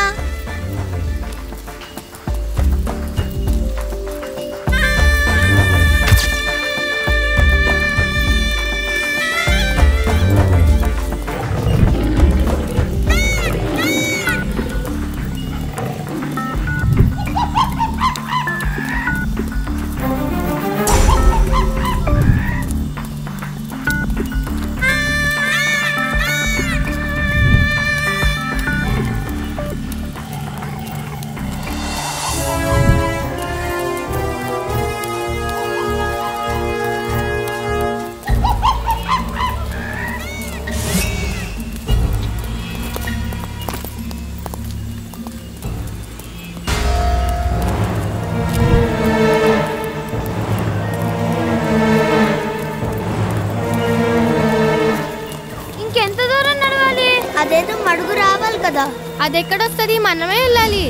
ఇంకెంత దూరం నడవాలి అదేదో మడుగు రావాలి కదా అది ఎక్కడొస్తుంది మనమే వెళ్ళాలి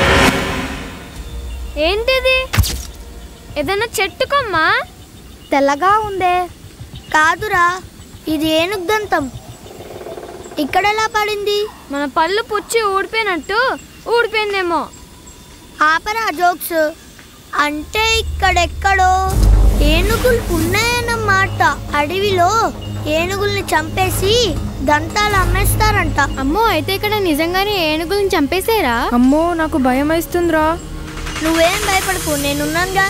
ఏంటిది ఏదైనా చెట్టు కొమ్మా తెల్లగా ఉందే కాదురా ఇది ఏనుగు దంతం ఇక్కడ ఎలా పడింది మన పళ్ళు పుచ్చి ఊడిపోయినట్టు ఊడిపోయిందేమో ఆపరా జోక్స్ అంటే ఇక్కడెక్కడో ఏనుగులు ఉన్నాయన్నమాట అడవిలో ఏనుగుల్ని చంపేసి దంతాలు అమ్మేస్తారంట అమ్మో అయితే ఇక్కడ నిజంగానే ఏనుగుల్ని చంపేశారా అమ్మో నాకు భయం వేస్తుందిరా నువ్వేం భయపడకు నేనున్నానుగా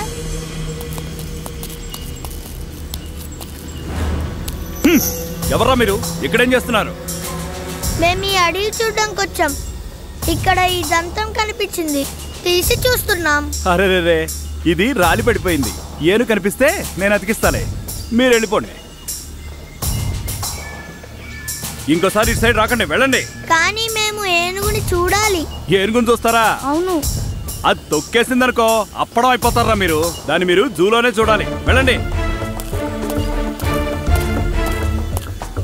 ఎవర్రా మీరు ఇక్కడేం చేస్తున్నారు మేము ఈ అడవి చూడడానికి వచ్చాం ఇక్కడ ఈ దంతం కనిపించింది తీసి చూస్తున్నాం అరే రే రే ఇది రాలి పడిపోయింది ఏను కనిపిస్తే నేను అతికిస్తాలే మీరు వెళ్ళిపోండి ఇంకోసారి ఇటు సైడ్ రాకండి వెళ్ళండి కానీ మేము ఏనుగుని చూడాలి ఏనుగుని చూస్తారా అవును అది తొక్కేసిందనుకో అప్పడం అయిపోతారా మీరు దాన్ని మీరు జూలోనే చూడాలి వెళ్ళండి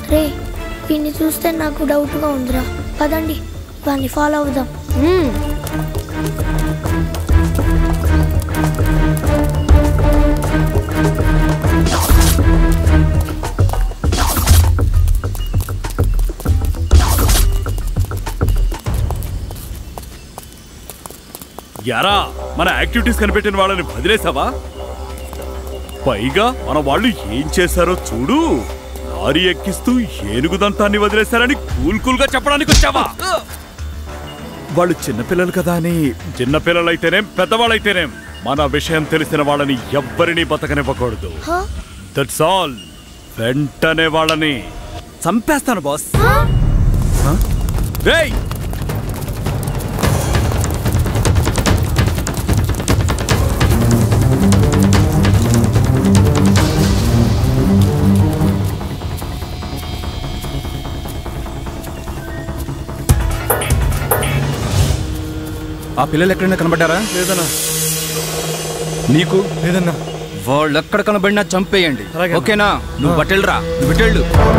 రే వీడిని చూస్తే నాకు డౌట్గా ఉందిరా పదండి వాడిని ఫాలో అవుదాం యారా మన యాక్టివిటీస్ కనిపెట్టిన వాళ్ళని వదిలేసావా పైగా మన వాళ్ళు ఏం చేశారో చూడు లారీ ఎక్కిస్తూ ఏనుగు దంతాన్ని వదిలేశారని కూల్ కూల్ గా చెప్పడానికి వచ్చావా వాళ్ళు చిన్నపిల్లలు కదా అని చిన్నపిల్లలైతేనేం పెద్దవాళ్ళైతేనేం మన విషయం తెలిసిన వాళ్ళని ఎవ్వరినీ బతకనివ్వకూడదు దట్స్ ఆల్ వెంటనే వాళ్ళని చంపేస్తాను బాస్ రేయ్ ఆ పిల్లలు ఎక్కడైనా కనబడ్డారా లేదన్నా నీకు లేదన్నా వాళ్ళు ఎక్కడ కనబడినా చంపేయండి ఓకేనా నువ్వు బట్టెళ్ళరా నువ్వు బట్టెళ్ళు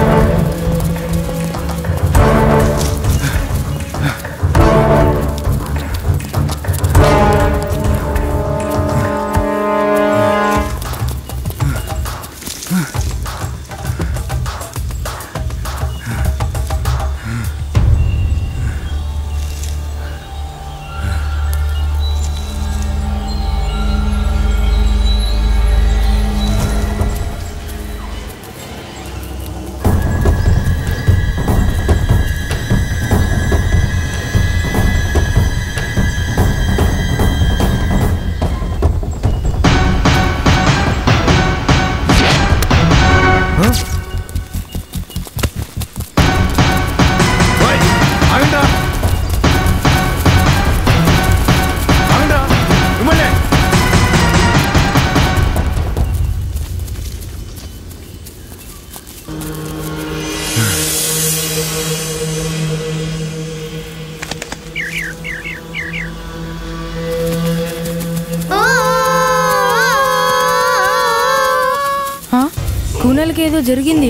కూనలకి ఏదో జరిగింది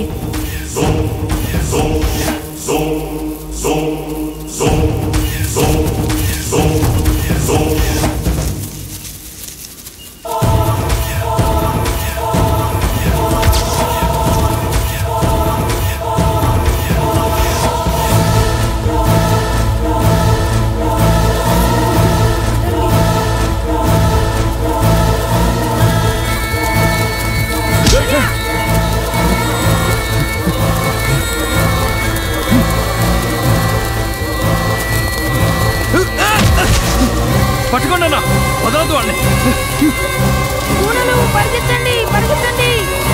పట్టుకోండి అన్న వదలదు వాళ్ళని కూనలు పరిగెత్తండి పరిగెత్తండి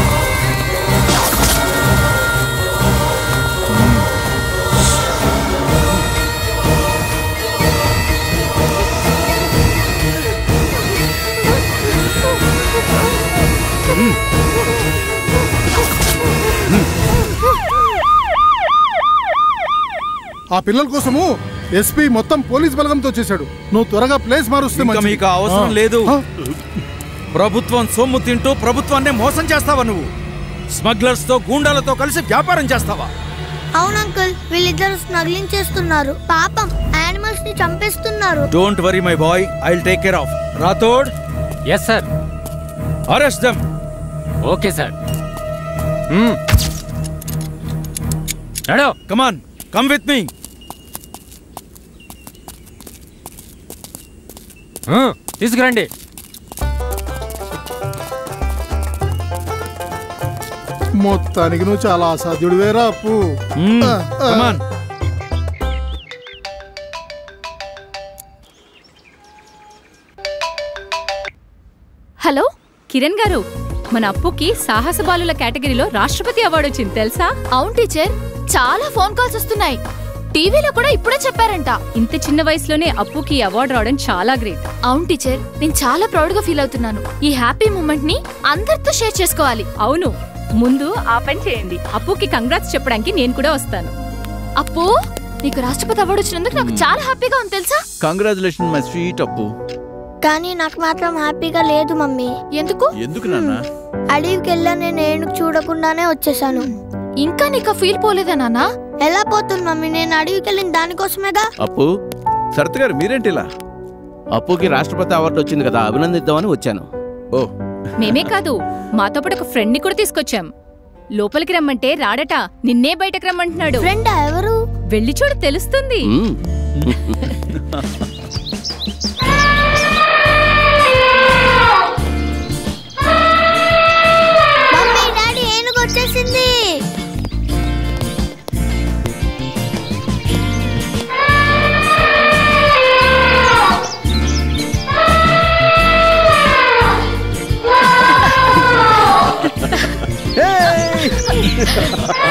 ఆ పిల్లల కోసము ఎస్పీ మొత్తం పోలీస్ బలగంతో చేశాడు నువ్వు త్వరగా ప్లేస్ మారుస్తే ఇంకా మంచిది. మీకు ఆ అవసరం ఆ. లేదు ఆ. ప్రభుత్వం సొమ్ము తింటూ ప్రభుత్వాన్నే మోసం చేస్తావా నువ్వు స్మగ్లర్స్ తో గూండాలతో కలిసి వ్యాపారం చేస్తావా అవును అంకుల్ వీళ్ళిద్దరు స్మగ్లింగ్ చేస్తున్నారు పాపం యానిమల్స్ ని చంపేస్తున్నారు don't worry my boy I will take care of Rathod yes sir arrest them okay sir నడో కమాన్ కమ్ విత్ మీ తీసుకురండి మొత్తానికి నువ్వు చాలా అసాధ్యుడు వేరా అప్పు ఆ, ఆ. కమాన్ హలో కిరణ్ గారు మన అప్పుకి సాహస బాలుల కేటగిరీలో రాష్ట్రపతి అవార్డు వచ్చింది తెలుసా అవును టీచర్ చాలా ఫోన్ కాల్స్ వస్తున్నాయి టీవీలో కూడా ఇప్పుడే చెప్పారంట ఇంత చిన్న వయసులోనే అప్పుకి ఈ అవార్డు రావడం చాలా గ్రేట్ అవును టీచర్ నేను చాలా ప్రౌడ్ గా ఫీల్ అవుతున్నాను ఈ హ్యాపీ మూమెంట్ ని అందరితో షేర్ చేసుకోవాలి అవును ముందు ఆ పని చేయండి అప్పుకి కంగ్రాట్స్ చెప్పడానికి నేను కూడా వస్తాను అప్పు నీకు రాష్ట్రపతి అవార్డు వచ్చినందుకు నాకు చాలా హ్యాపీగా ఉంది తెలుసా కంగ్రాచులేషన్ మై స్వీట్ అప్పు కానీ నాకు మాత్రం హ్యాపీగా లేదు మమ్మీ ఎందుకు ఎందుకు నాన్న అడవికి వెళ్ళా నేను ఏనుగు చూడకుండానే వచ్చేసాను ఇంకా నీకు ఫీల్ పోలేదా నాన్నా ఎలా పోతుంది మమ్మీ నేను అడవికి వెళ్ళిన దానికోసమేగా అప్పు శరత్ గారు మీరేంటి ఇలా అప్పుకి రాష్ట్రపతి అవార్డు వచ్చింది కదా అభినందిద్దామని వచ్చాను ఓ మేమే కాదు మాతో పాటు ఒక ఫ్రెండ్ ని కూడా తీసుకొచ్చాం లోపలికి రమ్మంటే రాడట నిన్నే బయటకు రమ్మంటున్నాడు ఫ్రెండ్ ఎవరు వెళ్ళి చూడు తెలుస్తుంది మ్మ్. మమ్మీ డాడీ ఏనుగు వచ్చేసింది Hey!